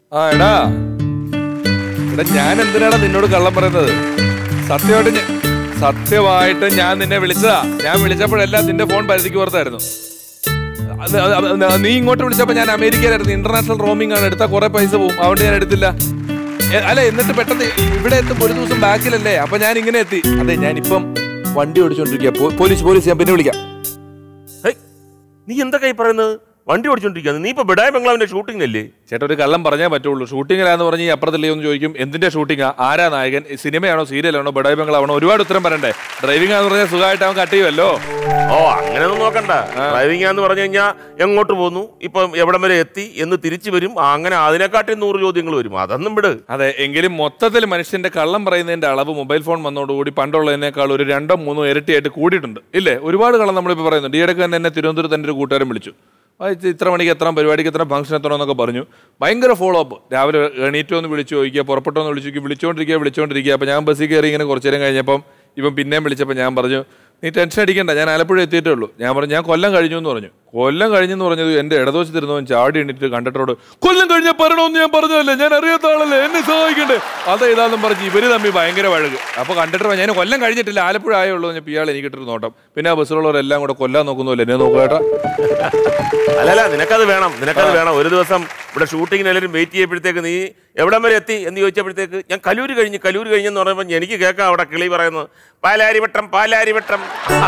ആ എടാ എടാ ഞാൻ എന്തിനാണ് നിന്നോട് കള്ളം പറയുന്നത് സത്യമായിട്ട് ഞാൻ- സത്യമായിട്ട് ഞാൻ നിന്നെ വിളിച്ചതാ ഞാൻ വിളിച്ചപ്പോഴെല്ലാം നിന്റെ ഫോൺ പരിധിക്ക് പുറത്തായിരുന്നു അത് അത് അത് നീ ഇങ്ങോട്ട് വിളിച്ചപ്പോ ഞാൻ അമേരിക്കയിലായിരുന്നു ഇന്റർനാഷണൽ റോമിംഗ് ആണ് എടുത്താൽ കുറെ പൈസ പോകും അതുകൊണ്ട് ഞാൻ എടുത്തില്ല എ- അല്ല എന്നിട്ട് പെട്ടെന്ന് ഇവിടെ എത്തും ഒരു ദിവസം ബാക്കിലല്ലേ അപ്പൊ ഞാൻ ഇങ്ങനെ എത്തി അതെ ഞാനിപ്പം വണ്ടി ഓടിച്ചോണ്ടിരിക്കുക പോ- പോലീസ് പോലീസ് ഞാൻ പിന്നെ വിളിക്കാം ഹേയ്, നീ എന്തൊക്കെ ഈ പറയുന്നത് വണ്ടി ഓടിച്ചോണ്ടിരിക്കുന്നത് നീ ഇപ്പൊ ബിഡായ ബംഗ്ലാവിന്റെ ഷൂട്ടിംഗിലല്ലേ ചേട്ടാ ഒരു കള്ളം പറഞ്ഞേ പറ്റുള്ളൂ ഷൂട്ടിങ്ങിലാന്ന് പറഞ്ഞ് ഈ അപ്പുറത്തില്ലേ എന്ന് ചോദിക്കും എന്തിന്റെ ഷൂട്ടിംഗാ ആരാ നായകൻ സിനിമയാണോ സീരിയലാണോ ബഡായി ബംഗ്ലാവാണോ ഒരുപാട് ഉത്തരം പറയണ്ടേ ഡ്രൈവിംഗ് ആന്ന് പറഞ്ഞാൽ സുഖമായിട്ട് അവൻ കട്ട് ചെയ്യുമല്ലോ ഓ അങ്ങനെയൊന്നും നോക്കണ്ട ഡ്രൈവിംഗ് ആന്ന് പറഞ്ഞു കഴിഞ്ഞാൽ എങ്ങോട്ട് പോന്നു ഇപ്പൊ എവിടം വരെ എത്തി എന്ന് തിരിച്ചു വരും ആ, അങ്ങനെ അതിനെക്കാട്ടി നൂറ് ചോദ്യങ്ങൾ വരും അതൊന്നും വിട് അതെ എങ്കിലും മൊത്തത്തിൽ മനുഷ്യന്റെ കള്ളം പറയുന്നതിന്റെ അളവ് മൊബൈൽ ഫോൺ വന്നതോടുകൂടി പണ്ടുള്ളതിനേക്കാൾ ഒരു രണ്ടോ മൂന്നോ ഇരട്ടിയായിട്ട് കൂടിയിട്ടുണ്ട് ഇല്ലേ ഒരുപാട് കള്ളം നമ്മളിപ്പോൾ പറയുന്നുണ്ട് ഈയിടയ്ക്ക് തന്നെ എന്നെ തിരുവനന്തപുരത്ത് എൻ്റെ ഒരു കൂട്ടുകാരൻ വിളിച്ചു ആ, ഇത് ഇത്ര മണിക്ക് എത്ര പരിപാടിക്ക് എത്ര ഫംഗ്ഷൻ എത്തണം എന്നൊക്കെ പറഞ്ഞു ഭയങ്കര ഫോളോ അപ്പ് രാവിലെ എണീറ്റോ എന്ന് വിളിച്ചു ചോദിക്കുക പുറപ്പെട്ടോ എന്ന് വിളിച്ചു ചോദിക്കുക, വിളിച്ചോണ്ടിരിക്കുക വിളിച്ചോണ്ടിരിക്കുക അപ്പോൾ ഞാൻ ബസ്സിൽ കയറി ഇങ്ങനെ കുറച്ച് നേരം കഴിഞ്ഞപ്പം ഇവൻ പിന്നെയും വിളിച്ചപ്പോൾ ഞാൻ പറഞ്ഞു നീ ടെൻഷൻ അടിക്കണ്ട ഞാൻ ആലപ്പുഴ എത്തിയിട്ടേ ഉള്ളൂ ഞാൻ പറഞ്ഞു ഞാൻ കൊല്ലം കഴിഞ്ഞു എന്ന് പറഞ്ഞു കൊല്ലം കഴിഞ്ഞെന്ന് പറഞ്ഞത് എൻ്റെ ഇടതുവശത്തിരുന്നവൻ ചാടി എണീറ്റ് കണ്ടക്ടറോട് കൊല്ലം കഴിഞ്ഞ പറയണമെന്ന് ഞാൻ പറഞ്ഞതല്ലേ ഞാൻ അറിയാത്ത ആളല്ലേ എന്നെ സഹായിക്കണ്ടേ അത് ഇതാന്നും പറഞ്ഞ് ഇവര് തമ്മിൽ ഭയങ്കര വഴക് അപ്പൊ കണ്ടക്ടർ പറഞ്ഞു, ഞാൻ കൊല്ലം കഴിഞ്ഞിട്ടില്ല ആലപ്പുഴ ആയുള്ളൂ ഞാൻ ഇയാൾ എനിക്കിട്ടൊരു നോട്ടം പിന്നെ ആ ബസ്സിലുള്ളവരെല്ലാം കൂടെ കൊല്ലാൻ നോക്കുന്നില്ല എന്നെ നോക്കുക അല്ലല്ല നിനക്കത് വേണം നിനക്കത് വേണം ഒരു ദിവസം ഇവിടെ ഷൂട്ടിങ്ങിന് എല്ലാവരും വെയിറ്റ് ചെയ്യുമ്പോഴത്തേക്ക് നീ എവിടം വരെ എത്തി എന്ന് ചോദിച്ചപ്പോഴത്തേക്ക് ഞാൻ കലൂര് കഴിഞ്ഞ് കലൂര് കഴിഞ്ഞെന്ന് പറയുമ്പോൾ എനിക്ക് കേൾക്കാം അവിടെ കിളി പറയുന്നത് പാലാരിവട്ടം പാലാരിവട്ടം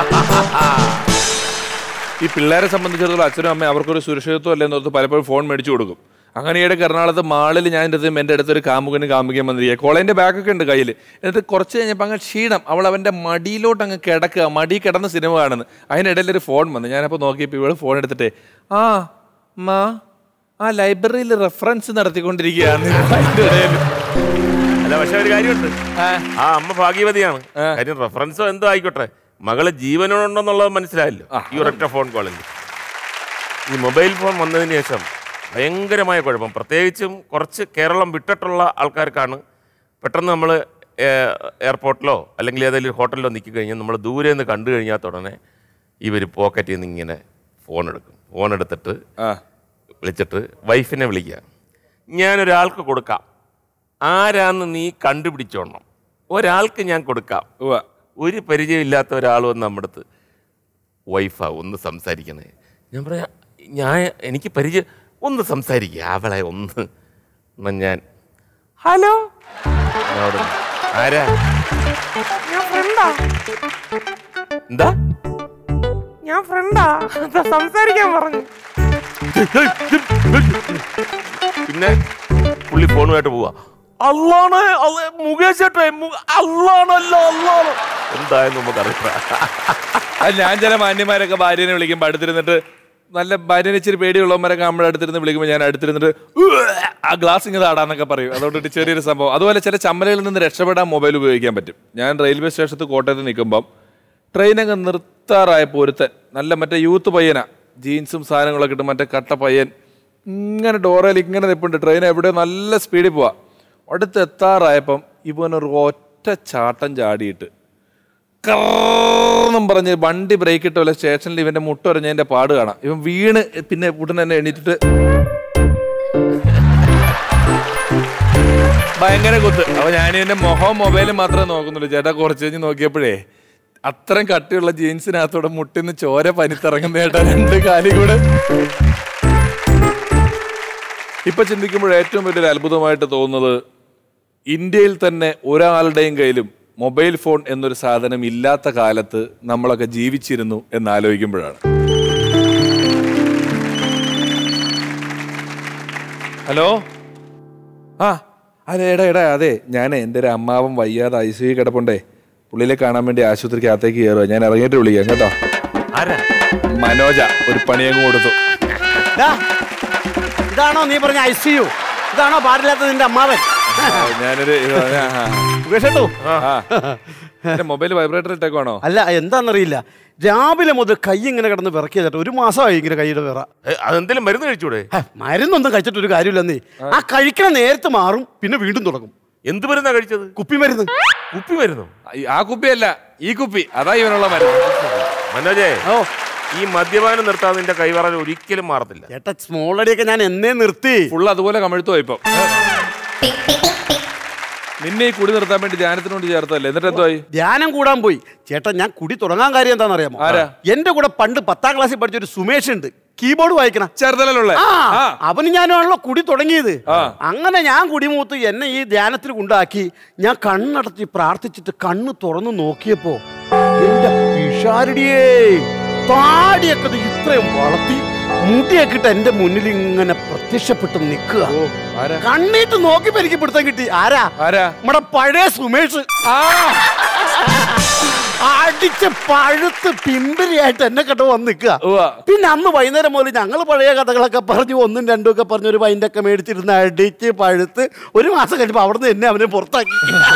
ഈ പിള്ളേരെ സംബന്ധിച്ചിടത്തോളം അച്ഛനും അമ്മയും അവർക്കൊരു സുരക്ഷിതത്വം അല്ലെന്ന് ഓർത്ത് പലപ്പോഴും ഫോൺ മേടിച്ചു കൊടുക്കും അങ്ങനെ ഈയിടെ എറണാകുളത്ത് മാളിൽ ഞാൻ എൻ്റെ അടുത്ത് എൻ്റെ അടുത്തൊരു കാമുകനും കാമുകയും വന്നിരിക്കുക കോളേജിൻ്റെ ബാഗൊക്കെ ഉണ്ട് കയ്യിൽ എന്നിട്ട് കുറച്ച് കഴിഞ്ഞപ്പോൾ അങ്ങ് ക്ഷീണം അവൾ അവൻ്റെ മടിയിലോട്ട് അങ്ങ് കിടക്കുക മടി കിടന്ന് സിനിമ കാണുന്നു അതിനിടയിൽ ഒരു ഫോൺ വന്നു ഞാനപ്പോൾ നോക്കിയപ്പോൾ ഇവള് ഫോൺ എടുത്തിട്ട് ആ മാ ആ ലൈബ്രറിയിൽ റെഫറൻസ് നടത്തിക്കൊണ്ടിരിക്കുകയാണ് അതിൻ്റെ ഇടയിൽ അല്ല പക്ഷെ ഒരു കാര്യമുണ്ട് ആ. ആ അമ്മ ഭാഗ്യവതിയാണ് കാര്യം റെഫറൻസോ എന്തോ ആയിക്കോട്ടെ മകള് ജീവനോടുണ്ടെന്നുള്ളത് മനസ്സിലായല്ലോ ഈ ഒരൊറ്റ ഫോൺ കോളിൽ ഈ മൊബൈൽ ഫോൺ വന്നതിന് ശേഷം ഭയങ്കരമായ കുഴപ്പം പ്രത്യേകിച്ചും കുറച്ച് കേരളം വിട്ടിട്ടുള്ള ആൾക്കാർക്കാണ് പെട്ടെന്ന് നമ്മൾ എയർപോർട്ടിലോ അല്ലെങ്കിൽ ഏതെങ്കിലും ഹോട്ടലിലോ നിൽക്കി കഴിഞ്ഞാൽ നമ്മൾ ദൂരെ നിന്ന് കണ്ടു കഴിഞ്ഞാൽ ഉടനെ ഇവർ പോക്കറ്റിൽ നിന്ന് ഇങ്ങനെ ഫോൺ എടുക്കും ഫോൺ എടുത്തിട്ട് ആ വിളിച്ചിട്ട് വൈഫിനെ വിളിക്കുക ഞാനൊരാൾക്ക് കൊടുക്കാം ആരാന്ന് നീ കണ്ടുപിടിച്ചോണം ഒരാൾക്ക് ഞാൻ കൊടുക്കാം ഉവ്വ ഒരു പരിചയമില്ലാത്ത ഒരാൾ വന്ന് നമ്മുടെ അടുത്ത് വൈഫാ ഒന്ന് സംസാരിക്കണേ ഞാൻ പറയാം ഞാൻ എനിക്ക് പരിചയം ഒന്ന് സംസാരിക്കുക അവളെ ഒന്ന് എന്നാ ഞാൻ ഹലോ എന്നോട് ആരാ ഞാൻ ഫ്രണ്ടാ എന്താ ഞാൻ ഫ്രണ്ടാ അതാ സംസാരിക്കാൻ പറഞ്ഞു പിന്നെ പുള്ളി ഫോണുമായിട്ട് പോവാ അള്ളാണ് അള്ളേ, മുകേഷ് ചേട്ടേ മു- അള്ളാണല്ലോ അള്ളാണ് എന്തായെന്ന് നമുക്കറിയാം അത് ഞാൻ ചില മാന്യന്മാരൊക്കെ ഭാര്യനെ വിളിക്കുമ്പോൾ അടുത്തിരുന്നിട്ട് നല്ല ഭാര്യനെ ഇച്ചിരി പേടിയുള്ളവന്മാരൊക്കെ നമ്മുടെ അടുത്തിരുന്ന് വിളിക്കുമ്പോൾ ഞാൻ അടുത്തിരുന്നിട്ട് "ഉവ്വ്" ആ ഗ്ലാസ് ഇങ്ങനെ താടാന്നൊക്കെ പറയും അതുകൊണ്ടിട്ട് ചെറിയൊരു സംഭവം അതുപോലെ ചില ചമ്മലകളിൽ നിന്ന് രക്ഷപ്പെടാൻ മൊബൈൽ ഉപയോഗിക്കാൻ പറ്റും ഞാൻ റെയിൽവേ സ്റ്റേഷത്ത് കോട്ടയത്ത് നിൽക്കുമ്പം ട്രെയിനൊക്കെ നിർത്താറായപ്പോൾ ഒരുത്തൻ നല്ല മറ്റേ യൂത്ത് പയ്യനാ ജീൻസും സാധനങ്ങളൊക്കെ ഇട്ട് മറ്റേ കട്ട പയ്യൻ ഇങ്ങനെ ഡോറയിൽ ഇങ്ങനെ നിൽപ്പുണ്ട് ട്രെയിൻ എവിടെയോ നല്ല സ്പീഡിൽ പോവാ അടുത്ത് എത്താറായപ്പം ഇവനൊരു ഒറ്റ ചാട്ടം ചാടിയിട്ട് കറന്നും പറഞ്ഞ് വണ്ടി ബ്രേക്ക് ഇട്ട പോലെ സ്റ്റേഷനിൽ ഇവന്റെ മുട്ടൊരഞ്ഞതിന്റെ പാട് കാണാം ഇവൻ വീണ് പിന്നെ ഉടനെ തന്നെ എണീറ്റിട്ട് ഭയങ്കര കുത്ത് അപ്പൊ ഞാൻ ഇവന്റെ മുഖവും മൊബൈലും മാത്രമേ നോക്കുന്നുള്ളൂ ചേട്ടാ കുറച്ച് കഴിഞ്ഞ് നോക്കിയപ്പോഴേ അത്രയും കട്ടിയുള്ള ജീൻസിനകത്തൂടെ മുട്ടിന്ന് ചോര പനിത്തിറങ്ങുന്ന ചേട്ടാ രണ്ട് കാലി കൂടെ ഇപ്പൊ ചിന്തിക്കുമ്പോൾ ഏറ്റവും വലിയൊരു അത്ഭുതമായിട്ട് തോന്നുന്നത് ഇന്ത്യയിൽ തന്നെ ഒരാളുടെയും കയ്യിലും മൊബൈൽ ഫോൺ എന്നൊരു സാധനം ഇല്ലാത്ത കാലത്ത് നമ്മളൊക്കെ ജീവിച്ചിരുന്നു എന്ന് ആലോചിക്കുമ്പോഴാണ് ഹലോ ആ അതെ എടാ എടാ അതെ ഞാൻ എൻ്റെ ഒരു അമ്മാവൻ വയ്യാതെ ഐ സി കിടപ്പുണ്ടേ പുള്ളിലെ കാണാൻ വേണ്ടി ആശുപത്രിക്ക് അകത്തേക്ക് കയറുക ഞാൻ ഇറങ്ങിയിട്ട് വിളിക്കാം കേട്ടോ ആരാ മനോജ ഒരു പണിയങ്ങ് കൊടുത്തു ഡാ, ഇതാണോ നീ പറഞ്ഞ ഐ സി യു ഇതാണോ പാടില്ലാത്ത നിന്റെ അമ്മാവൻ ആ, ഞാനൊരു ഇത് ആ, ആ. കേട്ടോ ആ എന്റെ മൊബൈൽ വൈബ്രേറ്റർ ഇട്ടേക്കുവാണോ അല്ല എന്താണെന്നറിയില്ല രാവിലെ മുതൽ കൈ ഇങ്ങനെ കിടന്ന് വിറക്കിയ ചേട്ടാ ഒരു മാസമായി ഇങ്ങനെ കൈയുടെ വിറ ഏ, അതെന്തെങ്കിലും മരുന്ന് കഴിച്ചൂടെ ഹേ, മരുന്നൊന്നും കഴിച്ചിട്ട് ഒരു കാര്യമില്ലെന്നേ ആ കഴിക്കണ നേരത്തെ മാറും പിന്നെ വീണ്ടും തുടങ്ങും എന്ത് മരുന്നാ കഴിച്ചത് കുപ്പി മരുന്ന് കുപ്പി മരുന്നോ ആ കുപ്പിയല്ല ഈ കുപ്പി അതാ ഇവനുള്ള മരുന്ന് മനോജേ ഓ ഈ മദ്യപാനം നിർത്താതെ നിന്റെ കൈവറൽ ഒരിക്കലും മാറത്തില്ല ചേട്ടാ സ്മോൾ അടിയൊക്കെ ഞാൻ എന്നേ നിർത്തി ഫുൾ അതുപോലെ കമഴ്ത്തോ ഇപ്പം നിന്നെ ഈ കുടി നിർത്താൻ വേണ്ടി ധ്യാനത്തിന് വേണ്ടി ചേർത്തല്ലേ എന്നിട്ട് എന്തോയി ധ്യാനം കൂടാൻ പോയി ചേട്ടാ ഞാൻ കുടി തുടങ്ങാൻ കാര്യം എന്താണെന്ന് അറിയാമോ ആരാ? എന്റെ കൂടെ പണ്ട് പത്താം ക്ലാസ്സിൽ പഠിച്ച ഒരു സുമേഷ് ഉണ്ട് കീബോർഡ് വായിക്കണ ചേർത്തലല്ലേ ആ ആ അവന് ഞാനാണല്ലോ കുടി തുടങ്ങിയത് ആ. അങ്ങനെ ഞാൻ കുടിമൂത്ത് എന്നെ ഈ ധ്യാനത്തിൽ കൊണ്ടാക്കി ഞാൻ കണ്ണടച്ച് പ്രാർത്ഥിച്ചിട്ട് കണ്ണ് തുറന്നു നോക്കിയപ്പോ എന്റെ പിഷാരടിയേ താടിയൊക്കെ ദേ ഇത്രയും വളർത്തി മുടിയൊക്കെ ഇട്ട് എന്റെ മുന്നിൽ ഇങ്ങനെ പ്രത്യക്ഷപ്പെട്ട് നിൽക്കുക ഓ ആരാ കണ്ണീട്ട് നോക്കിയപ്പോ എനിക്ക് പിടുത്തം കിട്ടി ആരാ ആരാ നമ്മുടെ പഴയ സുമേഷ് ആ അടിച്ച് പഴുത്ത് പിമ്പിരിയായിട്ട് എന്നെ കണ്ടു വന്ന് നിൽക്കുക ഉവ്വ. പിന്നെ അന്ന് വൈകുന്നേരം മുതൽ ഞങ്ങൾ പഴയ കഥകളൊക്കെ പറഞ്ഞു ഒന്നും രണ്ടും ഒക്കെ പറഞ്ഞ് ഒരു വൈൻഡൊക്കെ മേടിച്ചിരുന്ന് അടിച്ച് പഴുത്ത് ഒരു മാസം കഴിഞ്ഞപ്പോൾ അവിടുന്ന് എന്നെ അവനെ പുറത്താക്കി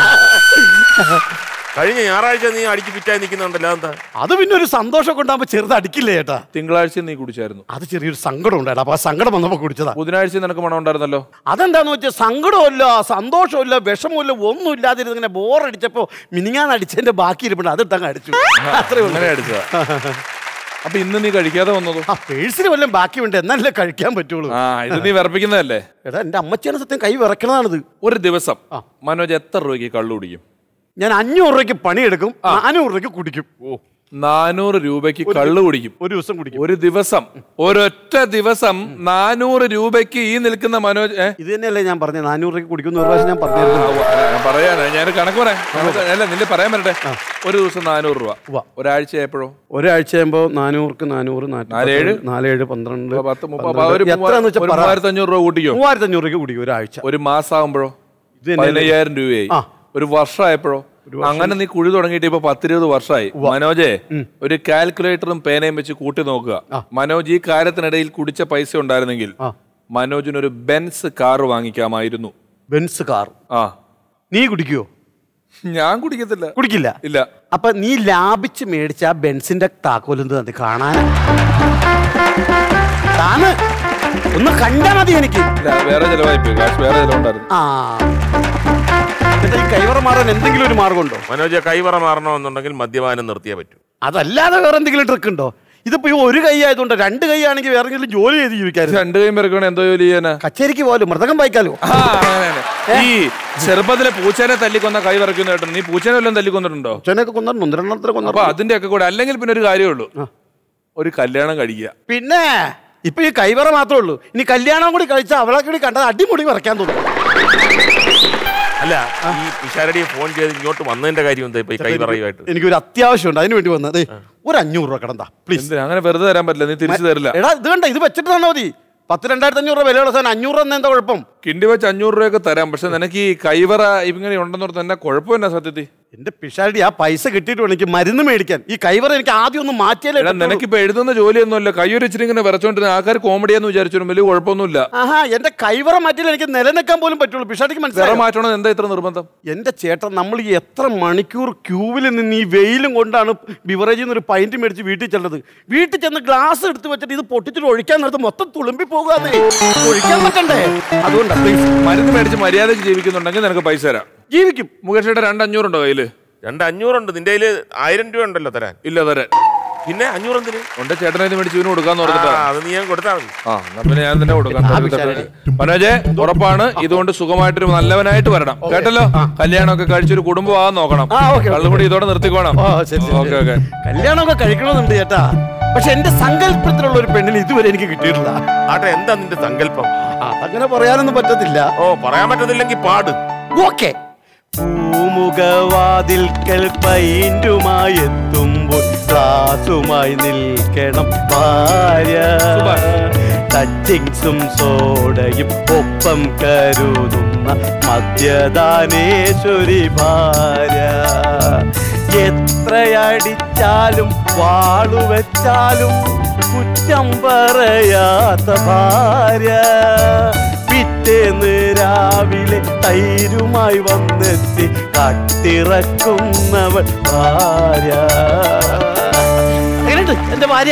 കഴിഞ്ഞ ഞായറാഴ്ച നീ അടിച്ച് പിറ്റായി നിൽക്കുന്നുണ്ടല്ലോ അതെന്താ അത് പിന്നെ ഒരു സന്തോഷമൊക്കെ ഉണ്ടാകുമ്പോൾ ചെറുത് അടിക്കില്ലേ ചേട്ടാ തിങ്കളാഴ്ച നീ കുടിച്ചായിരുന്നു അത് ചെറിയൊരു സങ്കടം ഉണ്ടായിരുന്നു അപ്പൊ ആ സങ്കടം വന്നപ്പോൾ കുടിച്ചതാ ബുധനാഴ്ച നിനക്ക് മണം ഉണ്ടായിരുന്നല്ലോ അതെന്താന്ന് വെച്ചാൽ സങ്കടമില്ല സന്തോഷമില്ല വിഷമമില്ല ഒന്നും ഇല്ലാതിരുന്ന് ഇങ്ങനെ ബോറടിച്ചപ്പോ മിനിങ്ങാൻ അടിച്ചതിന്റെ ബാക്കി ഇരിപ്പുണ്ട് അതിട്ടങ്ങ് അടിച്ചു അത്രേ ഉള്ളൂ അങ്ങനെ അടിച്ചതാ അപ്പൊ ഇന്ന് നീ കഴിക്കാതെ വന്നതോ ആ പേഴ്സിന് വല്ലതും ബാക്കിയുണ്ട് എന്നല്ലേ കഴിക്കാൻ പറ്റുള്ളൂ ആ ഇത് നീ വിറപ്പിക്കുന്നതല്ലേ എടാ എന്റെ അമ്മച്ചിയാണ് സത്യം കൈ വിറക്കണതാണിത് ഒരു ദിവസം മനോജ് എത്ര രൂപയ്ക്ക് കള്ളു കുടിക്കും ഞാൻ അഞ്ഞൂറ് രൂപയ്ക്ക് പണിയെടുക്കും നാനൂറ് രൂപയ്ക്ക് കുടിക്കും നാനൂറ് രൂപയ്ക്ക് കള്ളു കുടിക്കും ഒരു ദിവസം കുടിക്കും ഒരു ദിവസം ഒരൊറ്റ ദിവസം നാനൂറ് രൂപയ്ക്ക് ഈ നിൽക്കുന്ന മനോജ് ഏ? ഇത് തന്നെയല്ലേ ഞാൻ പറഞ്ഞത് നാനൂറ് രൂപയ്ക്ക് കുടിക്കുന്ന ഒരു പ്രാവശ്യം ഞാൻ ആ, പറഞ്ഞിരുന്നു ഉവ്വ. ഞാൻ പറയാനാ ഞാൻ കണക്ക് പറയാം കണക്ക് അല്ല നിന്റെ പറയാൻ വരട്ടെ ഒരു ദിവസം നാനൂറ് രൂപ ഉവ്വ. ഒരാഴ്ച ആയപ്പോഴോ ഒരാഴ്ച ആകുമ്പോ നാനൂർക്ക് നാനൂറ് നാലേഴ്? നാലേഴ് പന്ത്രണ്ട് പത്ത് മുപ്പത് പന്ത്രണ്ട്. ഒരു എത്രയാന്ന് വെച്ചാൽ പറ. മൂവായിരത്തി അഞ്ഞൂറ് രൂപ കൂട്ടിക്കോ മൂവായിരത്തി അഞ്ഞൂറ് രൂപയ്ക്ക് കുടിക്കും ഒരാഴ്ച ഒരു മാസം ആകുമ്പോഴോ ഇത് തന്നെയല്ലേ? പതിനയ്യായിരം രൂപയായി ആ. ഒരു വർഷമായപ്പോഴോ അങ്ങനെ നീ കുഴി തുടങ്ങിയിട്ട് ഇപ്പൊ പത്തിരുപത് വർഷമായി മനോജെ ഒരു കാൽക്കുലേറ്ററും പേനയും വെച്ച് കൂട്ടി നോക്കുക മനോജ് ഈ കാര്യത്തിനിടയിൽ കുടിച്ച പൈസ ഉണ്ടായിരുന്നെങ്കിൽ ആ. മനോജിനൊരു ബെൻസ് കാർ വാങ്ങിക്കാമായിരുന്നു ബെൻസ് കാർ ആ നീ കുടിക്കുവോ ഞാൻ കുടിക്കത്തില്ല കുടിക്കില്ല ഇല്ല അപ്പൊ നീ ലാഭിച്ച് മേടിച്ച ആ ബെൻസിന്റെ താക്കോലെന്ത് തന്നെ കാണാൻ താന് ഒന്ന് കണ്ടാ മതി എനിക്ക് ഇല്ല, വേറെ ചെലവായി പോയി കാശ് വേറെ ചെലവുണ്ടായിരുന്നു ആ എന്നിട്ട് ഈ കൈവറ മാറാൻ എന്തെങ്കിലും ഒരു മാർഗമുണ്ടോ മനോജ കൈവറ മാറണമെന്നുണ്ടെങ്കിൽ മദ്യപാനം നിർത്തിയേ പറ്റൂ അതല്ലാതെ വേറെ എന്തെങ്കിലും ട്രിക്ക് ഉണ്ടോ ഇതിപ്പോ ഈ ഒരു കൈ ആയതുകൊണ്ട് രണ്ട് കൈ ആണെങ്കിൽ വേറെ എന്തെങ്കിലും ജോലി ചെയ്ത് ജീവിക്കായിരുന്നു രണ്ടു കൈയും പെറുക്കണേ എന്തോ ജോലി ചെയ്യാനാ കച്ചേരിക്ക് പോലും മൃതകം വായിക്കാലോ ആ, അങ്ങനെ, അങ്ങനെ. ഈ ചെറുപ്പത്തിലെ പൂച്ചേനെ തല്ലിക്കൊന്ന കൈ വറക്കുന്ന കേട്ടോ നീ പൂച്ചേനെ വല്ലതും തല്ലിക്കൊന്നിട്ടുണ്ടോ അച്ഛനൊക്കെ കൊന്നിട്ടുണ്ട് ഒന്ന് രണ്ടെണ്ണത്തിന് അപ്പൊ കൊന്നിട്ടുണ്ട് അതിന്റെ ഒക്കെ കൂടെ അല്ലെങ്കിൽ പിന്നെ ഒരു കാര്യമുള്ളൂ ഒരു കല്യാണം കഴിക്കുക പിന്നെ ഇപ്പൊ ഈ കൈവറ മാത്രമേ ഉള്ളൂ ഇനി കല്യാണം കൂടി കഴിച്ചാൽ അവളെ കൂടി കണ്ടത് അടിമുടി വരയ്ക്കാൻ തോന്നും അല്ല ഈ പിഷാരടി ഫോൺ ചെയ്ത് ഇങ്ങോട്ട് വന്നതിന്റെ കാര്യം എന്താ ഇപ്പൊ ഈ കൈവറയുമായിട്ട് എനിക്കൊരു അത്യാവശ്യമുണ്ട് അതിന് വേണ്ടി വന്നത് ഒരു അഞ്ഞൂറ് രൂപ കടന്താ പ്ലീസ് എന്തിനാ അങ്ങനെ വെറുതെ തരാൻ പറ്റില്ല നീ തിരിച്ചു തരില്ല എടാ ഇത് കണ്ട ഇത് വെച്ചിട്ട് തന്നാ മതി പത്ത് രണ്ടായിരത്തി അഞ്ഞൂറ് രൂപ വിലയുള്ള സാധനം അഞ്ഞൂറ് തന്നെ എന്താ കുഴപ്പം കിണ്ടി വെച്ച് അഞ്ഞൂറ് രൂപയൊക്കെ തരാം പക്ഷെ നിനക്ക് ഈ കൈവറ ഇങ്ങനെ ഉണ്ടെന്ന് പറഞ്ഞാൽ എന്നാ കുഴപ്പമെന്നാ സത്യത്തിൽ എന്റെ പിഷാരടി ആ പൈസ കിട്ടിയിട്ട് വേണം എനിക്ക് മരുന്ന് മേടിക്കാൻ ഈ കൈവറ എനിക്ക് ആദ്യം ഒന്ന് മാറ്റിയാലേ എടാ പറ്റുള്ളൂ. നിനക്കിപ്പോ എഴുതുന്ന ജോലിയൊന്നുമല്ല കൈയൊരിച്ചിരി ഇങ്ങനെ വിറച്ചോണ്ടിരുന്ന ആൾക്കാർ കോമഡിയാന്ന് വിചാരിച്ചു വലിയ കുഴപ്പമൊന്നുമില്ല ആഹാ എന്റെ കൈവറ മാറ്റിയാലേ എനിക്ക് നിലനിൽക്കാൻ പോലും പറ്റുള്ളൂ പിഷാരടിക്ക് വിറ മനസ്സിലായി മാറ്റണം എന്താ ഇത്ര നിർബന്ധം എന്റെ ചേട്ടൻ നമ്മൾ ഈ എത്ര മണിക്കൂർ ക്യൂവിൽ നിന്ന് ഈ വെയിലും കൊണ്ടാണ് ബിവറേജിൽ നിന്ന് ഒരു പൈന്റ് മേടിച്ച് വീട്ടിൽ ചെല്ലുന്നത് വീട്ടിൽ ചെന്ന് ഗ്ലാസ് എടുത്ത് വെച്ചിട്ട് ഇത് പൊട്ടിച്ചിട്ട് ഒഴിക്കാൻ നേരത്ത് മൊത്തം തുളുമ്പി പോകാതെ ഒഴിക്കാൻ പറ്റണ്ടേ അതുകൊണ്ടാ പ്ലീസ് മരുന്ന് മേടിച്ച് മര്യാദയ്ക്ക് ജീവിക്കുന്നുണ്ടെങ്കിൽ നിനക്ക് പൈസ തരാം ജീവിക്കും മുകേഷയുടെ രണ്ട് അഞ്ഞൂറുണ്ടോ കയ്യില് രണ്ട് അഞ്ഞൂറുണ്ട് നിന്റെ കയ്യില് ആയിരം രൂപ ഉണ്ടല്ലോ തരാൻ ഇല്ല തരാൻ പിന്നെ അഞ്ഞൂറ് എന്തിന് ഉണ്ട് ചേട്ടനെ മേടിച്ച് ഇവന് കൊടുക്കാന്ന് ആ, പറഞ്ഞിട്ടാ അത് നീ ഞാൻ കൊടുത്താൽ മതി ആ എന്നാ പിന്നെ ഞാൻ തന്നെ കൊടുക്കാം മനോജെ ഉറപ്പാണ് ഇതുകൊണ്ട് സുഖമായിട്ടൊരു നല്ലവനായിട്ട് വരണം കേട്ടല്ലോ കല്യാണമൊക്കെ കഴിച്ചൊരു കുടുംബമാകാൻ നോക്കണം ആ, ഓക്കേ, കള്ളുകൂടി ഇതോടെ നിർത്തിക്കോണം ഓ ശരി ശരി, ഓക്കെ ശരി ഓക്കെ കല്യാണമൊക്കെ കഴിക്കണമെന്നുണ്ട് ചേട്ടാ പക്ഷെ എന്റെ സങ്കല്പത്തിലുള്ള ഒരു പെണ്ണിന് ഇതുവരെ എനിക്ക് കിട്ടിയിട്ടില്ല ആട്ടെ എന്താ നിന്റെ സങ്കല്പം അതങ്ങനെ പറയാനൊന്നും പറ്റത്തില്ല ഓ പറയാൻ പറ്റത്തില്ലെങ്കിൽ പാട് ഓക്കെ പൂമുഖവാതിൽക്കൽ പൈന്റുമായി എത്തുമ്പോൾ ക്ലാസുമായി നിൽക്കണം ഭാര്യ ടച്ചിങ്സും സോഡയും ഒപ്പം കരുതുന്ന മദ്യദാനേശ്വരി ഭാര്യ എത്രയടിച്ചാലും വാളുവെച്ചാലും കുറ്റം പറയാത്ത ഭാര്യ പിറ്റേന്ന് രാവിലെ തൈരുമായി വന്നെത്തി കട്ടിറക്കുന്നവൾ ഭാര്യ എങ്ങനെയുണ്ട് എന്റെ ഭാര്യ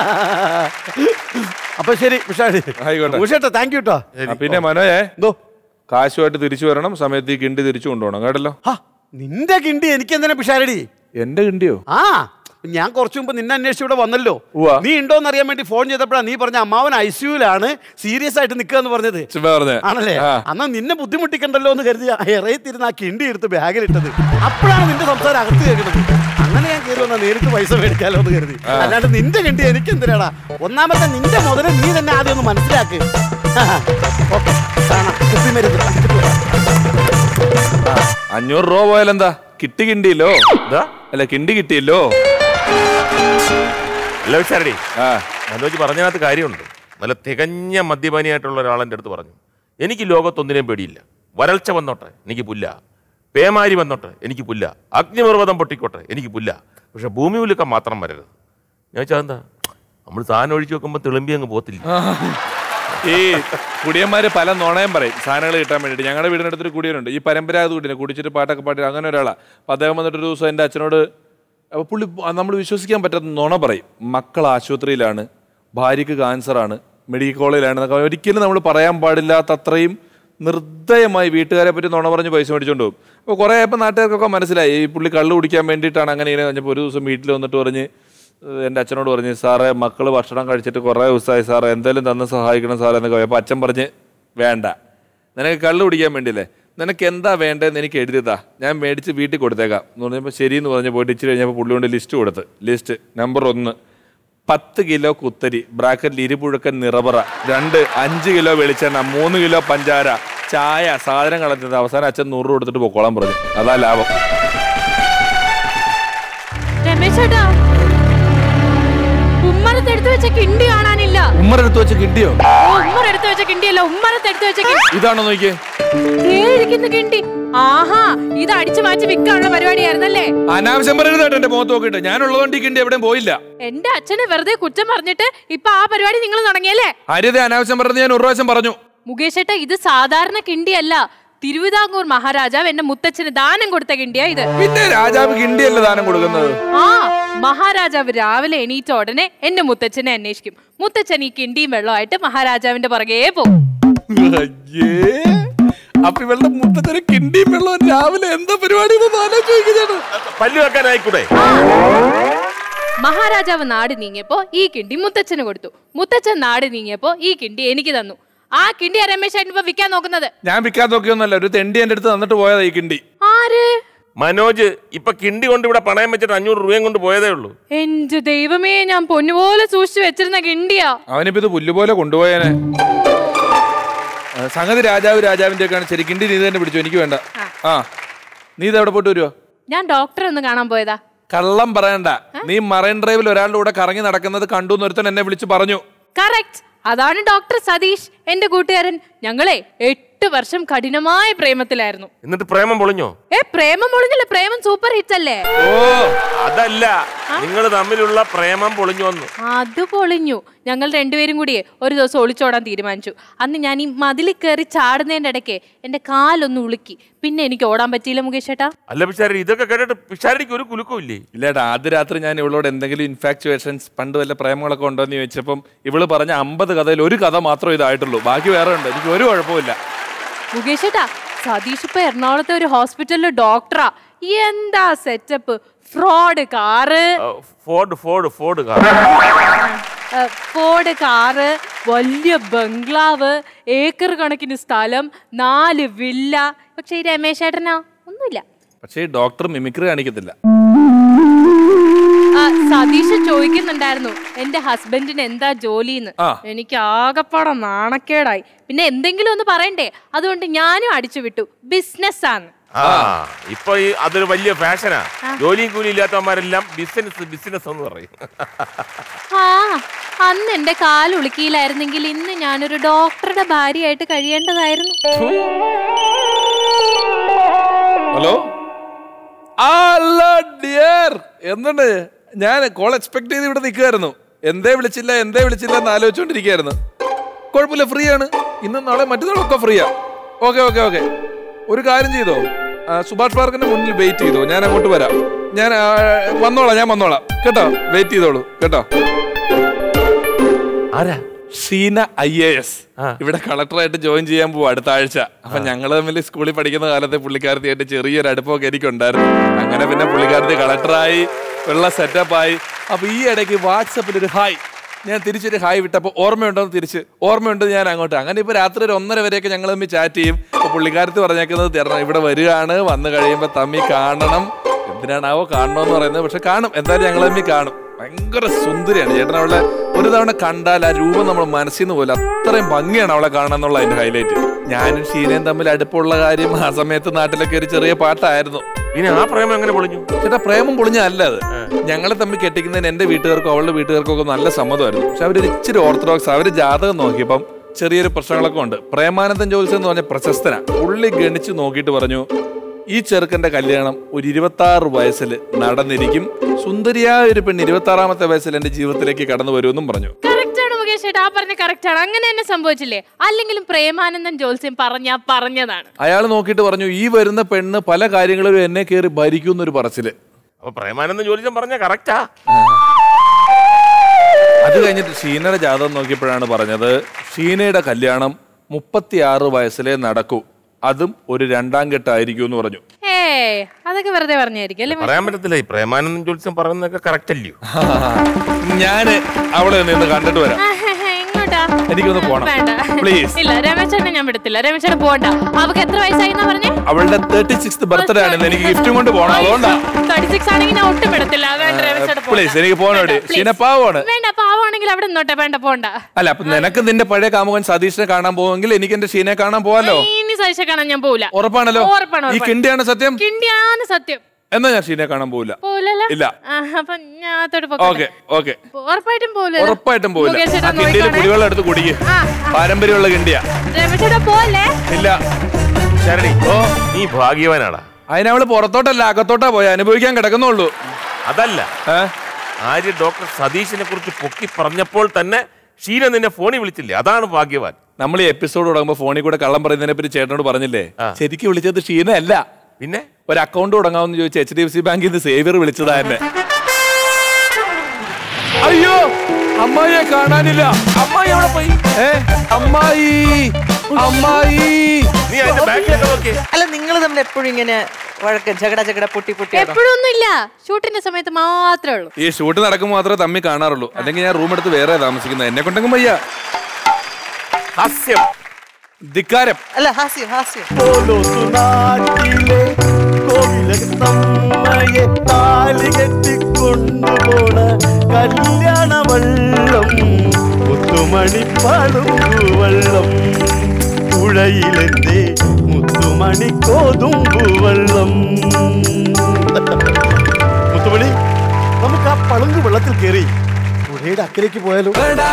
അപ്പൊ ശരി വിഷാടി ആയിക്കോട്ടെ. ഉഷേട്ടാ താങ്ക് യു കേട്ടോ ആ, പിന്നെ മനോജെ എന്തോ കാശുമായിട്ട് തിരിച്ചു വരണം സമയത്ത് ഈ കിണ്ടി തിരിച്ചു കൊണ്ടുപോകണം കേട്ടല്ലോ ഹാ നിന്റെ കിണ്ടി എനിക്ക് എന്തിനാ പിഷാരടി എന്റെ കിണ്ടിയോ ആ ഞാൻ കുറച്ചു മുമ്പ് നിന്നെ അന്വേഷിച്ച് ഇവിടെ വന്നല്ലോ ഉവ്വ. നീ ഉണ്ടോന്ന് അറിയാൻ വേണ്ടി ഫോൺ ചെയ്തപ്പോഴാണ് നീ പറഞ്ഞ അമ്മാവൻ ഐ സിയുലാണ് സീരിയസ് ആയിട്ട് നിൽക്കുക എന്ന് പറഞ്ഞത് ചുമ്മാ പറഞ്ഞേ ആണല്ലേ ആ. അന്നാ നിന്നെ ബുദ്ധിമുട്ടിക്കണ്ടല്ലോ എന്ന് കരുതി ഇറയത്തിരുന്ന് ആ കിണ്ടി എടുത്ത് ബാഗിലിട്ടത് അപ്പോഴാണ് നിന്റെ സംസാരം അകത്ത് കേൾക്കുന്നത് അങ്ങനെ ഞാൻ കയറി വന്നാൽ നേരിട്ട് പൈസ മേടിക്കാലോ എന്ന് കരുതി അല്ലാണ്ട് നിന്റെ കിണ്ടി എനിക്ക് എന്തിനാടാ ഒന്നാമത്തെ നിന്റെ മുതല് നീ തന്നെ ആദ്യം ഒന്ന് മനസ്സിലാക്ക് ഓക്കെ കാണാം കുപ്പിമരുന്ന് അടിച്ചിട്ട് വരാം. അഞ്ഞൂറ് രൂപ പോയാലെന്താ കിട്ടി കിണ്ടിയല്ലോ എന്താ അല്ല കിണ്ടി കിട്ടിയല്ലോ അല്ല വിശാരടി ആ മനോജ് പറഞ്ഞതിനകത്ത് കാര്യമുണ്ട് നല്ല തികഞ്ഞ മദ്യപാനിയായിട്ടുള്ള ഒരാളെൻ്റെ അടുത്ത് പറഞ്ഞു എനിക്ക് ലോകത്തൊന്നിനെയും പേടിയില്ല വരൾച്ച വന്നോട്ടെ എനിക്ക് പുല്ല പേമാരി വന്നോട്ടെ എനിക്ക് പുല്ല അഗ്നിപർവ്വതം പൊട്ടിക്കോട്ടെ എനിക്ക് പുല്ല പക്ഷെ ഭൂമി ഉലുക്കം മാത്രം വരരുത് ഞാൻ വെച്ചാൽ എന്താ നമ്മൾ സാധനം ഒഴിച്ചു വെക്കുമ്പോൾ തിളുമ്പി അങ്ങ് പോത്തില്ല ഈ കുടിയന്മാര് പല നുണയും പറയും സാധനങ്ങൾ കിട്ടാൻ വേണ്ടിയിട്ട് ഞങ്ങളുടെ വീടിനടുത്തൊരു കുടിയനുണ്ട് ഈ പരമ്പരാഗത കുടിയനെ കുടിച്ചിട്ട് പാട്ടൊക്കെ പാടി അങ്ങനെ ഒരാളാ അപ്പൊ അദ്ദേഹം വന്നിട്ട് ഒരു ദിവസം എൻ്റെ അച്ഛനോട് അപ്പൊ പുള്ളി നമ്മൾ വിശ്വസിക്കാൻ പറ്റാത്ത നുണ പറയും മക്കൾ ആശുപത്രിയിലാണ് ഭാര്യയ്ക്ക് ക്യാൻസറാണ് മെഡിക്കൽ കോളേജിലാണ് എന്നൊക്കെ ഒരിക്കലും നമ്മൾ പറയാൻ പാടില്ലാത്ത അത്രയും നിർദ്ദയമായി വീട്ടുകാരെ പറ്റി നുണ പറഞ്ഞ് പൈസ മേടിച്ചോണ്ട് പോകും അപ്പോൾ കുറേ ആയപ്പോൾ നാട്ടുകാർക്കൊക്കെ മനസ്സിലായി ഈ പുള്ളി കള്ള് കുടിക്കാൻ വേണ്ടിയിട്ടാണ് അങ്ങനെ ഇങ്ങനെ കഴിഞ്ഞപ്പോൾ ഒരു ദിവസം വീട്ടിൽ വന്നിട്ട് പറഞ്ഞ് ഏഹ് എൻ്റെ അച്ഛനോട് പറഞ്ഞു സാറേ മക്കള് ഭക്ഷണം കഴിച്ചിട്ട് കുറേ ദിവസമായി സാറേ എന്തായാലും തന്ന് സഹായിക്കണം സാറേ എന്നൊക്കെ അപ്പോൾ അച്ഛൻ പറഞ്ഞ് വേണ്ട നിനക്ക് കള്ള് കുടിക്കാൻ വേണ്ടിയില്ലേ നിനക്ക് എന്താ വേണ്ടതെന്ന് എനിക്ക് എഴുതിയതാ ഞാൻ മേടിച്ച് വീട്ടിൽ കൊടുത്തേക്കാം എന്ന് പറഞ്ഞപ്പോൾ ശരി എന്ന് പറഞ്ഞ് പോയിട്ട് ഇച്ചിരി കഴിഞ്ഞപ്പോൾ പുള്ളി കൊണ്ട് ലിസ്റ്റ് കൊടുത്ത് ലിസ്റ്റ് നമ്പർ ഒന്ന് പത്ത് കിലോ കുത്തരി ബ്രാക്കറ്റിൽ ഇരുപുഴുക്കൻ നിറപറ രണ്ട് അഞ്ച് കിലോ വെളിച്ചെണ്ണ മൂന്ന് കിലോ പഞ്ചാര ചായ സാധനം കളഞ്ഞത് അവസാനം അച്ഛൻ നൂറ് രൂപ കൊടുത്തിട്ട് പൊക്കോളാൻ പറഞ്ഞു അതാ ലാഭം രമേശ് ചേട്ടാ ഉമ്മറത്ത് എടുത്തു വെച്ച കിണ്ടി കാണാനില്ല ഉമ്മറെടുത്ത് വെച്ച് കിട്ടിയോ ഓ ഉമ്മറെടുത്ത് വെച്ച കിണ്ടിയല്ല ഉമ്മറത്ത് എടുത്തു വെച്ച കിണ്ടി ഇതാണോ നോക്കിയേ ദേ ഇരിക്കുന്ന കിണ്ടി ആഹാ ഇത് അടിച്ചു മാറ്റി വിൽക്കാനുള്ള പരിപാടിയായിരുന്നല്ലേ അനാവശ്യം പറയരുതായിട്ട് എന്റെ മുഖത്ത് നോക്കിയിട്ട് ഞാനുള്ളതുകൊണ്ട് ഈ കിണ്ടി എവിടെയും പോയില്ല എന്റെ അച്ഛനെ വെറുതെ കുറ്റം പറഞ്ഞിട്ട് ഇപ്പൊ ആ പരിപാടി നിങ്ങൾ തുടങ്ങിയല്ലേ ആര്യത അനാവശ്യം പറഞ്ഞത് ഞാൻ ഒരു പ്രാവശ്യം പറഞ്ഞു മുകേഷ് ഏട്ടാ ഇത് സാധാരണ കിണ്ടിയല്ല തിരുവിതാംകൂർ മഹാരാജാവ് എന്റെ മുത്തച്ഛന് ദാനം കൊടുത്ത കിണ്ടിയാ ഇത് പിന്നെ രാജാവ് കിണ്ടിയല്ലേ ദാനം കൊടുക്കുന്നത് ആ മഹാരാജാവ് രാവിലെ എണീറ്റ ഉടനെ എന്റെ മുത്തച്ഛനെ അന്വേഷിക്കും മുത്തച്ഛൻ ഈ കിണ്ടിയും വെള്ളമായിട്ട് മഹാരാജാവിന്റെ പുറകെ പോകും അയ്യേ അപ്പൊ ഇവളുടെ മുത്തച്ഛന് കിണ്ടിയും വെള്ളവും രാവിലെ എന്താ പരിപാടി ചോദിക്കുന്നതാണ് പല്ല് വെക്കാനായിക്കൂടെ മഹാരാജാവ് നാട് നീങ്ങിയപ്പോ ഈ കിണ്ടി മുത്തച്ഛന് കൊടുത്തു മുത്തച്ഛൻ നാട് നീങ്ങിയപ്പോ ഈ കിണ്ടി എനിക്ക് തന്നു ആ കിണ്ടി രമേശ് ഏട്ടൻ ഇപ്പൊ വിൽക്കാൻ നോക്കുന്നത് ഞാൻ വിൽക്കാൻ നോക്കിയൊന്നല്ല ഒരു തെണ്ടി എന്റെ അടുത്ത് തന്നിട്ട് പോയതാ ഈ കിണ്ടി ആര് മനോജ് ഇപ്പൊ കിണ്ടി കൊണ്ട് ഇവിടെ പണയം വെച്ചിട്ട് അഞ്ഞൂറ് രൂപയും കൊണ്ട് പോയതേ ഉള്ളൂ എന്റെ ദൈവമേ ഞാൻ പൊന്നുപോലെ സൂക്ഷിച്ചു വെച്ചിരുന്ന കിണ്ടിയാ അവനിപ്പോ ഇത് പുല്ലുപോലെ കൊണ്ടുപോയനെ ആ, സംഗതി രാജാവ് രാജാവിന്റെ ഒക്കെയാണ് ശരി കിണ്ടി നീ തന്നെ പിടിച്ചു എനിക്ക് വേണ്ട ആ നീ ഇത് എവിടെ പോയിട്ട് വരുവോ ഞാൻ ഡോക്ടറെ ഒന്ന് കാണാൻ പോയതാ കള്ളം പറയണ്ട നീ മറൈൻ ഡ്രൈവിൽ ഒരാളുടെ കൂടെ കറങ്ങി നടക്കുന്നത് കണ്ടു എന്നൊരുത്തൻ എന്നെ വിളിച്ചു പറഞ്ഞു കറക്റ്റ് അതാണ് ഡോക്ടർ സതീഷ് എന്റെ കൂട്ടുകാരൻ ഞങ്ങളെ എട്ട് വർഷം കഠിനമായ പ്രേമത്തിലായിരുന്നു എന്നിട്ട് പ്രേമം പൊളിഞ്ഞോ ഏ പ്രേമം ഒളിഞ്ഞില്ല പ്രേമം സൂപ്പർ ഹിറ്റ് അല്ലേ ഓ അതല്ല നിങ്ങൾ തമ്മിലുള്ള പ്രേമം പൊളിഞ്ഞു വന്നു അത് പൊളിഞ്ഞു ഞങ്ങൾ രണ്ടുപേരും കൂടിയേ ഒരു ദിവസം ഒളിച്ചോടാൻ തീരുമാനിച്ചു അന്ന് ഞാൻ ഈ മതിലിൽ കയറി ചാടുന്നതിന്റെ ഇടയ്ക്ക് എന്റെ കാലൊന്ന് ഉളുക്കി പിന്നെ എനിക്ക് ഓടാൻ പറ്റിയില്ല മുകേഷ് ചേട്ടാ അല്ല പിഷാരി ഇതൊക്കെ കേട്ടിട്ട് പിഷാരിക്ക് ഒരു കുലുക്കും ഇല്ലേ ഇല്ലേട്ടാ ആദ്യ രാത്രി ഞാൻ ഇവളോട് എന്തെങ്കിലും ഇൻഫാക്ച്വേഷൻസ് പണ്ട് വല്ല പ്രേമങ്ങളൊക്കെ ഉണ്ടോ എന്ന് ചോദിച്ചപ്പം ഇവള് പറഞ്ഞ അമ്പത് കഥയിൽ ഒരു കഥ മാത്രമേ ഇതായിട്ടുള്ളൂ ബാക്കി വേറെ ഉണ്ട് എനിക്ക് ഒരു കുഴപ്പമില്ല മുകേഷ് ചേട്ടാ സതീഷ് ഇപ്പൊ എറണാകുളത്തെ ഒരു ഹോസ്പിറ്റലിലെ ഡോക്ടറാ എന്താ സെറ്റപ്പ് ഫ്രോഡ് കാറ് ആ, ഫോർഡ് ഫോർഡ് ഫോർഡ് കാർ ഏ, ഫോർഡ് കാറ് വലിയ ബംഗ്ലാവ് ഏക്കർ കണക്കിന് സ്ഥലം നാല് വില്ല പക്ഷെ ഈ രമേശ് ചേട്ടനോ ഒന്നുമില്ല പക്ഷേ ഈ ഡോക്ടർ മിമിക്രി കാണിക്കത്തില്ല ആ, സതീഷ് ചോദിക്കുന്നുണ്ടായിരുന്നു എന്റെ ഹസ്ബൻഡിന് എന്താ ജോലിന്ന് ആ. എനിക്ക് ആകപ്പാടെ നാണക്കേടായി പിന്നെ എന്തെങ്കിലും ഒന്ന് പറയണ്ടേ അതുകൊണ്ട് ഞാനും അടിച്ചു വിട്ടു ബിസിനസ് ആണ് ആ ഇപ്പൊ ഈ അതൊരു വലിയ ഫാഷനാ ജോലിയും കൂലി ഇല്ലാത്തവന്മാരെല്ലാം ബിസിനസ് ബിസിനസ് എന്ന് പറയും ആ അന്ന് എന്റെ കാൽ ഉളുക്കിയില്ലായിരുന്നെങ്കിൽ ഇന്ന് ഞാനൊരു ഡോക്ടറുടെ ഭാര്യയായിട്ട് കഴിയേണ്ടതായിരുന്നു ഹലോ ഹലോ ഡിയർ എന്തുണ്ട് ഞാൻ കോൾ എക്സ്പെക്ട് ചെയ്ത് ഇവിടെ നിൽക്കുമായിരുന്നു എന്തേ വിളിച്ചില്ല എന്തേ വിളിച്ചില്ല എന്ന് ആലോചിച്ചുകൊണ്ടിരിക്കുകയായിരുന്നു കുഴപ്പമില്ല ഫ്രീ ആണ് ഇന്നും നാളെ മറ്റന്നാളൊക്കെ ഫ്രീയാ ഓക്കെ ഓക്കെ ഓക്കെ ഒരു കാര്യം ചെയ്തോ ആ, സുഭാഷ് പാർക്കിന്റെ മുന്നിൽ വെയിറ്റ് ചെയ്തോ ഞാൻ അങ്ങോട്ട് വരാം ഞാൻ ആ, വന്നോളാം ഞാൻ വന്നോളാം കേട്ടോ വെയിറ്റ് ചെയ്തോളൂ കേട്ടോ ആരാ ഷീന ഐ എ എസ് ആ. ഇവിടെ കളക്ടറായിട്ട് ജോയിൻ ചെയ്യാൻ പോവും അടുത്ത ആഴ്ച അപ്പൊ ഞങ്ങൾ തമ്മിൽ സ്കൂളിൽ പഠിക്കുന്ന കാലത്തെ പുള്ളിക്കാരത്തിയായിട്ട് ചെറിയൊരു അടുപ്പമൊക്കെ എനിക്കുണ്ടായിരുന്നു അങ്ങനെ പിന്നെ പുള്ളിക്കാരത്തി കളക്ടറായി വെള്ള സെറ്റപ്പായി അപ്പൊ ഈ ഇടയ്ക്ക് വാട്സപ്പിൽ ഒരു ഹായ് ഞാൻ തിരിച്ചൊരു ഹായ് വിട്ടപ്പോൾ ഓർമ്മയുണ്ടോ എന്ന് തിരിച്ച് ഓർമ്മയുണ്ട് ഞാൻ അങ്ങോട്ട് അങ്ങനെ ഇപ്പൊ രാത്രി ഒരു ഒന്നര വരെയൊക്കെ ഞങ്ങൾ തമ്മിൽ ചാറ്റ് ചെയ്യും അപ്പൊ പുള്ളിക്കാരത്ത് പറഞ്ഞേക്കുന്നത് തരണം ഇവിടെ വരികയാണ് വന്നു കഴിയുമ്പോൾ തമ്മി കാണണം എന്തിനാണാവോ കാണണമെന്ന് പറയുന്നത് പക്ഷെ കാണും എന്തായാലും ഞങ്ങൾ തമ്മിൽ കാണും ഭയങ്കര സുന്ദരിയാണ് ചേട്ടൻ അവളെ ഒരു തവണ കണ്ടാൽ ആ രൂപം നമ്മൾ മനസ്സിൽ നിന്ന് പോലെ അത്രയും ഭംഗിയാണ് അവളെ കാണാൻ എന്നുള്ള അതിന്റെ ഹൈലൈറ്റ് ഞാനും ഷീനയും തമ്മിൽ അടുപ്പുള്ള കാര്യം ആ സമയത്ത് നാട്ടിലൊക്കെ ഒരു ചെറിയ പാട്ടായിരുന്നു പിന്നെ ആ പ്രേമം എങ്ങനെ പൊളിഞ്ഞു ചേട്ടാ പ്രേമം പൊളിഞ്ഞല്ല അത് ഞങ്ങളെ തമ്മിൽ കെട്ടിക്കുന്നതിന് എന്റെ വീട്ടുകാർക്കും അവളുടെ വീട്ടുകാർക്കും ഒക്കെ നല്ല സമ്മതമായിരുന്നു പക്ഷെ അവരൊരു ഇച്ചിരി ഓർത്തഡോക്സ് അവര് ജാതകം നോക്കിയപ്പം ചെറിയൊരു പ്രശ്നങ്ങളൊക്കെ ഉണ്ട് പ്രേമാനന്ദൻ ജ്യോത്സ്യം എന്ന് പറഞ്ഞ പ്രശസ്തന പുള്ളി ഗണിച്ച് നോക്കിയിട്ട് പറഞ്ഞു ഈ ചെറുക്കന്റെ കല്യാണം ഒരു ഇരുപത്തി ആറ് വയസ്സിൽ നടന്നിരിക്കും സുന്ദരിയായ ഒരു പെണ്ണ് ഇരുപത്തി ആറാമത്തെ വയസ്സിൽ എന്റെ ജീവിതത്തിലേക്ക് കടന്നു വരുമെന്നും പറഞ്ഞു കറക്റ്റ് ആണ് മുകേഷ് ചേട്ടാ ആ പറഞ്ഞ കറക്റ്റ് ആണ് അങ്ങനെ തന്നെ സംഭവിച്ചില്ലേ അല്ലെങ്കിലും പ്രേമാനന്ദൻ ജോത്സ്യം പറഞ്ഞ പറഞ്ഞതാണ് അയാൾ നോക്കിയിട്ട് പറഞ്ഞു ഈ വരുന്ന പെണ്ണ് പല കാര്യങ്ങളിലും എന്നെ കയറി ഭരിക്കും എന്നൊരു പറച്ചില് അപ്പൊ പ്രേമാനന്ദൻ ജോലിച്ചൻ പറഞ്ഞ കറക്റ്റാ അത് കഴിഞ്ഞിട്ട് ഷീനയുടെ ജാതകം നോക്കിയപ്പോഴാണ് പറഞ്ഞത് ഷീനയുടെ കല്യാണം മുപ്പത്തിയാറ് വയസ്സിലേ നടക്കൂ അതും ഒരു രണ്ടാം കെട്ടായിരിക്കും എന്ന് പറഞ്ഞു ഏ അതൊക്കെ വെറുതെ പറഞ്ഞായിരിക്കും അല്ലേ പറയാൻ പറ്റത്തില്ല ഈ പ്രേമാനന്ദൻ ജോലിച്ചൻ പറയുന്നതൊക്കെ കറക്റ്റ് അല്ലയോ ഞാന് അവളെ നിന്ന് കണ്ടിട്ട് വരാം എങ്ങോട്ടാ എനിക്കൊന്ന് പോണം വേണ്ട പ്ലീസ് ഇല്ല രമേശേട്ടനെ ഞാൻ വിടത്തില്ല രമേശേട്ടൻ പോണ്ട അവക്ക് എത്ര വയസ്സായി എന്നാ പറഞ്ഞേ അവളുടെ തേർട്ടി സിക്സ് ബർത്ത്ഡേ ആണ് ഇന്ന് എനിക്ക് ഗിഫ്റ്റും കൊണ്ട് പോണം അതുകൊണ്ടാ തേർട്ടി സിക്സ് ആണെങ്കിൽ ഞാൻ ഒട്ടും വിടത്തില്ല വേണ്ട രമേശേട്ടൻ പോണ്ട. പ്ലീസ് എനിക്ക് പോകണോടി വേണ്ട, please. ഷീന പാവമാണ് വേണ്ട പാവാണെങ്കിൽ അവിടെ നിന്നോട്ടെ വേണ്ട പോണ്ട അല്ല അപ്പൊ നിനക്ക് നിന്റെ പഴയ കാമുകൻ സതീഷിനെ കാണാൻ പോവെങ്കിൽ എനിക്ക് എന്റെ ഷീനെ കാണാൻ പോവാലോ ഇനി സഹിച്ച കാണാൻ ഞാൻ പോവില്ല ഉറപ്പാണല്ലോ ഉറപ്പാണ്, ഈ ഉറപ്പാണ്. കിണ്ടിയാണ് സത്യം കിണ്ടിയാണ് സത്യം എന്നാ ഞാൻ ഷീനെ കാണാൻ പോവില്ല പോലല്ലോ ഇല്ല. അപ്പൊ ഞാൻ അത്തോട്ട് ഓക്കെ ഓക്കെ ഉറപ്പായിട്ടും പോവില്ല ഉറപ്പായിട്ടും പോവില്ല മുകേഷ് ചേട്ടാ ആ കിണ്ടിയിൽ നോക്കിക്കോണേ. കുടിവെള്ളം എടുത്ത് കുടിക്ക് ആ. പാരമ്പര്യമുള്ള കിണ്ടിയാ രമേശേട്ടാ പോലെ ഇല്ല ശരണി ഓ നീ ഭാഗ്യവാനാടാ അതിനവള് പുറത്തോട്ടല്ല അകത്തോട്ടാ പോയ അനുഭവിക്കാൻ കിടക്കുന്നുള്ളൂ അതല്ല ഏ? ആര്യ ഡോക്ടർ സതീഷിനെ കുറിച്ച് പൊക്കി പറഞ്ഞപ്പോൾ തന്നെ ഷീന നിന്നെ ഫോണിൽ വിളിച്ചില്ലേ അതാണ് ഭാഗ്യവാൻ നമ്മൾ ഈ എപ്പിസോഡ് തുടങ്ങുമ്പോൾ ഫോണിൽ കൂടെ കള്ളം പറയുന്നതിനെ പറ്റി ചേട്ടനോട് പറഞ്ഞില്ലേ ആ. ശരിക്കും വിളിച്ചത് ഷീന അല്ല പിന്നെ ഒരു അക്കൗണ്ട് തുടങ്ങാമെന്ന് ചോദിച്ചു എച്ച് ഡി എഫ് സി ബാങ്കിൽ നിന്ന് സേവിയർ വിളിച്ചതാ എന്നെ അയ്യോ അമ്മായിയെ കാണാനില്ല അമ്മായി എവിടെ പോയി ഏ അമ്മായി അമ്മായി നീ അതിന്റെ ബാക്കിലൊക്കെ നോക്കി അല്ല നിങ്ങൾ തമ്മിൽ എപ്പോഴും ഇങ്ങനെ വഴക്ക് ജഗട ജഗട പൊട്ടി പൊട്ടി എപ്പോഴൊന്നും ഇല്ല ഷൂട്ടിന്റെ സമയത്ത് മാത്രമേ ഉള്ളൂ ഈ ഷൂട്ട് നടക്കുമ്പോൾ മാത്രമേ തമ്മി കാണാറുള്ളൂ അല്ലെങ്കിൽ ഞാൻ റൂം എടുത്ത് വേറെ താമസിക്കുന്നത് എന്നെ കൊണ്ടെങ്കിൽ വയ്യ ഹാസ്യം ധിക്കാരം അല്ല ഹാസ്യം ഹാസ്യം പോലൊത്തു നാട്ടിലെ കോവിലത്തമ്മയെ താലി കെട്ടിക്കൊണ്ടുപോണ കല്യാണ വള്ളം മുത്തുമണി പളുങ്കു വള്ളം പുഴയിലെന്റെ മുത്തുമണി കോതുമ്പു വള്ളം മുത്തുമണി നമുക്ക് ആ പളുങ്കു വെള്ളത്തിൽ കയറി പുഴയുടെ അക്കലേക്ക് പോയാലോ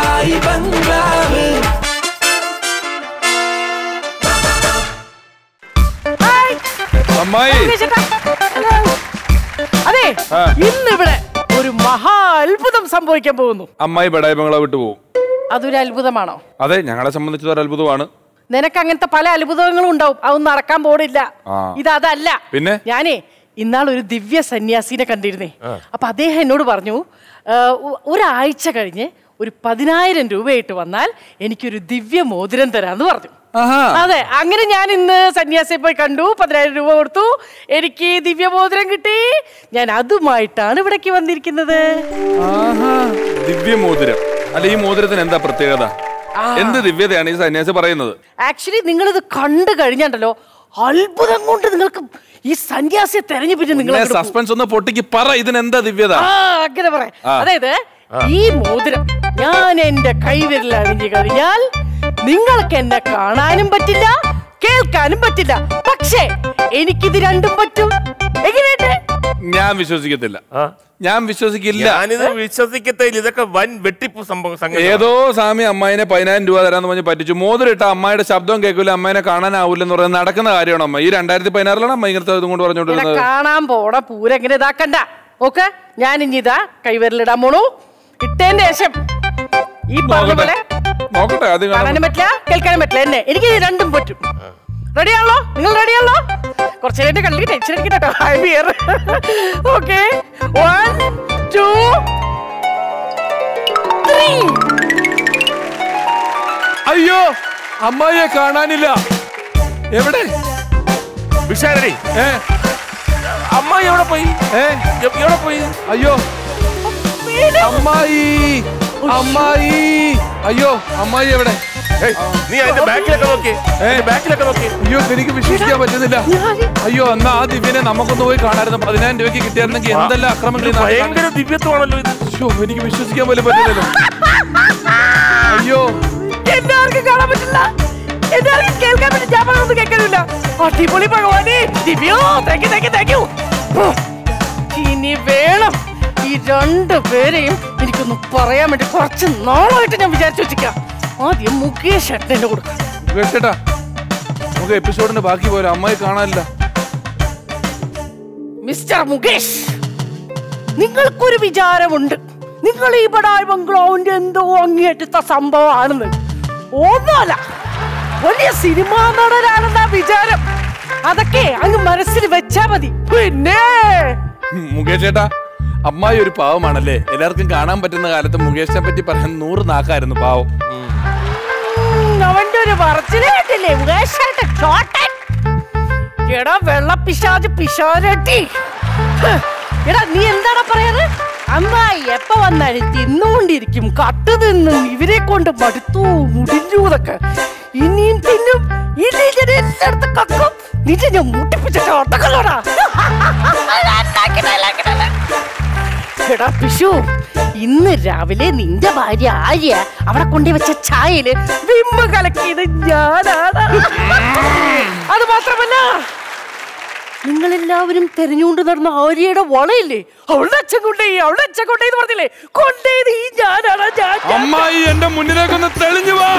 അമ്മായി അതെ ആ. ഇന്നിവിടെ ഒരു മഹാ അത്ഭുതം സംഭവിക്കാൻ പോകുന്നു അമ്മായി ബടായി ബംഗ്ലാവ് വിട്ടു പോകും അതൊരു അത്ഭുതമാണോ അതെ ഞങ്ങളെ സംബന്ധിച്ചത് ഒരു അത്ഭുതമാണ് നിനക്ക് അങ്ങനത്തെ പല അത്ഭുതങ്ങളും ഉണ്ടാവും അതൊന്നും നടക്കാൻ പോണില്ല ആ. ഇത് അതല്ല പിന്നെ? ഞാനേ ഇന്നാൾ ഒരു ദിവ്യ സന്യാസിനെ കണ്ടിരുന്നേ അപ്പൊ അദ്ദേഹം എന്നോട് പറഞ്ഞു "ആ, ഒ- ഒരാഴ്ച കഴിഞ്ഞ് ഒരു പതിനായിരം രൂപയായിട്ട് വന്നാൽ എനിക്കൊരു ദിവ്യ മോതിരം തരാന്ന് പറഞ്ഞു ആഹാ അതെ അങ്ങനെ ഞാൻ ഇന്ന് സന്യാസിയെ പോയി കണ്ടു പതിനായിരം രൂപ കൊടുത്തു എനിക്ക് ദിവ്യമോതിരം കിട്ടി ഞാൻ അതുമായിട്ടാണ് ഇവിടേക്ക് വന്നിരിക്കുന്നത് ആഹാ ദിവ്യമോതിരം അല്ല ഈ മോതിരത്തിന് എന്താ പ്രത്യേകത എന്ത് ദിവ്യതയാണ് ഈ സന്യാസി പറയുന്നത് ആക്ച്വലി നിങ്ങൾ ഇത് കണ്ടു കഴിഞ്ഞാണ്ടല്ലോ അത്ഭുതം കൊണ്ട് നിങ്ങൾക്ക് ഈ സന്യാസിയെ തെരഞ്ഞു പിന്നെ നിങ്ങൾ അങ്ങോട്ട് പോകും. സസ്പെൻസ് ഒന്ന് പൊട്ടിക്ക് പറ ഇതിന് എന്താ ദിവ്യത ആ അങ്ങനെ പറയാം ആ. അതായത് ഈ മോതിരം ഞാൻ എന്റെ കൈവിരൽ അണിഞ്ഞു കഴിഞ്ഞാൽ നിങ്ങൾക്ക് എന്നെ കാണാനും പറ്റില്ല കേൾക്കാനും പറ്റില്ല പക്ഷേ എനിക്കിത് രണ്ടും പറ്റും എങ്ങനെയുണ്ട് ഞാൻ വിശ്വസിക്കത്തില്ല ഞാൻ വിശ്വസിക്കില്ല ഞാനിത് വിശ്വസിക്കത്തില്ല ഇതൊക്കെ വൻ വെട്ടിപ്പ് സംഭവം സംഗതി ഏതോ സ്വാമി അമ്മായിനെ പതിനായിരം രൂപ തരാന്ന് പറഞ്ഞ് പറ്റിച്ചു മോതിരിട്ട അമ്മായിയുടെ ശബ്ദം കേൾക്കില്ല അമ്മായിനെ കാണാനാവൂലെന്ന് പറയുന്നത് നടക്കുന്ന കാര്യമാണ് അമ്മ ഈ രണ്ടായിരത്തി പതിനാറിലാണ് അമ്മ ഇങ്ങനത്തെ ഇതും കൊണ്ട് ഇങ്ങനെ പറഞ്ഞുകൊണ്ടിരുന്നത് കാണാൻ പോണ പൂര എങ്ങനെ ഇതാക്കണ്ട ഓക്കെ ഞാൻ ഇനി ഇതാ കൈവിരലിടാൻ പോണു ഇട്ടേന്റെ ശേഷം ഈ പറഞ്ഞ നോക്കട്ടെ പോലെ നോക്കട്ടെ ആദ്യം കാണാൻ കാണാനും പറ്റില്ല കേൾക്കാനും പറ്റില്ല എന്നെ എനിക്ക് ഇത് രണ്ടും പറ്റും റെഡിയാണല്ലോ നിങ്ങൾ റെഡിയാണല്ലോ കുറച്ച് നേരം കണ്ടിട്ട് ടെൻഷൻ അടിക്കട്ടോ I beer okay one two three അയ്യോ അമ്മായിയെ കാണാനില്ല എവിടെ വിഷാരടി ഏ അമ്മായി എവിടെ പോയി ഏ എ- എവിടെ പോയി അയ്യോ അമ്മായി അമ്മായി അയ്യോ അമ്മായി എവിടെ ഏയ്, നീ അതിന്റെ ബാക്കിലൊക്കെ നോക്കി ബാക്കിലൊക്കെ നോക്കി അയ്യോ എനിക്ക് വിശ്വസിക്കാൻ പറ്റുന്നില്ല അയ്യോ എന്നാ ആ ദിവ്യനെ നമുക്കൊന്ന് പോയി കാണായിരുന്നു പതിനായിരം രൂപയ്ക്ക് കിട്ടിയായിരുന്നെങ്കിൽ എന്തെല്ലാം അക്രമങ്ങൾ ഈ നാട്ടിൽ ഭയങ്കര ദിവ്യത്വമാണല്ലോ ഇത് ശ്ശോ, എനിക്ക് വിശ്വസിക്കാൻ പോലും പറ്റുന്നില്ലല്ലോ അയ്യോ എല്ലാവർക്കും കാണാൻ പറ്റില്ല എല്ലാവർക്കും കേൾക്കാൻ പറ്റില്ല ഞാൻ പറഞ്ഞൊന്നും കേൾക്കാനില്ല അടിപൊളി ഭഗവാനെ ദിവ്യോ thank you thank you thank you ഇനി വേണം ഈ രണ്ടു പേരെയും എനിക്കൊന്ന് പറയാൻ വേണ്ടി കുറച്ച് നാളായിട്ട് ഞാൻ വിചാരിച്ചു വെച്ചിരിക്കാം ആദ്യം മുകേഷ് ഏട്ടനെ കൊടുക്കാം മുകേഷ് ചേട്ടാ നമുക്ക് എപ്പിസോഡിന്റെ ബാക്കി പോലെ അമ്മായി കാണാനില്ല മിസ്റ്റർ മുകേഷ് നിങ്ങൾക്കൊരു വിചാരമുണ്ട് നിങ്ങൾ ഈ ബഡായ് ബംഗ്ലാവിന്റെ എന്തോ അങ്ങേറ്റത്തെ സംഭവമാണെന്ന് ഒന്നുമല്ല വലിയ സിനിമാ നടനാണെന്ന വിചാരം അതൊക്കെ അങ്ങ് മനസ്സിൽ വെച്ചാ മതി പിന്നെ ഉം, മുകേഷ് ചേട്ടാ അമ്മായി ഒരു പാവമാണല്ലേ എല്ലാവർക്കും കാണാൻ പറ്റുന്ന കാലത്ത് മുകേഷിനെ പറ്റി പറയാൻ നൂറ് നാക്കായിരുന്നു പാവം ഉം, അവന്റെ ഒരു പറച്ചില് കേട്ടില്ലേ മുകേഷ് ഏട്ടൻ, ചോട്ടൻ. എടാ വെള്ളപ്പിശാജ് പിശാരട്ടി ഹ്, എടാ നീ എന്താടാ പറയാറ് അമ്മായി എപ്പ വന്നാലും തിന്നുകൊണ്ടിരിക്കും കട്ട് തിന്നും ഇവരെ കൊണ്ട് മടുത്തു മുടിഞ്ഞു ഇതൊക്കെ ഇനിയും തിന്നും ഇനി ഞാൻ എല്ലായിടത്തും കക്കും നിന്നെ ഞാൻ മുട്ടിപ്പിച്ചിട്ട് ഒട്ടക്കല്ലോടാ എടാ പിഷു ഇന്ന് രാവിലെ നിന്റെ ഭാര്യ ആര്യ അവിടെ കൊണ്ടു വെച്ച ചായയില് വിമ്മ കലക്കിയത് ഞാനാണ് അത് മാത്രമല്ല നിങ്ങളെല്ലാവരും തെരഞ്ഞുകൊണ്ട് നടന്ന ആര്യയുടെ വളയില്ലേ അവളുടെ അച്ഛൻ കൊണ്ടേ അവളുടെ അച്ഛൻ കൊണ്ടേ എന്ന് പറഞ്ഞില്ലേ കൊണ്ടേത് ഈ ഞാനാണ് ഞാൻ ഞാൻ. അമ്മായി എന്റെ മുന്നിലേക്കൊന്ന് തെളിഞ്ഞു വാ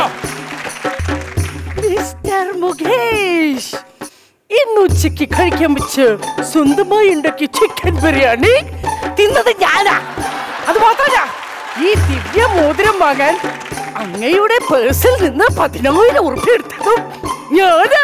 മിസ്റ്റർ മുകേഷ് ഇന്ന് ഉച്ചയ്ക്ക് കഴിക്കാൻ വെച്ച് സ്വന്തമായി ഉണ്ടാക്കിയ ചിക്കൻ ബിരിയാണി തിന്നത് ഞാനാ അത് മാത്രമല്ല ഈ ദിവ്യ മോതിരം വാങ്ങാൻ അങ്ങയുടെ പേഴ്സിൽ നിന്ന് പതിനായിരം ഉറുപ്പ്യ എടുത്തതും ഞാനാ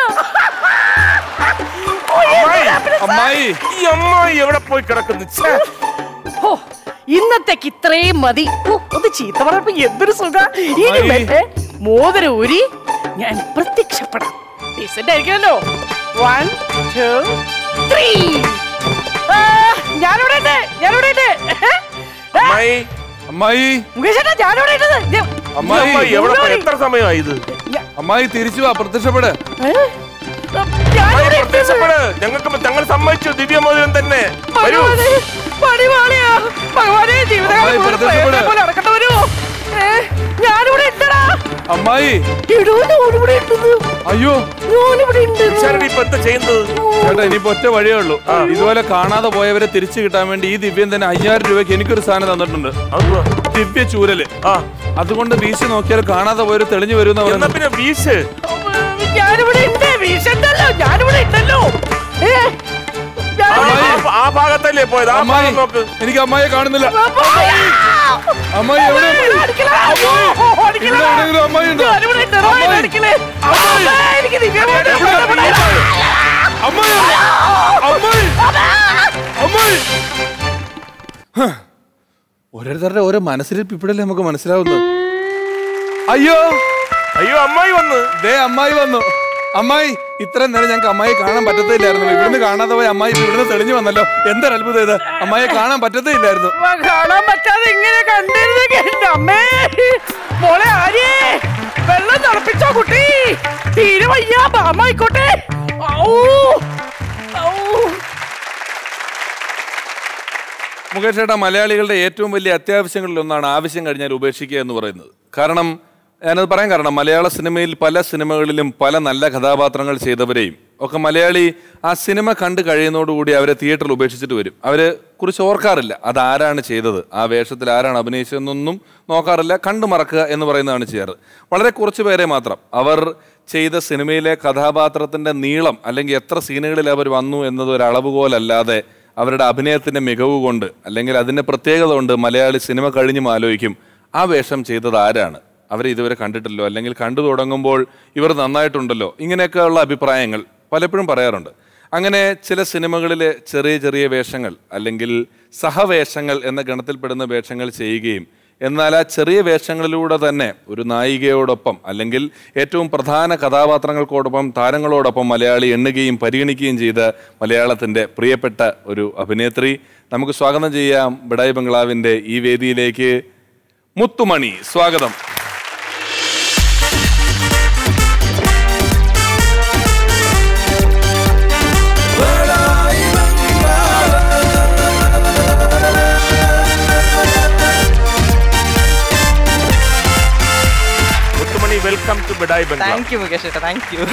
ഓ, എന്തിനാ പിന്നെ സാ- അമ്മായി ഈ അമ്മായി എവിടെ പോയി കിടക്കുന്നു ഛേ. ഓ, ഇന്നത്തേക്ക് ഇത്രയും മതി ഓ, ഒന്ന് ചീത്ത പറഞ്ഞപ്പോ എന്തൊരു സുഖ ഇനി അമ്മായി. മറ്റേ മോതിരം ഊരി ഞാൻ പ്രത്യക്ഷപ്പെടാം ഡീസന്റ് ആയിരിക്കുമല്ലോ വൺ ടു ത്രീ ഞാനിവിടെ ഉണ്ട് ഞാനിവിടെ ഉണ്ട് ഏ, അമ്മായി അമ്മായി മുകേഷ് ചേട്ടാ ഞാനിവിടെ ഉണ്ട് ദേ, ഈ അമ്മായി അമ്മായി എവിടെ പോയി എത്ര സമയമായി ഇത് അമ്മായി തിരിച്ചു വാ പ്രത്യക്ഷപ്പെട് ഏ? ഞാനിവിടെ അമ്മായി ഉണ്ട്. പ്രത്യക്ഷപ്പെട് ഞങ്ങൾക്ക് ഞങ്ങൾ സമ്മതിച്ചു ദിവ്യമോചനം തന്നെ വരൂ ഭഗവാനെ, പണിവാളിയാ. ഭഗവാനെ, ജീവിതകാലം അമ്മായി, മുഴുവൻ പ്രത്യക്ഷപ്പെട്. പ്രേതത്തെ പോലെ നടക്കേണ്ടി വരുമോ? ഏ, ഞാനിവിടെ ഉണ്ടെടാ. അമ്മായി എടോ, ഞാനിവിടെ ഉണ്ടെന്ന്. അയ്യോ ഞാനിവിടെ ഉണ്ടെന്ന്. ശരടി ഇപ്പൊ എന്താ ചെയ്യുന്നത് ചേട്ടാ ഇനിയിപ്പോ ഒറ്റ വഴിയേ ഉള്ളൂ ഇതുപോലെ കാണാതെ പോയവരെ തിരിച്ചു കിട്ടാൻ വേണ്ടി ഈ ദിവ്യൻ തന്നെ അയ്യായിരം രൂപയ്ക്ക് എനിക്കൊരു സാധനം തന്നിട്ടുണ്ട് അതുവാ. ദിവ്യ ചൂരല് ആ അതുകൊണ്ട് വീശി നോക്കിയാൽ കാണാതെ പോയൊരു തെളിഞ്ഞു വരുന്ന എന്നാ പിന്നെ വീശ് ഞാനിവിടെ ഉണ്ട്. വീശണ്ടല്ലോ. ഞാനിവിടെ ഉണ്ടല്ലോ. ഏ, ആ, ഞാനിവിടെ- ആ- ആ ഭാഗത്തല്ലേ പോയത് ആ അമ്മായി ഭാഗം നോക്ക് എനിക്ക് അമ്മായിയെ കാണുന്നില്ല അമ്മായി. അമ്മായി എവിടെ അമ്മായി, അടിക്കലാ. അയ്യോ, അടിക്കലാ. ഇവിടെ എവിടെയെങ്കിലും അമ്മായി ഉണ്ടോ? ഞാനിവിടെ ഉണ്ട്. അമ്മായി, അമ്മായി. അടിക്കലേ. അമ്മായി, എനിക്ക് ദിവ്യമോചനം എവിടെ? ഇഷ്ടപ്പെടില്ല. അമ്മായി അമ്മായി അമ്മായി ഹ. ഓരോരുത്തരുടെ ഓരോ മനസ്സിലിരിപ്പ് ഇപ്പോഴല്ലേ നമുക്ക് മനസ്സിലാവുന്നത് അയ്യോ അയ്യോ അമ്മായി വന്ന് ദേ അമ്മായി വന്നു അമ്മായി ഇത്രയും നേരം ഞങ്ങൾക്ക് അമ്മായി കാണാൻ പറ്റത്തില്ലായിരുന്നു ഇവിടുന്ന് കാണാതെ പോയി അമ്മായി ഇപ്പൊ ഇവിടുന്ന് തെളിഞ്ഞു വന്നല്ലോ എന്തൊരു അത്ഭുതം ഇത് അമ്മായിയെ കാണാൻ പറ്റത്തില്ലായിരുന്നു ഉവ്വ, കാണാൻ പറ്റാതെ ഇങ്ങനെ കണ്ടിരുന്നെങ്കിൽ എന്റെ അമ്മേ മോളെ ആര്യേ വെള്ളം തിളപ്പിച്ചോ കുട്ടി തീരെ വയ്യ ബാമായിക്കോട്ടെ ഔ, ഔ. മുകേഷ് ചേട്ടാ മലയാളികളുടെ ഏറ്റവും വലിയ അത്യാവശ്യങ്ങളിൽ ഒന്നാണ് ആവശ്യം കഴിഞ്ഞാൽ ഉപേക്ഷിക്കുക എന്ന് പറയുന്നത് കാരണം ഞാനത് പറയാൻ കാരണം മലയാള സിനിമയിൽ പല സിനിമകളിലും പല നല്ല കഥാപാത്രങ്ങൾ ചെയ്തവരെയും ഒക്കെ മലയാളി ആ സിനിമ കണ്ടു കഴിയുന്നതോടുകൂടി അവരെ തിയേറ്ററിൽ ഉപേക്ഷിച്ചിട്ട് വരും അവരെ കുറിച്ച് ഓർക്കാറില്ല അത് ആരാണ് ചെയ്തത് ആ വേഷത്തിൽ ആരാണ് അഭിനയിച്ചതെന്നൊന്നും നോക്കാറില്ല കണ്ടു മറക്കുക എന്ന് പറയുന്നതാണ് ചെയ്യാറ് വളരെ കുറച്ച് പേരെ മാത്രം അവർ ചെയ്ത സിനിമയിലെ കഥാപാത്രത്തിന്റെ നീളം അല്ലെങ്കിൽ എത്ര സീനുകളിൽ അവർ വന്നു എന്നത് ഒരു അളവുകോലല്ലാതെ അവരുടെ അഭിനയത്തിന്റെ മികവ് കൊണ്ട് അല്ലെങ്കിൽ അതിന്റെ പ്രത്യേകത കൊണ്ട് മലയാളി സിനിമ കഴിഞ്ഞും ആലോചിക്കും ആ വേഷം ചെയ്തത് ആരാണ് അവരെ ഇതുവരെ കണ്ടിട്ടില്ലോ അല്ലെങ്കിൽ കണ്ടു തുടങ്ങുമ്പോൾ ഇവർ നന്നായിട്ടുണ്ടല്ലോ ഇങ്ങനെയൊക്കെയുള്ള അഭിപ്രായങ്ങൾ പലപ്പോഴും പറയാറുണ്ട് അങ്ങനെ ചില സിനിമകളിലെ ചെറിയ ചെറിയ വേഷങ്ങൾ അല്ലെങ്കിൽ സഹവേഷങ്ങൾ എന്ന ഗണത്തിൽപ്പെടുന്ന വേഷങ്ങൾ ചെയ്യുകയും എന്നാൽ ആ ചെറിയ വേഷങ്ങളിലൂടെ തന്നെ ഒരു നായികയോടൊപ്പം അല്ലെങ്കിൽ ഏറ്റവും പ്രധാന കഥാപാത്രങ്ങൾക്കോടൊപ്പം താരങ്ങളോടൊപ്പം മലയാളി എണ്ണുകയും പരിഗണിക്കുകയും ചെയ്ത മലയാളത്തിൻ്റെ പ്രിയപ്പെട്ട ഒരു അഭിനേത്രി നമുക്ക് സ്വാഗതം ചെയ്യാം ബിഡായി ബംഗ്ലാവിൻ്റെ ഈ വേദിയിലേക്ക് മുത്തുമണി സ്വാഗതം മുത്തുമണി വെൽക്കം ടു ബിഡായി ബംഗ്ലാവ് താങ്ക് യു മുകേഷ് ചേട്ടാ താങ്ക് യു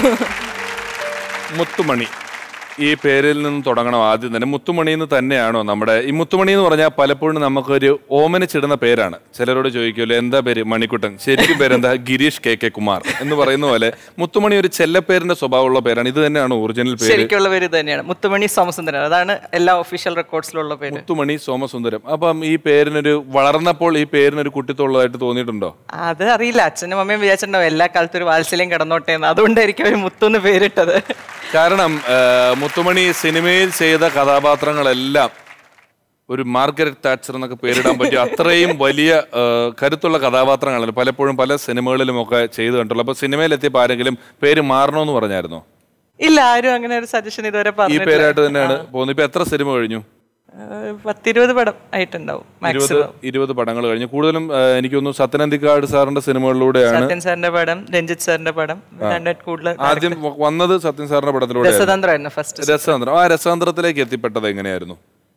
മുത്തുമണി ഈ പേരിൽ നിന്ന് തുടങ്ങണം ആദ്യം തന്നെ മുത്തുമണി എന്ന് തന്നെയാണോ നമ്മുടെ ഈ മുത്തുമണി എന്ന് പറഞ്ഞാൽ പലപ്പോഴും നമുക്കൊരു ഓമനിച്ചിടുന്ന പേരാണ് ചിലരോട് ചോദിക്കുമല്ലോ എന്താ പേര് മണിക്കുട്ടൻ ശരിക്കും പേരെന്താ ഗിരീഷ് കെ കെ കുമാർ എന്ന് പറയുന്ന പോലെ മുത്തുമണി ഒരു ചെല്ലപ്പേരിന്റെ സ്വഭാവമുള്ള പേരാണ് ഇത് തന്നെയാണ് ഒറിജിനൽ പേര് ശരിക്കുള്ള പേര് ഇത് തന്നെയാണ് മുത്തുമണി സോമസുന്ദരൻ അതാണ് എല്ലാ ഒഫീഷ്യൽ റെക്കോർഡ്സിലുള്ള പേര് മുത്തുമണി സോമസുന്ദരം അപ്പം ഈ പേരിനൊരു വളർന്നപ്പോൾ ഈ പേരിനൊരു കുട്ടിത്തുള്ളതായിട്ട് തോന്നിയിട്ടുണ്ടോ അത് അറിയില്ല അച്ഛനും അമ്മയും വിചാരിച്ചിട്ടുണ്ടാവും എല്ലാ കാലത്തും ഒരു വാത്സല്യം കിടന്നോട്ടെ എന്ന് അതുകൊണ്ടായിരിക്കും അവർ മുത്തുന്ന് പേരിട്ടത് കാരണം ആ, മുത്തുമണി സിനിമയിൽ ചെയ്ത കഥാപാത്രങ്ങളെല്ലാം ഒരു മാർഗരറ്റ് താച്ചർ എന്നൊക്കെ പേരിടാൻ പറ്റിയ അത്രയും വലിയ ആ, കരുത്തുള്ള കഥാപാത്രങ്ങളാണ് പലപ്പോഴും പല സിനിമകളിലും ഒക്കെ ചെയ്തു കണ്ടുള്ളൂ അപ്പൊ സിനിമയിലെത്തിയപ്പോൾ ആരെങ്കിലും പേര് മാറണമെന്ന് പറഞ്ഞായിരുന്നു ഇല്ല ആരും അങ്ങനെ ഒരു സജഷൻ ഇതുവരെ ഈ പറഞ്ഞിട്ടില്ല പേരായിട്ട് തന്നെയാണ് പോകുന്നത് ഇപ്പൊ എത്ര സിനിമ കഴിഞ്ഞു ഏഹ് പത്തിരുപത് പടം ആയിട്ടുണ്ടാവും ഇരുപത് മാക്സിമം ഇരുപത് പടങ്ങൾ കഴിഞ്ഞു കൂടുതലും ആ, എനിക്ക് തോന്നുന്നു സത്യനന്ദിക്കാട് സാറിന്റെ സിനിമകളിലൂടെയാണ് സത്യൻ സാറിന്റെ പടം രഞ്ജിത്ത് സാറിന്റെ പടം രണ്ടായിട്ട് കൂടുതൽ ആദ്യം വന്നത് സത്യൻ സാറിന്റെ പടത്തിലൂടെ രസതന്ത്രമായിരുന്നു ഫസ്റ്റ് രസതന്ത്രം ആ രസതന്ത്രത്തിലേക്ക് എത്തിപ്പെട്ടത് എങ്ങനെയായിരുന്നു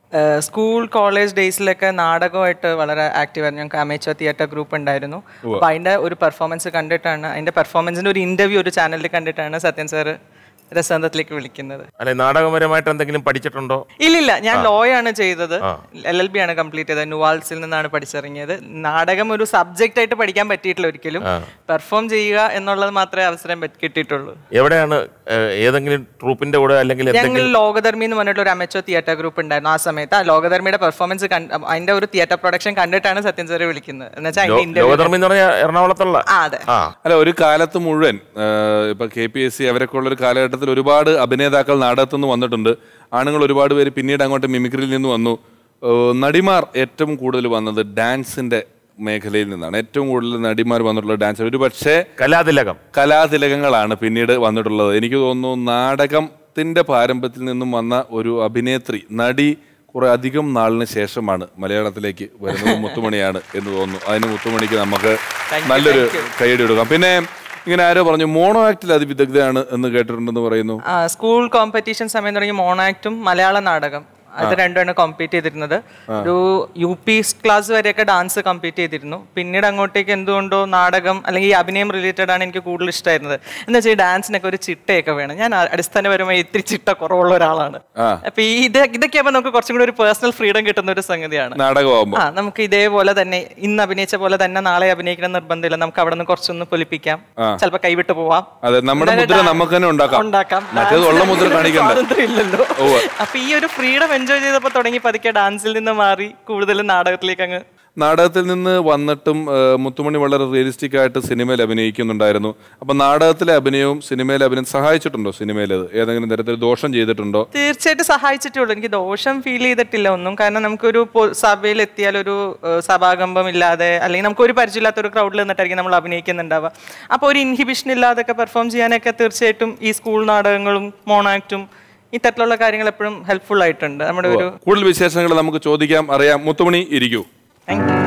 സ്കൂൾ കോളേജ് ഡേയ്സിലൊക്കെ നാടകമായിട്ട് വളരെ ആക്റ്റീവ് ആയിരുന്നു ഞങ്ങൾക്ക് അമേച്ചർ തിയേറ്റർ ഗ്രൂപ്പ് ഉണ്ടായിരുന്നു അപ്പൊ അതിന്റെ ഒരു പെർഫോമൻസ് കണ്ടിട്ടാണ് അതിന്റെ പെർഫോമൻസിന്റെ ഒരു ഇന്റർവ്യൂ ഒരു ചാനലിൽ കണ്ടിട്ടാണ് സത്യൻ സാറ് രസതന്ത്രത്തിലേക്ക് വിളിക്കുന്നത് അല്ലെ നാടകപരമായിട്ട് എന്തെങ്കിലും പഠിച്ചിട്ടുണ്ടോ ഇല്ലില്ല ഞാൻ ലോ ആണ് ചെയ്തത് എൽ എൽ ബി ആണ് കംപ്ലീറ്റ് ചെയ്തത് നുവാൽസിൽ നിന്നാണ് പഠിച്ചിറങ്ങിയത് നാടകം ഒരു സബ്ജക്റ്റ് ആയിട്ട് പഠിക്കാൻ പറ്റിയിട്ടില്ല ഒരിക്കലും പെർഫോം ചെയ്യുക എന്നുള്ളത് മാത്രമേ അവസരം പറ്റി- കിട്ടിയിട്ടുള്ളൂ എവിടെയാണ് ഏഹ്, ഏതെങ്കിലും ട്രൂപ്പിന്റെ കൂടെ അല്ലെങ്കിൽ ഞങ്ങൾ എന്തെങ്കിലും ലോകധർമ്മി എന്ന് പറഞ്ഞിട്ട് ഒരു അമച്ചോ തിയേറ്റർ ഗ്രൂപ്പ് ഉണ്ടായിരുന്നു ആ സമയത്ത് ആ ലോകധർമ്മിയുടെ പെർഫോമൻസ് അതിന്റെ ഒരു തിയേറ്റർ പ്രൊഡക്ഷൻ കണ്ടിട്ടാണ് സത്യൻ സാറെ വിളിക്കുന്നത് എന്ന് വെച്ചാൽ അതിന്റെ ഇന്റർവ്യൂ ലോകധർമ്മി എന്ന് പറഞ്ഞാൽ എറണാകുളത്തുള്ള ആ അതെ ആ അല്ല ഒരു കാലത്ത് മുഴുവൻ ആ, ഇപ്പൊ കെ പി എസ് സി അവരൊക്കെ ഉള്ള ഒരു കാലഘട്ടത്തിൽ ഒരുപാട് അഭിനേതാക്കൾ നാടകത്തു നിന്ന് വന്നിട്ടുണ്ട് ആണുങ്ങൾ ഒരുപാട് പേര് പിന്നീട് അങ്ങോട്ട് മിമിക്രിയിൽ നിന്ന് വന്നു ഏ, നടിമാർ ഏറ്റവും കൂടുതൽ വന്നത് ഡാൻസിന്റെ മേഖലയിൽ നിന്നാണ് ഏറ്റവും കൂടുതൽ നടിമാർ വന്നിട്ടുള്ള ഡാൻസ് ഒരു പക്ഷേ കലാതിലകം കലാതിലകങ്ങളാണ് പിന്നീട് വന്നിട്ടുള്ളത് എനിക്ക് തോന്നുന്നു നാടകത്തിന്റെ പാരമ്പര്യത്തിൽ നിന്നും വന്ന ഒരു അഭിനേത്രി നടി കുറെ അധികം നാളിന് ശേഷമാണ് മലയാളത്തിലേക്ക് വരുന്നത് മുത്തുമണിയാണ് എന്ന് തോന്നുന്നു അതിന് മുത്തുമണിക്ക് നമുക്ക് നല്ലൊരു കൈയടി കൊടുക്കാം പിന്നെ ഇങ്ങനെ ആരോ പറഞ്ഞു മോണോ ആക്ടിൽ അത് വിദഗ്ധയാണ് എന്ന് കേട്ടിട്ടുണ്ടെന്ന് പറയുന്നു ആ, സ്കൂൾ കോമ്പറ്റീഷൻ സമയം തുടങ്ങി മോണാക്റ്റും മലയാള നാടകം അത് രണ്ടുമാണ് കോമ്പീറ്റ് ചെയ്തിരുന്നത് ഒരു യു പി ക്ലാസ് വരെയൊക്കെ ഡാൻസ് കംപ്ലീറ്റ് ചെയ്തിരുന്നു പിന്നീട് അങ്ങോട്ടേക്ക് എന്തുകൊണ്ടോ നാടകം അല്ലെങ്കിൽ ഈ അഭിനയം റിലേറ്റഡ് ആണ് എനിക്ക് കൂടുതൽ ഇഷ്ടമായിരുന്നത് എന്ന് വെച്ചാൽ ഈ ഡാൻസിനൊക്കെ ഒരു ചിട്ടയൊക്കെ വേണം ഞാൻ ആ- അടിസ്ഥാനപരമായി ഇത്തിരി ചിട്ട കുറവുള്ള ഒരാളാണ് അപ്പൊ ഈ ഇത് ഇതൊക്കെ ആകുമ്പോൾ നമുക്ക് കുറച്ചും കൂടി ഒരു പേഴ്സണൽ ഫ്രീഡം കിട്ടുന്ന ഒരു സംഗതിയാണ് നാടകമാകുമ്പോൾ ആ നമുക്ക് ഇതേപോലെ തന്നെ ഇന്ന് അഭിനയിച്ച പോലെ തന്നെ നാളെ അഭിനയിക്കണം നിർബന്ധമില്ല നമുക്ക് അവിടെ നിന്ന് കുറച്ചൊന്ന് പൊലിപ്പിക്കാം ചിലപ്പോൾ കൈവിട്ട് പോവാം അതെ നമ്മുടെ മുദ്ര നമുക്ക് തന്നെ ഉണ്ടാക്കാം ഉണ്ടാക്കാം മറ്റേത് ഉള്ള മുദ്ര കാണിക്കണ്ട സ്വാതന്ത്ര്യം ഇല്ലല്ലോ അപ്പൊ ഈ ഒരു ഫ്രീഡം എൻജോയ് ചെയ്തപ്പോ തുടങ്ങി പതുക്കെ ഡാൻസിൽ നിന്ന് മാറി കൂടുതലും നാടകത്തിലേക്ക് അങ്ങ് നാടകത്തിൽ നിന്ന് വന്നിട്ടും ആ, മുത്തുമണി വളരെ റിയലിസ്റ്റിക് ആയിട്ട് സിനിമയിൽ അഭിനയിക്കുന്നുണ്ടായിരുന്നു അപ്പൊ നാടകത്തിലെ അഭിനയവും സിനിമയിലെ അഭിനയം സഹായിച്ചിട്ടുണ്ടോ സിനിമയിൽ അത് ഏതെങ്കിലും തരത്തിൽ ദോഷം ചെയ്തിട്ടുണ്ടോ തീർച്ചയായിട്ടും സഹായിച്ചിട്ടുള്ളൂ എനിക്ക് ദോഷം ഫീൽ ചെയ്തിട്ടില്ല ഒന്നും കാരണം നമുക്കൊരു പൊ- സഭയിൽ എത്തിയാൽ ഒരു ഏഹ്, സഭാകമ്പം ഇല്ലാതെ അല്ലെങ്കിൽ നമുക്ക് ഒരു പരിചയമില്ലാത്ത ഒരു ക്രൗഡിൽ നിന്നിട്ടായിരിക്കും നമ്മൾ അഭിനയിക്കുന്നുണ്ടാവുക അപ്പോൾ ഒരു ഇൻഹിബിഷൻ ഇല്ലാതൊക്കെ പെർഫോം ചെയ്യാനൊക്കെ തീർച്ചയായിട്ടും ഈ സ്കൂൾ നാടകങ്ങളും മോണാക്റ്റും ഇത്തരത്തിലുള്ള കാര്യങ്ങൾ എപ്പോഴും ഹെൽപ്ഫുൾ ആയിട്ടുണ്ട് നമ്മുടെ ഒരു കൂടുതൽ വിശേഷങ്ങൾ നമുക്ക് ചോദിക്കാം അറിയാം മുത്തുമണി ഇരിക്കൂ താങ്ക് യു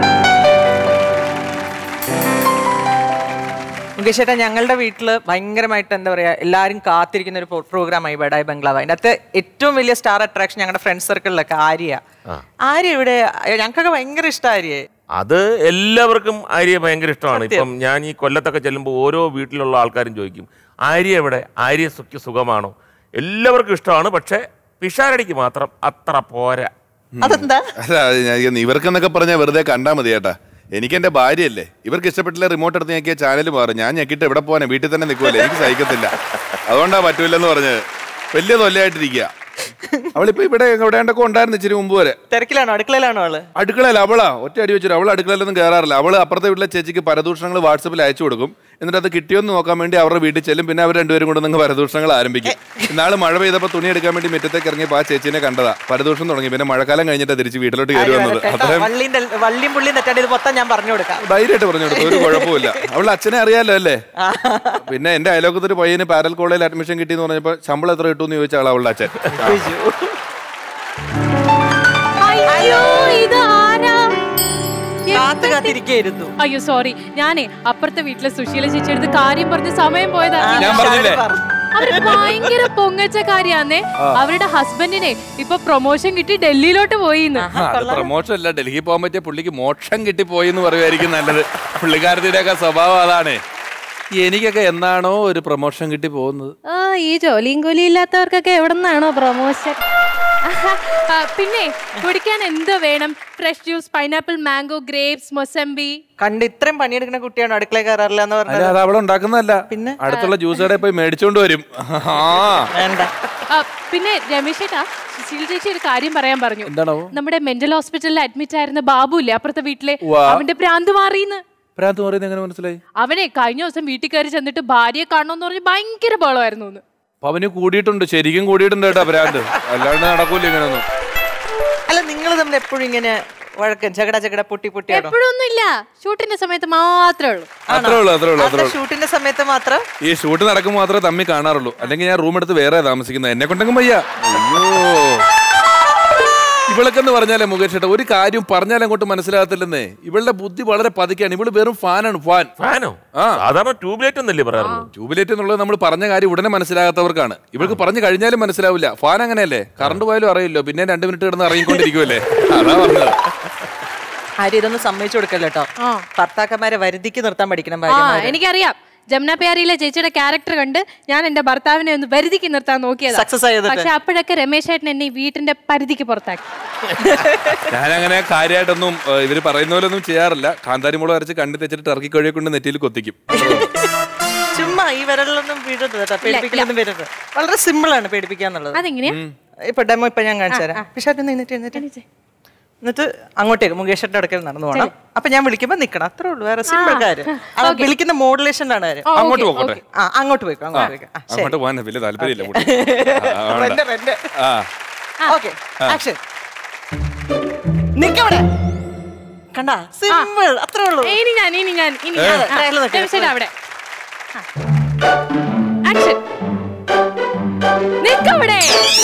മുകേഷ് ചേട്ടാ ഞങ്ങളുടെ വീട്ടിൽ ഭയങ്കരമായിട്ട് എന്താ പറയുക എല്ലാവരും കാത്തിരിക്കുന്ന ഒരു പ്രോഗ്രാമായി ബഡായി ബംഗ്ലാവ് അതിൻ്റെ അകത്ത് ഏറ്റവും വലിയ സ്റ്റാർ അട്രാക്ഷൻ ഞങ്ങളുടെ ഫ്രണ്ട് സർക്കിളിലൊക്കെ ആര്യ ആര്യ ഇവിടെ ഞങ്ങൾക്കൊക്കെ ഭയങ്കര ഇഷ്ടം ആര്യയെ അത് എല്ലാവർക്കും ആര്യ ഭയങ്കര ഇഷ്ടമാണ് ഇപ്പം ഞാൻ ഈ കൊല്ലത്തൊക്കെ ചെല്ലുമ്പോൾ ഓരോ വീട്ടിലുള്ള ആൾക്കാരും ചോദിക്കും ആര്യ എവിടെ ആര്യ സുഖ്യ സുഖമാണോ എല്ലാവർക്കും ഇഷ്ടമാണ് പക്ഷേ പിഷാരടിക്ക് മാത്രം അത്ര പോരാ അതെന്താ അല്ല അത് ഞാൻ ഇവർക്കെന്നൊക്കെ പറഞ്ഞാൽ വെറുതെ കണ്ടാ മതി ചേട്ടാ എനിക്ക് എന്റെ ഭാര്യയല്ലേ ഇവർക്ക് ഇഷ്ടപ്പെട്ടില്ല റിമോട്ട് എടുത്ത് ഞെക്കിയ ചാനൽ മാറും ഞാൻ ഞെക്കിട്ട് എവിടെ പോകാനാ വീട്ടിൽ തന്നെ നിൽക്കുമല്ലേ എനിക്ക് സഹിക്കത്തില്ല അതുകൊണ്ടാ പറ്റൂലെന്ന് പറഞ്ഞത് വലിയ തൊല്ലയായിട്ടിരിക്കുക അവളിപ്പോ ഇവിടെ എവിടെയൊക്കെ ഉണ്ടായിരുന്നു ഇച്ചിരി മുമ്പ് വരെ തിരക്കിലാണോ അടുക്കളയിലാണോ ആള് അടുക്കളയിൽ അവളാ ഒറ്റ അടി വെച്ചിട്ട് അവൾ അടുക്കളയിലൊന്നും കയറാറില്ല അവള് അപ്പുറത്തെ വീട്ടിലെ ചേച്ചിക്ക് പരദൂഷണങ്ങൾ വാട്സപ്പിൽ അയച്ചു കൊടുക്കും എന്നിട്ട് അത് കിട്ടിയോന്ന് നോക്കാൻ വേണ്ടി അവരുടെ വീട്ടിൽ ചെല്ലും പിന്നെ അവർ രണ്ടുപേരും കൊണ്ട് നിങ്ങൾ പരദൂഷണങ്ങൾ ആരംഭിക്കും ഇന്നാള് മഴ പെയ്തപ്പോൾ തുണി എടുക്കാൻ വേണ്ടി മുറ്റത്തേക്ക് ഇറങ്ങിയപ്പോൾ ആ ചേച്ചീനെ കണ്ടതാ പരദൂഷണം തുടങ്ങി പിന്നെ മഴക്കാലം കഴിഞ്ഞിട്ട് തിരിച്ച് വീട്ടിലോട്ട് കയറി വന്നത് അത്രയും വള്ളിയും തെൽ- വള്ളിയും പുള്ളിയും തെറ്റാണ്ട് ഇത് മൊത്തം ഞാൻ പറഞ്ഞു കൊടുക്കാം ധൈര്യമായിട്ട് പറഞ്ഞു കൊടുത്തു ഒരു കുഴപ്പമില്ല അവളുടെ അച്ഛനെ അറിയാലോ അല്ലേ പിന്നെ എന്റെ അയലോക്കത്തൊരു പയ്യന് പാരൽ കോളേജിൽ അഡ്മിഷൻ കിട്ടിയെന്ന് പറഞ്ഞപ്പോൾ ശമ്പളം എത്ര കിട്ടുമെന്ന് ചോദിച്ച ആളാ അവളുടെ അച്ഛൻ അയ്യോ ഇത് ആരാ കാത്തു കാത്തിരിക്കായിരുന്നു അയ്യോ സോറി ഞാനേ അപ്പുറത്തെ വീട്ടിലെ സുശീല ചേച്ചി എടുത്ത് കാര്യം പറഞ്ഞ് സമയം പോയതാ ഞാൻ പറഞ്ഞില്ലേ അവര് ഭയങ്കര പൊങ്ങച്ചക്കാരിയാന്നേ അവരുടെ ഹസ്ബൻഡിനെ ഇപ്പൊ പ്രൊമോഷൻ കിട്ടി ഡൽഹിയിലോട്ട് പോയിന്ന് ആ, അത് പ്രൊമോഷൻ അല്ല ഡൽഹി പോകാൻ പറ്റിയ പുള്ളിക്ക് മോക്ഷം കിട്ടിപ്പോയി എന്ന് പറയുമായിരിക്കും നല്ലത് പുള്ളിക്കാരത്തിന്റെ ഒക്കെ സ്വഭാവം അതാണ് എനിക്കൊക്കെ എന്നാണോ ഒരു പ്രൊമോഷൻ കിട്ടി പോകുന്നത് ആ ഈ ജോലിയും കൂലിയും ഇല്ലാത്തവർക്കൊക്കെ എവിടെ നിന്നാണോ പ്രൊമോഷൻ പിന്നെ കുടിക്കാൻ എന്ത് വേണം fresh juice pineapple mango grapes mosambi കണ്ട് ഇത്രയും പണിയെടുക്കുന്ന കുട്ടിയാണ് അടുക്കളയിൽ കയറാറില്ല എന്ന് അല്ല പറഞ്ഞത് അത് അവിടെ ഉണ്ടാക്കുന്നതല്ല പിന്നെ? അടുത്തുള്ള ജ്യൂസ് കടയിൽ പോയി മേടിച്ചോണ്ട് വരും ആ വേണ്ട ആ, പിന്നെ രമേശ് ചേട്ടാ സുശീൽ ചേച്ചി ഒരു കാര്യം പറയാൻ പറഞ്ഞു എന്താണോ നമ്മുടെ മെന്റൽ ഹോസ്പിറ്റലിൽ അഡ്മിറ്റ് ആയിരുന്ന ബാബു ഇല്ലേ അപ്പുറത്തെ വീട്ടിലെ ഉവ്വ. അവന്റെ ഭ്രാന്ത് മാറിയെന്ന് ഭ്രാന്ത് പറയുന്നത് എങ്ങനെ മനസ്സിലായി അവനെ കഴിഞ്ഞ ദിവസം വീട്ടിൽ കയറി ചെന്നിട്ട് ഭാര്യയെ കാണണമെന്ന് പറഞ്ഞ് ഭയങ്കര ബഹളമായിരുന്നു എന്ന് അപ്പൊ അവന് കൂടിയിട്ടുണ്ട് ശരിക്കും കൂടിയിട്ടുണ്ട് കേട്ടോ ഭ്രാന്ത് അല്ലാണ്ട് നടക്കൂല ഇങ്ങനെയൊന്നും അല്ല നിങ്ങൾ തമ്മിൽ എപ്പോഴും ഇങ്ങനെ വഴക്കം ചകട ചകട പൊട്ടി പൊട്ടിയാണോ എപ്പോഴൊന്നും ഇല്ല ഷൂട്ടിന്റെ സമയത്ത് മാത്രമേ ഉള്ളൂ അത്രേ ഉള്ളൂ അത്രേ ഉള്ളൂ അത്രേ ഉള്ളൂ ഷൂട്ടിന്റെ സമയത്ത് മാത്രം ഈ ഷൂട്ട് നടക്കുമ്പോൾ മാത്രമേ തമ്മി കാണാറുള്ളൂ അല്ലെങ്കിൽ ഞാൻ റൂം എടുത്ത് വേറെ താമസിക്കുന്നത് എന്നെ കൊണ്ടെങ്കിൽ വയ്യ അയ്യോ ഇവളൊക്കെ എന്ന് പറഞ്ഞാലേ മുകേഷ് ഏട്ടാ ഒരു കാര്യം പറഞ്ഞാൽ അങ്ങോട്ട് മനസ്സിലാകത്തില്ലെന്നേ ഇവളുടെ ബുദ്ധി വളരെ പതുക്കെയാണ് ഇവള് വെറും ഫാനാണ് ഫാൻ ഫാനോ ആ. സാധാരണ ട്യൂബ്ലൈറ്റ് ഒന്നല്ലേ പറയാറുള്ളൂ ട്യൂബിലേറ്റ് എന്നുള്ളത് നമ്മൾ പറഞ്ഞ കാര്യം ഉടനെ മനസ്സിലാകാത്തവർക്കാണ് ഇവൾക്ക് പറഞ്ഞു കഴിഞ്ഞാലും മനസ്സിലാവില്ല ഫാൻ അങ്ങനെയല്ലേ കറണ്ട് പോയാലും അറിയില്ലോ പിന്നെ രണ്ട് മിനിറ്റ് കിടന്ന് ഇറങ്ങിക്കൊണ്ടിരിക്കുമല്ലേ അതാ പറഞ്ഞത് ആരും ഇതൊന്നും സമ്മതിച്ചു കൊടുക്കല്ലോ കേട്ടോ ആ. ഭർത്താക്കന്മാരെ വരുതിക്ക് നിർത്താൻ പഠിക്കണം ആ ഭാര്യമാരെ എനിക്കറിയാം ജമുന പ്യാരിയിലെ ചേച്ചിയുടെ ക്യാരക്ടർ കണ്ട് ഞാൻ എന്റെ ഭർത്താവിനെ ഒന്ന് പരിധിക്ക് നിർത്താൻ നോക്കിയതാ Success ആയത് പക്ഷെ അപ്പോഴൊക്കെ രമേശ് ചേട്ടൻ എന്നെ ഈ വീട്ടിന്റെ പരിധിക്ക് പുറത്താക്കി ഞാനങ്ങനെ കാര്യമായിട്ടൊന്നും ഏഹ്, ഇവര് പറയുന്ന പോലെ ഒന്നും ചെയ്യാറില്ല കാന്താരി മുളക് അരച്ച് കണ്ണി തെച്ചിട്ട് ടർക്കി കോഴിയെ കൊണ്ട് നെറ്റിയിൽ കൊത്തിക്കും ചുമ്മാ ഈ വിരലിലൊന്നും വീഴരുത് കേട്ടോ പേടിപ്പിക്കലൊന്നും വരരുത് വളരെ സിമ്പിൾ ആണ് പേടിപ്പിക്കാന്നുള്ളത് അതെങ്ങനെയാ ഇപ്പൊ ഡെമോ ഇപ്പൊ ഞാൻ കാണിച്ചു തരാം പക്ഷെ അത് നിന്നിട്ട് എന്നിട്ട് എന്നിട്ട് അങ്ങോട്ടേക്ക് മുകേഷന്റെ അടുക്കൽ നടന്നു പോകണം അപ്പൊ ഞാൻ വിളിക്കുമ്പോ നിക്കണം അത്രേ ഉള്ളൂ വേറെ സിമ്പിൾ കാര്യം അത് വിളിക്കുന്ന മോഡുലേഷനിലാണ് കാര്യം ഓ, അങ്ങോട്ട് okay, പോകട്ടെ ആ അങ്ങോട്ട് പോയിക്കോ അങ്ങോട്ട് പോയിക്കോ ആ, ശരി അങ്ങോട്ട് പോകാൻ വലിയ താല്പര്യമില്ല കൂട്ടി. ആ, വേണ്ട. Rent, rent. ആ ഓക്കെ ആക്ഷൻ നിക്കവിടെ കണ്ടാ സിമ്പിൾ അത്രേ ഉള്ളൂ ഇനി ഞാൻ ഇനി ഞാൻ ഇനി ഞാൻ അതെ, ട്രയല് നിൽക്ക്. രമേശ് ചേട്ടാ അവിടെ ആക്ഷൻ നിക്കവിടെ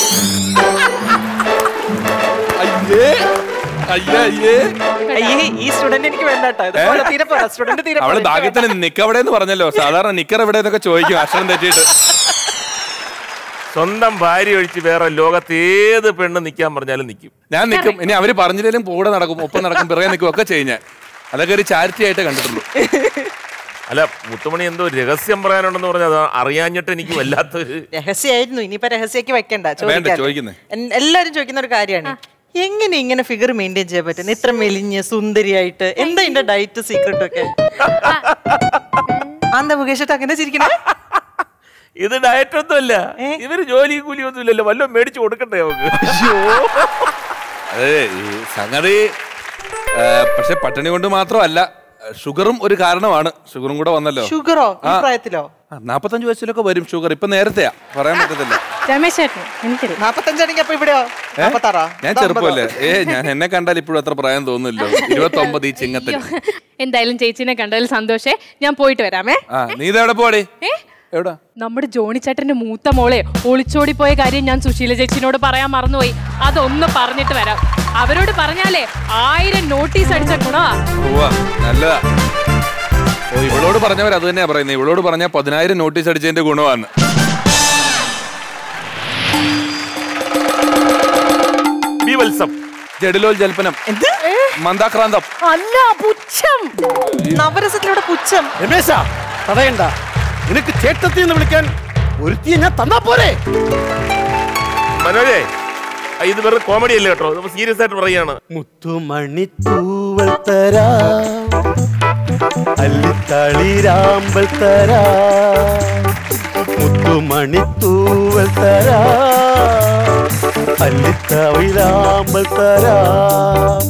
അയ്യേ അയ്യേ അയ്യേ അയ്യേ ഈ സ്റ്റുഡന്റ് എനിക്ക് വേണ്ട കേട്ടോ ഇത് പോലെ തീരെ പോരാ സ്റ്റുഡന്റ് തീരെ അവള് പോരാ. എനിക്ക് വേണ്ട. ഭാഗ്യത്തിന് നിക്കവിടെ എന്ന് പറഞ്ഞല്ലോ സാധാരണ നിക്കർ എവിടെ എന്നൊക്കെ ചോദിക്കും അക്ഷരം തെറ്റിയിട്ട് സ്വന്തം ഭാര്യ ഒഴിച്ച് വേറെ ലോകത്ത് ഏത് പെണ്ണ് നിൽക്കാൻ പറഞ്ഞാലും നിൽക്കും ഞാൻ നിൽക്കും ഇനി അവര് പറഞ്ഞില്ലെങ്കിലും കൂടെ നടക്കും ഒപ്പം നടക്കും പിറകെ നിൽക്കും ഒക്കെ ചെയ്യും ഞാൻ അതൊക്കെ ഒരു ചാരിറ്റി ആയിട്ട് കണ്ടിട്ടുള്ളൂ അല്ല മുത്തുമണി എന്തോ രഹസ്യം പറയാനുണ്ടെന്ന് പറഞ്ഞാൽ അത് അറിയാഞ്ഞിട്ട് എനിക്ക് വല്ലാത്തൊരു രഹസ്യമായിരുന്നു ഇനിയിപ്പോ രഹസ്യക്ക് വെക്കണ്ട വേണ്ട, ചോദിക്കാൻ. ചോദിക്കുന്നേ. എൻ- എല്ലാരും ചോദിക്കുന്ന ഒരു കാര്യമാണ് എങ്ങനെ ഇങ്ങനെ ഫിഗർ മെയിൻറ്റെയിൻ ചെയ്യാൻ പറ്റും ഇത്ര മെലിഞ്ഞ് സുന്ദരിയായിട്ട് എന്താ ഇതിന്റെ ഡയറ്റ് സീക്രട്ട് ഒക്കെ എന്താ മുകേഷ് അങ്ങനെ ചിരിക്കണേ ഇത് ഡയറ്റ് ഒന്നുമല്ല ഇവര് ജോലി കൂലി ഒന്നും ഇല്ലല്ലോ വല്ലതും മേടിച്ചു കൊടുക്കണ്ടേ നമുക്ക് അതെ ഈ സംഗതി ആ, പക്ഷെ പട്ടിണി കൊണ്ട് മാത്രമല്ല ഷുഗറും ഒരു കാരണമാണ് ഷുഗറും കൂടെ വന്നല്ലോ ഷുഗറോ ഈ പ്രായത്തിലോ ആ, നാപ്പത്തഞ്ച് വയസ്സിലൊക്കെ വരും ഷുഗർ ഇപ്പൊ നേരത്തെയാ പറയാൻ പറ്റത്തില്ല രമേശ് ചേട്ടൻ എനിക്കറിയാം നാപ്പത്തഞ്ചാണെങ്കിൽ അപ്പൊ ഇവിടെയോ നാപ്പത്താറാ ഞാൻ ചെറുപ്പമല്ലേ ഏ ഞാൻ എന്നെ കണ്ടാൽ ഇപ്പോഴും അത്ര പ്രായം തോന്നുന്നില്ലോ ഇരുപത്തൊമ്പത് ഈ ചിങ്ങത്തിൽ എന്തായാലും ചേച്ചിനെ കണ്ടതിൽ സന്തോഷേ ഞാൻ പോയിട്ട് വരാമേ ആ നീ ഇതെവിടെ പോടി ഏ എവിടാ നമ്മുടെ ജോണി ചേട്ടന്റെ മൂത്ത മോളെ ഒളിച്ചോടി പോയ കാര്യം ഞാൻ സുശീല ചേച്ചിനോട് പറയാൻ മറന്നുപോയി അതൊന്ന് പറഞ്ഞിട്ട് വരാം അവരോട് പറഞ്ഞാലേ ആയിരം നോട്ടീസ് അടിച്ച ഗുണമാ പോവാ നല്ലതാ ഓ ഇവളോട് പറഞ്ഞവർ അത് തന്നെയാ പറയുന്നത് ഇവളോട് പറഞ്ഞാൽ പതിനായിരം നോട്ടീസ് അടിച്ചതിന്റെ ഗുണമാണ് ബീവത്സം ജഡിലോൽ ജൽപ്പനം എന്ത് മന്ദാക്രാന്തം അല്ല പുച്ഛം നവരസത്തിലൂടെ പുച്ഛം രമേശ തടയണ്ട നിനക്ക് ചേട്ടത്തി എന്ന് വിളിക്കാൻ ഒരുത്തിയെ ഞാൻ തന്നാ പോരെ മനോജേ ആ, ഇത് വെറും കോമഡി അല്ലേ കേട്ടോ നമ്മൾ സീരിയസ് ആയിട്ട് പറയാണ് മുത്തുമണി തൂവൽ തരാ അല്ലിത്തളിരാമ്പൽ തരാ മുത്തുമണി തൂവൽ തരാ അല്ലിത്തവിലാമ്പൽ തരാം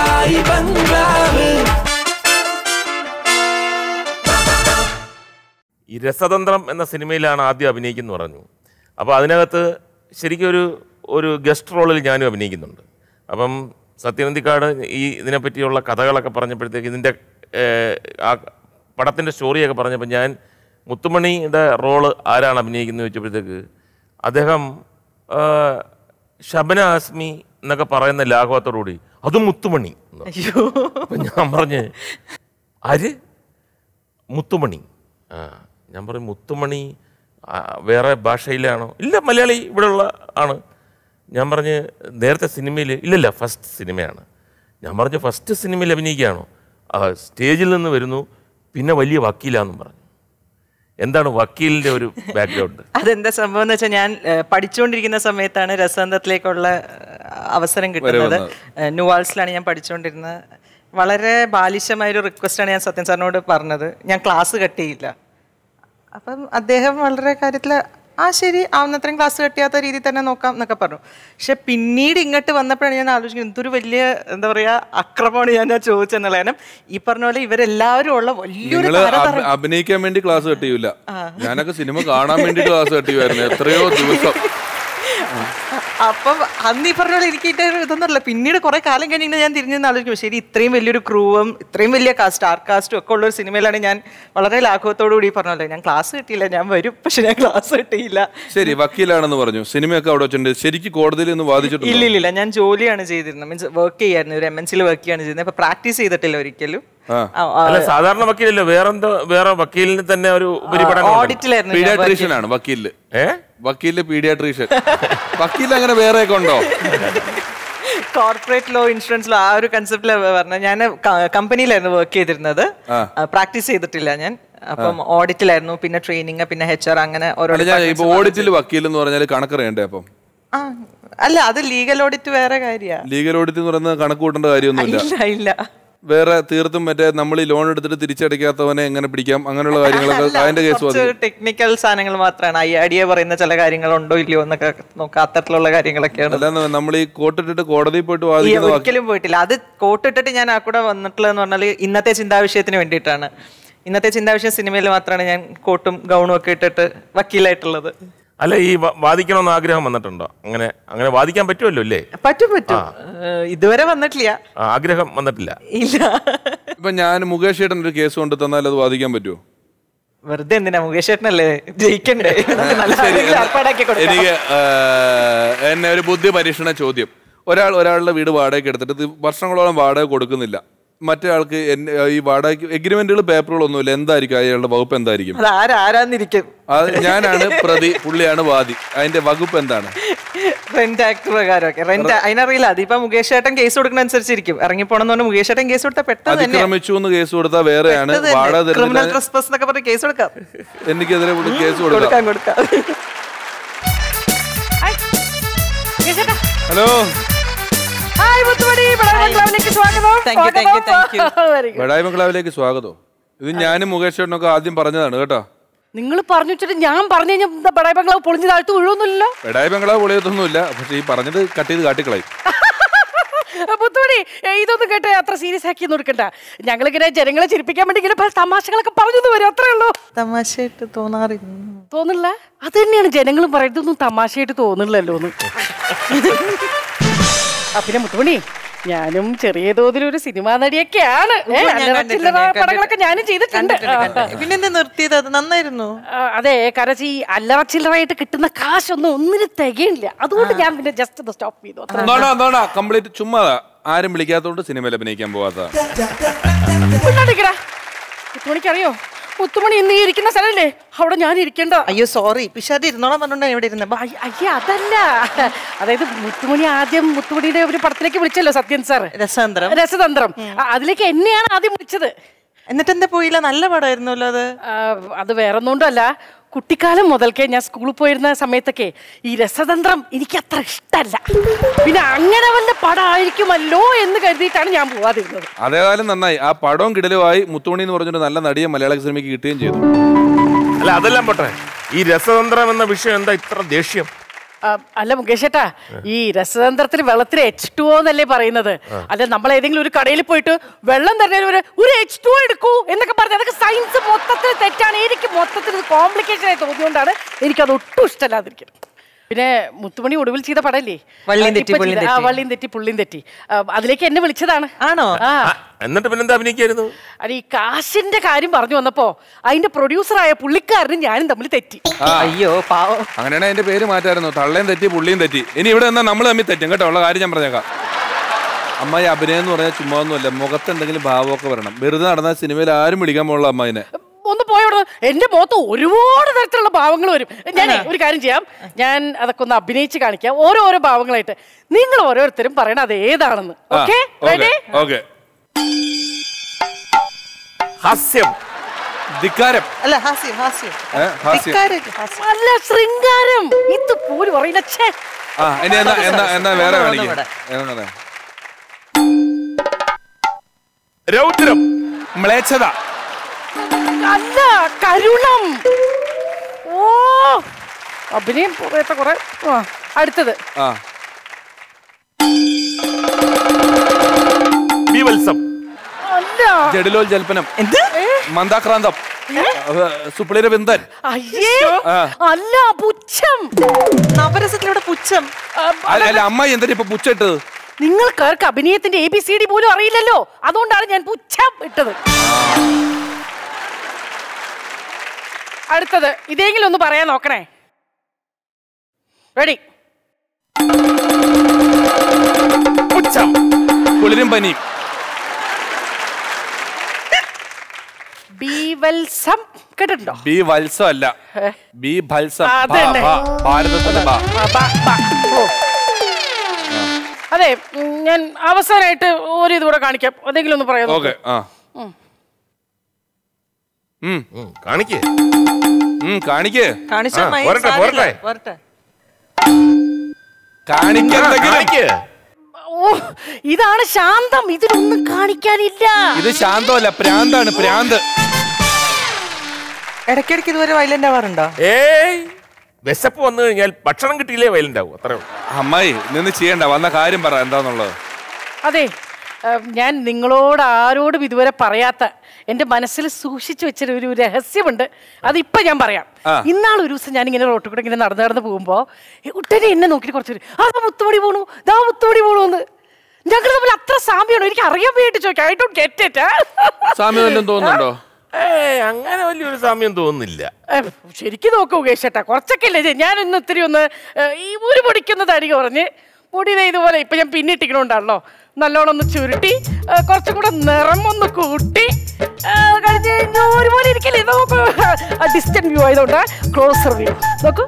ഈ രസതന്ത്രം എന്ന സിനിമയിലാണ് ആദ്യം അഭിനയിക്കുന്നു പറഞ്ഞു അപ്പോൾ അതിനകത്ത് ശരിക്കും ഒരു ഒരു ഗസ്റ്റ് റോളിൽ ഞാനും അഭിനയിക്കുന്നുണ്ട് അപ്പം സത്യനന്ദിക്കാട് ഈ ഇതിനെപ്പറ്റിയുള്ള കഥകളൊക്കെ പറഞ്ഞപ്പോഴത്തേക്ക് ഇതിൻ്റെ ഏഹ്, ആ പടത്തിൻ്റെ സ്റ്റോറിയൊക്കെ പറഞ്ഞപ്പോൾ ഞാൻ മുത്തുമണിയുടെ റോള് ആരാണ് അഭിനയിക്കുന്നത് ചോദിച്ചപ്പോഴത്തേക്ക് അദ്ദേഹം ആ, ഷബന ആസ്മി എന്നൊക്കെ പറയുന്ന ലാഘവത്തോടുകൂടി അതും മുത്തുമണി എന്ന് പറഞ്ഞു. അയ്യോ അപ്പം ഞാൻ പറഞ്ഞ് ആര് മുത്തുമണി ആ ഞാൻ പറഞ്ഞു മുത്തുമണി ആ, വേറെ ഭാഷയിലാണോ ഇല്ല മലയാളി ഇവിടെയുള്ള ആണ് ഞാൻ പറഞ്ഞ് നേരത്തെ സിനിമയിൽ ഇല്ലല്ല ഫസ്റ്റ് സിനിമയാണ് ഞാൻ പറഞ്ഞു ഫസ്റ്റ് സിനിമയിൽ അഭിനയിക്കുകയാണോ ആ സ്റ്റേജിൽ നിന്ന് വരുന്നു പിന്നെ വലിയ വക്കീലാന്നും പറഞ്ഞു എന്താണ് വക്കീലിൻ്റെ ഒരു ബാക്ക്ഗ്രൗണ്ട് അതെന്താ സംഭവം എന്ന് വെച്ചാൽ ഞാൻ ഏഹ്, പഠിച്ചുകൊണ്ടിരിക്കുന്ന സമയത്താണ് രസതന്ത്രത്തിലേക്കുള്ള ഏഹ്, അവസരം കിട്ടുന്നത് ഏഹ്, ന്യൂവാൾസിലാണ് ഞാൻ പഠിച്ചുകൊണ്ടിരുന്നത് വളരെ ബാലിശമായ ഒരു റിക്വസ്റ്റാണ് ഞാൻ സത്യൻ സാറിനോട് പറഞ്ഞത് ഞാൻ ക്ലാസ് കട്ട് ചെയ്യില്ല അപ്പം അദ്ദേഹം വളരെ കാര്യത്തിൽ ആ ശരി ആവുന്നത്രയും ക്ലാസ് കട്ട് ചെയ്യാത്ത രീതിയിൽ തന്നെ നോക്കാം എന്നൊക്കെ പറഞ്ഞു പക്ഷെ പിന്നീട് ഇങ്ങോട്ട് വന്നപ്പോഴാണ് ഞാൻ ആലോചിക്കുന്നത് എന്തൊരു വലിയ എന്താ പറയുക അക്രമമാണ് ഞാൻ ചോദിച്ചെന്നുള്ളത് കാരണം ഈ പറഞ്ഞ പോലെ ഇവരെല്ലാവരും ഉള്ള വലിയൊരു നിങ്ങള് താരതമ്യം അഭി- അഭിനയിക്കാൻ വേണ്ടി ക്ലാസ് കട്ട് ചെയ്യൂല ഞാനൊക്കെ സിനിമ കാണാൻ വേണ്ടി ക്ലാസ് കട്ട് ചെയ്യുമായിരുന്നു എത്രയോ ദിവസം അപ്പം അന്ന് ഈ പറഞ്ഞ പോലെ എനിക്ക് ഇതിന്റെ ഒരു ഇതൊന്നുമല്ല പിന്നീട് കുറെ കാലം കഴിഞ്ഞിട്ട് ഞാൻ തിരിഞ്ഞു നിന്ന് ആലോചിക്കും ശരി ഇത്രയും വലിയൊരു ക്രൂവും ഇത്രയും വലിയ സ്റ്റാർ കാസ്റ്റും ഒക്കെ ഉള്ള ഒരു സിനിമയിലാണ് ഞാൻ വളരെ ലാഘവത്തോടു കൂടി പറഞ്ഞല്ലോ ഞാൻ ക്ലാസ് കിട്ടിയില്ല ഞാൻ വരും പക്ഷെ ഞാൻ ക്ലാസ് കിട്ടിയില്ല ശരി വക്കീലാണെന്ന് പറഞ്ഞു സിനിമയൊക്കെ അവിടെ വെച്ചിട്ടുണ്ട് ശരിക്കും കോടതിയിൽ നിന്ന് ഇല്ല വാദിച്ചിട്ടുണ്ട് ഇല്ല ഇല്ല ഞാൻ ജോലിയാണ് ചെയ്തിരുന്നത് മീൻസ് വർക്ക് ചെയ്യായിരുന്നു ഒരു എം എൻ സിയിൽ വർക്ക് ചെയ്യാണ് ചെയ്യുന്നത് അപ്പൊ പ്രാക്ടീസ് ചെയ്തിട്ടില്ല ഒരിക്കലും ആ. അല്ല സാധാരണ വക്കീലല്ലോ വേറെന്തോ വേറെ വക്കീലിന് തന്നെ ഒരു ഉപരിപഠനം ഓഡിറ്റിലായിരുന്നു ഞാൻ work പീഡിയാട്രീഷ്യൻ ആണ് വക്കീലില് ഏ വക്കീലില് പീഡിയാട്രീഷ്യൻ വക്കീൽ അങ്ങനെ വേറെയൊക്കെ ഉണ്ടോ കോർപ്പറേറ്റ് ലോ ഇൻഷുറൻസ് ലോ ആ ഒരു കൺസെപ്റ്റിലാണ് പറഞ്ഞത് ഞാൻ കമ്പനിയിലായിരുന്നു വർക്ക് ചെയ്തിരുന്നത് പ്രാക്ടീസ് ചെയ്തിട്ടില്ല ഞാൻ അപ്പം ഓഡിറ്റിലായിരുന്നു പിന്നെ ട്രെയിനിങ് പിന്നെ എച്ച് ആർ അങ്ങനെ ഓരോ അല്ല ഞാൻ ഇപ്പൊ ഓഡിറ്റിൽ വക്കീൽ എന്ന് പറഞ്ഞാൽ കണക്കറിയണ്ടേ അപ്പം ആ, അല്ല അത് ലീഗൽ ഓഡിറ്റ് വേറെ കാര്യ ലീഗൽ ഓഡിറ്റ് എന്ന് പറയുന്നത് കണക്ക് കൂട്ടേണ്ട കാര്യമൊന്നുമില്ല ഇല്ല ഇല്ല വേറെ തീർത്തും മറ്റേ നമ്മൾ ഈ ലോൺ എടുത്തിട്ട് തിരിച്ചടയ്ക്കാത്തവനെ എങ്ങനെ പിടിക്കാം അങ്ങനെയുള്ള കാര്യങ്ങളൊക്കെ അതിന്റെ കേസ് കുറച്ച് ടെക്നിക്കൽ സാധനങ്ങൾ മാത്രമാണ് ഐ ഐ പറയുന്ന ചില കാര്യങ്ങളുണ്ടോ ഇല്ലയോ എന്നൊക്കെ നോക്കാം അത്തരത്തിലുള്ള കാര്യങ്ങളൊക്കെയാണ് അല്ലാന്ന് നമ്മൾ ഈ കോട്ടിട്ടിട്ട് കോടതിയിൽ പോയിട്ട് ഈ വാദിക്കുന്ന വക്കീൽ ഒരിക്കലും പോയിട്ടില്ല അത് കോട്ടിട്ടിട്ട് ഞാൻ ആ കൂടെ വന്നിട്ടുള്ളതെന്ന് പറഞ്ഞാൽ ഇന്നത്തെ ചിന്താവിഷയത്തിന് വേണ്ടിയിട്ടാണ് ഇന്നത്തെ ചിന്താവിഷയം സിനിമയിൽ മാത്രമാണ് ഞാൻ കോട്ടും ഗൗണും ഒക്കെ ഇട്ടിട്ട് വക്കീലായിട്ടുള്ളത് അല്ല ഈ വ- വാദിക്കണമെന്ന് ആഗ്രഹം വന്നിട്ടുണ്ടോ അങ്ങനെ അങ്ങനെ വാദിക്കാൻ പറ്റുമല്ലോ അല്ലേ പറ്റും പറ്റും ഏഹ് ഇതുവരെ വന്നിട്ടില്ല ആ, ആഗ്രഹം വന്നിട്ടില്ല ഇല്ല ഇപ്പൊ ഞാൻ മുകേഷ് ചേട്ടൻ ഒരു കേസ് കൊണ്ട് തന്നാൽ അത് വാദിക്കാൻ പറ്റുമോ വെറുതെ എന്തിനാ മുകേഷ് ചേട്ടനല്ലേ ജയിക്കണ്ടേ നമുക്ക് നല്ല ആരെങ്കിലും ഏർപ്പാടാക്കി കൊടുക്കാം. എനിക്ക് ആ, എന്നെ ഒരു ബുദ്ധി പരീക്ഷണ ചോദ്യം ഒരാൾ ഒരാളുടെ വീട് വാടകയ്ക്ക് എടുത്തിട്ട് ഇത് വർഷങ്ങളോളം വാടക കൊടുക്കുന്നില്ല മറ്റേ ആൾക്ക് എന്നെ- ഈ വാടക എഗ്രിമെന്റുകൾ പേപ്പറുകളൊന്നുമില്ല എന്തായിരിക്കും അയാളുടെ വകുപ്പ് എന്തായിരിക്കും അത് ആരാരാന്നിരിക്കും അത് ഞാനാണ് പ്രതി പുള്ളിയാണ് വാദി അതിന്റെ വകുപ്പ് എന്താണ് റെന്റ് ആക്ട് പ്രകാരമൊക്കെ റെന്റ് അതിനറിയില്ല അതിപ്പോ മുകേഷ് ചേട്ടൻ കേസ് കൊടുക്കുന്ന അനുസരിച്ചിരിക്കും ഇറങ്ങിപ്പോണെന്ന് പറഞ്ഞ് മുകേഷ് ചേട്ടൻ കേസ് കൊടുത്താൽ പെട്ടെന്ന് തന്നെ അതിക്രമിച്ചു എന്ന് കേസ് കൊടുത്താൽ വേറെയാണ് വാടക ക്രിമിനൽ തരുന്നില്ല ട്രസ്പസ് എന്നൊക്കെ പറഞ്ഞ് കേസ് കൊടുക്കാം എനിക്കെതിരെ പുള്ളി കേസ് കൊടുക്കാം കൊടുക്കാം കൊടുക്കാം ഹലോ ഹായ് മുത്തുമണി ബഡായി ക്ലബിലേക്ക് സ്വാഗതം Thank you, thank you, thank you. Very good. ബഡായി ബംഗ്ലാവിലേക്ക് സ്വാഗതം ഇത് ഞാനും മുകേഷ് ചേട്ടനൊക്കെ ആദ്യം പറഞ്ഞതാണ് കേട്ടോ നിങ്ങൾ പറഞ്ഞു വെച്ചിട്ട് ഞാൻ പറഞ്ഞു കഴിഞ്ഞാൽ ബഡായി ബംഗ്ലാവ് പൊളിഞ്ഞ് താഴ്ത്തു വീഴൊന്നുമില്ലല്ലോ ബഡായി ബംഗ്ലാവ് പൊളിയത്തൊന്നുമില്ല പക്ഷെ ഈ പറഞ്ഞത് കട്ട് ചെയ്ത് കാട്ടിക്കളയും മുത്തുമണി ഏ, ഇതൊന്നും കേട്ട് അത്ര സീരിയസ് ആക്കി ഒന്നും എടുക്കണ്ട ഞങ്ങളിങ്ങനെ ജനങ്ങളെ ചിരിപ്പിക്കാൻ വേണ്ടി ഇങ്ങനെ പല തമാശകളൊക്കെ പറഞ്ഞു വരും അത്രേ ഉള്ളൂ തമാശയായിട്ട് തോന്നാറില്ല തോന്നില്ല അത് തന്നെയാണ് ജനങ്ങളും പറയുന്നത് ഇതൊന്നും തമാശയായിട്ട് തോന്നില്ലല്ലോ എന്ന് ആ, പിന്നെ മുത്തുമണി ഞാനും ചെറിയ തോതിൽ ഒരു സിനിമാ നടിയൊക്കെയാണ് ഏ, ഞാൻ അല്ലറ കണ്ടിട്ടുണ്ട്, ചില്ലറ ഞാൻ പടങ്ങളൊക്കെ ഞാനും ചെയ്തിട്ടുണ്ട് പിന്നെന്താ നിർത്തിയത് അത് നന്നായിരുന്നു ആ, അതെ കാരണം ഈ അല്ലറ ചില്ലറയായിട്ട് കിട്ടുന്ന കാശൊന്നും ഒന്നിനും തികയില്ല അതുകൊണ്ട് ഞാൻ പിന്നെ ജസ്റ്റ് ഒന്ന് സ്റ്റോപ്പ് ചെയ്തു അത്ര നോണ നോണ കംപ്ലീറ്റ് ചുമ്മാ ആരും വിളിക്കാത്തോണ്ട് സിനിമയിൽ അഭിനയിക്കാൻ പോവാത്ത മുന്നോട്ടിക്കടാ മുത്തുമണിക്കറിയോ മുത്തുമണി ഇന്ന് ഈ ഇരിക്കുന്ന സ്ഥലല്ലേ അവിടെ ഞാൻ ഇരിക്കേണ്ട അയ്യോ സോറി പിഷാദ് ഇരുന്നോളാം പറഞ്ഞോണ്ടാ ഇവിടെ ഇരുന്നത് ബാ. അയ്യ- അയ്യ അതല്ല അതായത് മുത്തുമണി ആദ്യം മുത്തുമണിയുടെ ഒരു പടത്തിലേക്ക് വിളിച്ചല്ലോ സത്യൻ സാർ രസതന്ത്രം രസതന്ത്രം ആ, അതിലേക്ക് എന്നെയാണ് ആദ്യം വിളിച്ചത് എന്നിട്ട് എന്താ പോയില്ല നല്ല പടമായിരുന്നല്ലോ അത് ആ, അത് വേറൊന്നുകൊണ്ടല്ല കുട്ടിക്കാലം മുതൽക്കേ ഞാൻ സ്കൂളിൽ പോയിരുന്ന സമയത്തൊക്കെ ഈ രസതന്ത്രം എനിക്ക് അത്ര ഇഷ്ടമല്ല പിന്നെ അങ്ങനെ വല്ല പടമായിരിക്കുമല്ലോ എന്ന് കരുതിയിട്ടാണ് ഞാൻ പോവാതിരുന്നത് അതേകാലം നന്നായി ആ പടവും കിടലുമായി മുത്തുമണി എന്ന് പറഞ്ഞൊരു നല്ല നടിയെ മലയാള സിനിമയ്ക്ക് കിട്ടുകയും ചെയ്തു അല്ല അതെല്ലാം പോട്ടെ ഈ രസതന്ത്രം എന്ന വിഷയം എന്താ ഇത്ര ദേഷ്യം ആ, അല്ല മുകേഷ് ഏട്ടാ ഈ രസതന്ത്രത്തിൽ വെള്ളത്തിൽ എച്ച് ടു എന്നല്ലേ പറയുന്നത് അല്ല നമ്മൾ ഏതെങ്കിലും ഒരു കടയിൽ പോയിട്ട് വെള്ളം തരുന്നതിന് ഒരു ഒരു എച്ച് ടു എടുക്കൂ എന്നൊക്കെ പറഞ്ഞ് അതൊക്കെ സയൻസ് മൊത്തത്തിൽ തെറ്റാണ് എനിക്ക് മൊത്തത്തിൽ കോംപ്ലിക്കേഷൻ ആയി തോന്നിയോണ്ടാണ് എനിക്കത് ഒട്ടും ഇഷ്ടമല്ലാതിരിക്കുന്നത് പിന്നെ മുത്തുമണി ഒടുവിൽ ചെയ്ത പടല്ലേ വള്ളിയും തെറ്റി, ഇപ്പൊ പുള്ളിയും ചെയ്ത- ആ, തെറ്റി. വള്ളിയും തെറ്റി പുള്ളിയും തെറ്റി ആ, അതിലേക്ക് എന്നെ വിളിച്ചതാണ് ആണോ ആ ആ, എന്നിട്ട് പിന്നെന്താ അഭിനയിക്കായിരുന്നു അത് ഈ കാശിന്റെ കാര്യം പറഞ്ഞു വന്നപ്പോ അതിന്റെ പ്രൊഡ്യൂസറായ പുള്ളിക്കാരനും ഞാനും തമ്മിൽ തെറ്റി അയ്യോ പാവം അങ്ങനെയാണ് അതിന്റെ പേര് മാറ്റായിരുന്നു തള്ളയും തെറ്റി പുള്ളിയും തെറ്റി ഇനി ഇവിടെ നിന്നാ നമ്മൾ തമ്മിൽ തെറ്റും കേട്ടോ ഉള്ള കാര്യം ഞാൻ പറഞ്ഞേക്കാം അമ്മായി അഭിനയം എന്ന് പറഞ്ഞാൽ ചുമ്മാ ഒന്നുമല്ല മുഖത്ത് എന്തെങ്കിലും ഭാവമൊക്കെ വരണം വെറുതെ നടന്ന സിനിമയിൽ ആരും വിളിക്കാൻ പോകുള്ള അമ്മായിനെ ഒന്ന് പോയോട് എന്റെ മുഖത്ത് ഒരുപാട് തരത്തിലുള്ള ഭാവങ്ങൾ വരും ഞാൻ ഒരു കാര്യം ചെയ്യാം ഞാൻ അതൊക്കെ ഒന്ന് അഭിനയിച്ച് കാണിക്കാം ഓരോരോ ഭാവങ്ങളായിട്ട് നിങ്ങൾ ഓരോരുത്തരും പറയണം അത് ഏതാണെന്ന് ഓക്കെ റെഡി ഓക്കെ ഹാസ്യം ധിക്കാരം അല്ല ഹാസ്യം ഹാസ്യം ഏ, ഹാസ്യം. ധിക്കാരം, ഹാസ്യം. നല്ല ശൃംഗാരം ഇത് പോലും അറിയില്ല ഛേ ആ ഇനി എന്നാ എന്നാ എന്നാ വേറെ ഒന്ന് കാണിക്കാം ഇവിടെ. എന്നാ രൗദ്രം മ്ലേച്ഛത അല്ല കരുണം ഓ അഭിനയം കുറേത്തെ കുറെ ആ, അടുത്തത് ആ ബീവത്സം അല്ല ജഡിലോൽ ജൽപ്പനം എന്ത് മന്ദാക്രാന്തം സുപ്ലിര ബിന്ദൻ അയ്യേ ആ. അല്ല പുച്ഛം നവരസത്തിലൂടെ പുച്ഛം ആ, അല്ല അല്ല അമ്മായി എന്തിനാ ഇപ്പൊ പുച്ചിട്ടത് നിങ്ങൾക്കാർക്ക് അഭിനയത്തിന്റെ എ ബി സി ഡി പോലും അറിയില്ലല്ലോ അതുകൊണ്ടാണ് ഞാൻ പുച്ഛം ഇട്ടത് അടുത്തത് ഇതെങ്കിലും ഒന്ന് പറയാൻ നോക്കണേ റെഡി പുച്ഛം കുളിരും പനിയും ബീവത്സം കേട്ടിട്ടുണ്ടോ ബി വത്സം അല്ല ഏ? ബി ഭത്സം ആ, ബാ, അതന്നെ. ബാ. ഭാരതത്തിന്റെ ബാ ആ, ബാ, ബാ. ഓ. അതെ ഉം, ഞാൻ അവസാനമായിട്ട് ഒരു ഇതുകൂടെ കാണിക്കാം അതെങ്കിലും ഒന്ന് പറയാം ഓക്കെ ആ ഉം ഉം, കാണിക്ക് ഉം കാണിക്ക് കാണിച്ചാ ആ, മതി, പോരട്ടെ, സാരമില്ല. പോരട്ടെ. പോരട്ടെ കാണിക്ക് ആ, എന്തെങ്കിലും. കാണിക്ക് ഓ ഇതാണ് ശാന്തം ഇതിലൊന്നും കാണിക്കാനില്ല ഇത് ശാന്തമല്ല പ്രാന്താണ് പ്രാന്ത് ഇടയ്ക്കിടയ്ക്ക് ഇതുവരെ വയലന്റ് ആവാറുണ്ടോ ഏയ് വിശപ്പ് വന്നു കഴിഞ്ഞാൽ ഭക്ഷണം കിട്ടിയില്ലേ വയലന്റ് ആവും അത്രേ ഉള്ളൂ അമ്മായി നിന്ന് ചെയ്യണ്ട വന്ന കാര്യം പറ എന്താന്നുള്ളത് അതെ ഏഹ്, ഞാൻ നിങ്ങളോട് ആരോടും ഇതുവരെ പറയാത്ത എന്റെ മനസ്സിൽ സൂക്ഷിച്ചു വെച്ചൊരു ഒരു രഹസ്യമുണ്ട് അതിപ്പോ ഞാൻ പറയാം ആ. ഇന്നാൾ ഒരു ദിവസം ഞാൻ ഇങ്ങനെ റോട്ടിൽ കൂടെ ഇങ്ങനെ നടന്ന് നടന്ന് പോകുമ്പോ ഏ, ഉടനെ എന്നെ നോക്കിയിട്ട് കുറച്ച് പേര്, ആ മുത്തുമണി പോണു ദാ മുത്തുമണി പോണു എന്ന് ഞങ്ങൾ തമ്മിൽ അത്ര സാമ്യമാണോ എനിക്ക് അറിയാൻ വേണ്ടി ചോദിക്കാം ഐ ഡോണ്ട് ഗെറ്റ് ഇറ്റ് സാമ്യം വല്ലതും തോന്നുന്നുണ്ടോ ഏയ് അങ്ങനെ വലിയൊരു സാമ്യം തോന്നുന്നില്ല ശരിക്കും നോക്കൂ കേശേട്ടാ കുറച്ചൊക്കെ അല്ലേ ഇത്? ഞാൻ ഇന്ന് ഇത്തിരി ഒന്ന് ഏ, ഈ ഒരു പൊടിക്കുന്ന തടി കുറഞ്ഞ് മുടി ദേ ഇതുപോലെ ഇപ്പൊ ഞാൻ പിന്നിട്ടിക്കണുണ്ടല്ലോ നല്ലോണം ഒന്ന് ചുരുട്ടി ഏ, കുറച്ചും കൂടെ നിറം ഒന്ന് കൂട്ടി ഏ, കഴിഞ്ഞ് കഴിഞ്ഞാ ഒരുപോലെ ഇരിക്കില്ലേ നോക്കൂ ഡിസ്റ്റന്റ് വ്യൂ ആയതുകൊണ്ട് ക്ലോസർ വ്യൂ നോക്കൂ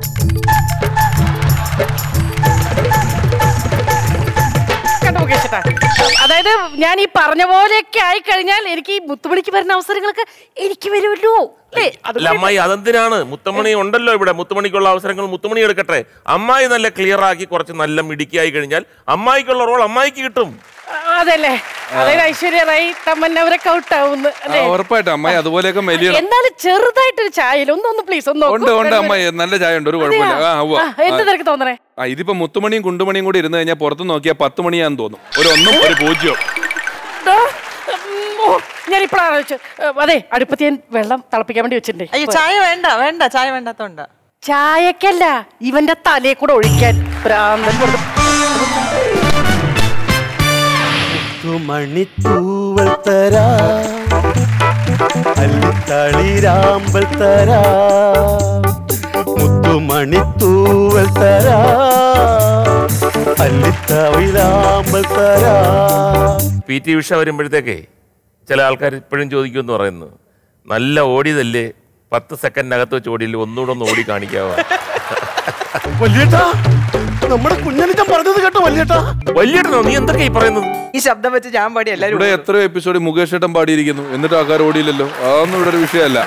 കണ്ടോ കേശേട്ടാ അതായത് ഞാൻ ഈ പറഞ്ഞ പോലെയൊക്കെ ആയി കഴിഞ്ഞാൽ എനിക്ക് ഈ മുത്തുമണിക്ക് വരുന്ന അവസരങ്ങളൊക്കെ എനിക്ക് വരുമല്ലോ അല്ലേ അല്ല അമ്മായി അതെന്തിനാണ് മുത്തമണി ഉണ്ടല്ലോ ഇവിടെ മുത്തുമണിക്കുള്ള അവസരങ്ങൾ മുത്തുമണി എടുക്കട്ടെ അമ്മായി നല്ല ക്ലിയർ ആക്കി കുറച്ച് നല്ല മിടുക്കിയായി കഴിഞ്ഞാൽ അമ്മായിക്കുള്ള റോൾ അമ്മായിക്ക് കിട്ടും ആ, അതല്ലേ അതായത് ഐശ്വര്യ റായി തമ്മൻ അവരൊക്കെ ഔട്ടാവുന്നു ആ, അല്ലേ ഉറപ്പായിട്ടും അമ്മായി അതുപോലെയൊക്കെ മെലിയണം എന്നാലും ചെറുതായിട്ടൊരു ചായയിൽ ഒന്നൊന്ന് പ്ലീസ് ഒന്ന് ഉണ്ട് ഉണ്ട് അമ്മായി നല്ല ചായ ഉണ്ട് ഒരു കുഴപ്പമില്ല ആ ഉവ്വ. എന്ത് നിനക്ക് തോന്നണേ ആ ഇതിപ്പോ മുത്തുമണിയും കുണ്ടുമണിയും കൂടി ഇരുന്ന് കഴിഞ്ഞാൽ പുറത്ത് നോക്കിയാൽ പത്ത് മണിയാന്ന് തോന്നും ഒരു ഒന്നും ഒരു പൂജ്യവും ദാ, ഉം, ഓ, ഞാൻ ഇപ്പോഴാണ് ആലോചിച്ചത്. ഏ, അതെ അടുപ്പത്ത് ഞാൻ വെള്ളം തിളപ്പിക്കാൻ വേണ്ടി വെച്ചിട്ടുണ്ട് അയ്യോ ചായ വേണ്ട വേണ്ട ചായ വേണ്ടാത്തോണ്ട ചായക്കല്ല ഇവന്റെ തലയെ കൂടെ ഒഴിക്കാൻ ഭ്രാന്തൻ കൊടുത്തു മണിത്തൂവൽ തരാ അല്ലിത്തളിരാമ്പൽ തരാ മുത്തുമണിത്തൂവൽ തരാ അല്ലിത്തളിരാമ്പൽ തരാ പി ടി ഉഷ വരുമ്പോഴത്തേക്കേ ചില ആൾക്കാർ ഇപ്പോഴും ചോദിക്കുമെന്ന് പറയുന്നു നല്ല ഓടിയതല്ലേ പത്ത് സെക്കൻഡിനകത്ത് വെച്ച് ഓടിയില്ലേ ഒന്നുകൂടെ ഒന്ന് ഓടി കാണിക്കാവോ വല്യേട്ടാ നമ്മുടെ കുഞ്ഞനിച്ചൻ പറഞ്ഞത് കേട്ടോ വല്യേട്ടാ വലിയേട്ടനോ നീ എന്തൊക്കെ ഈ പറയുന്നത് ഈ ശബ്ദം വെച്ച് ഞാൻ പാടി എല്ലാരും ഇവിടെ എത്രയോ എപ്പിസോഡ് മുകേഷ് ഏട്ടൻ പാടിയിരിക്കുന്നു എന്നിട്ട് ആൾക്കാർ ഓടിയില്ലല്ലോ അതൊന്നും ഇവിടെ ഒരു വിഷയമല്ല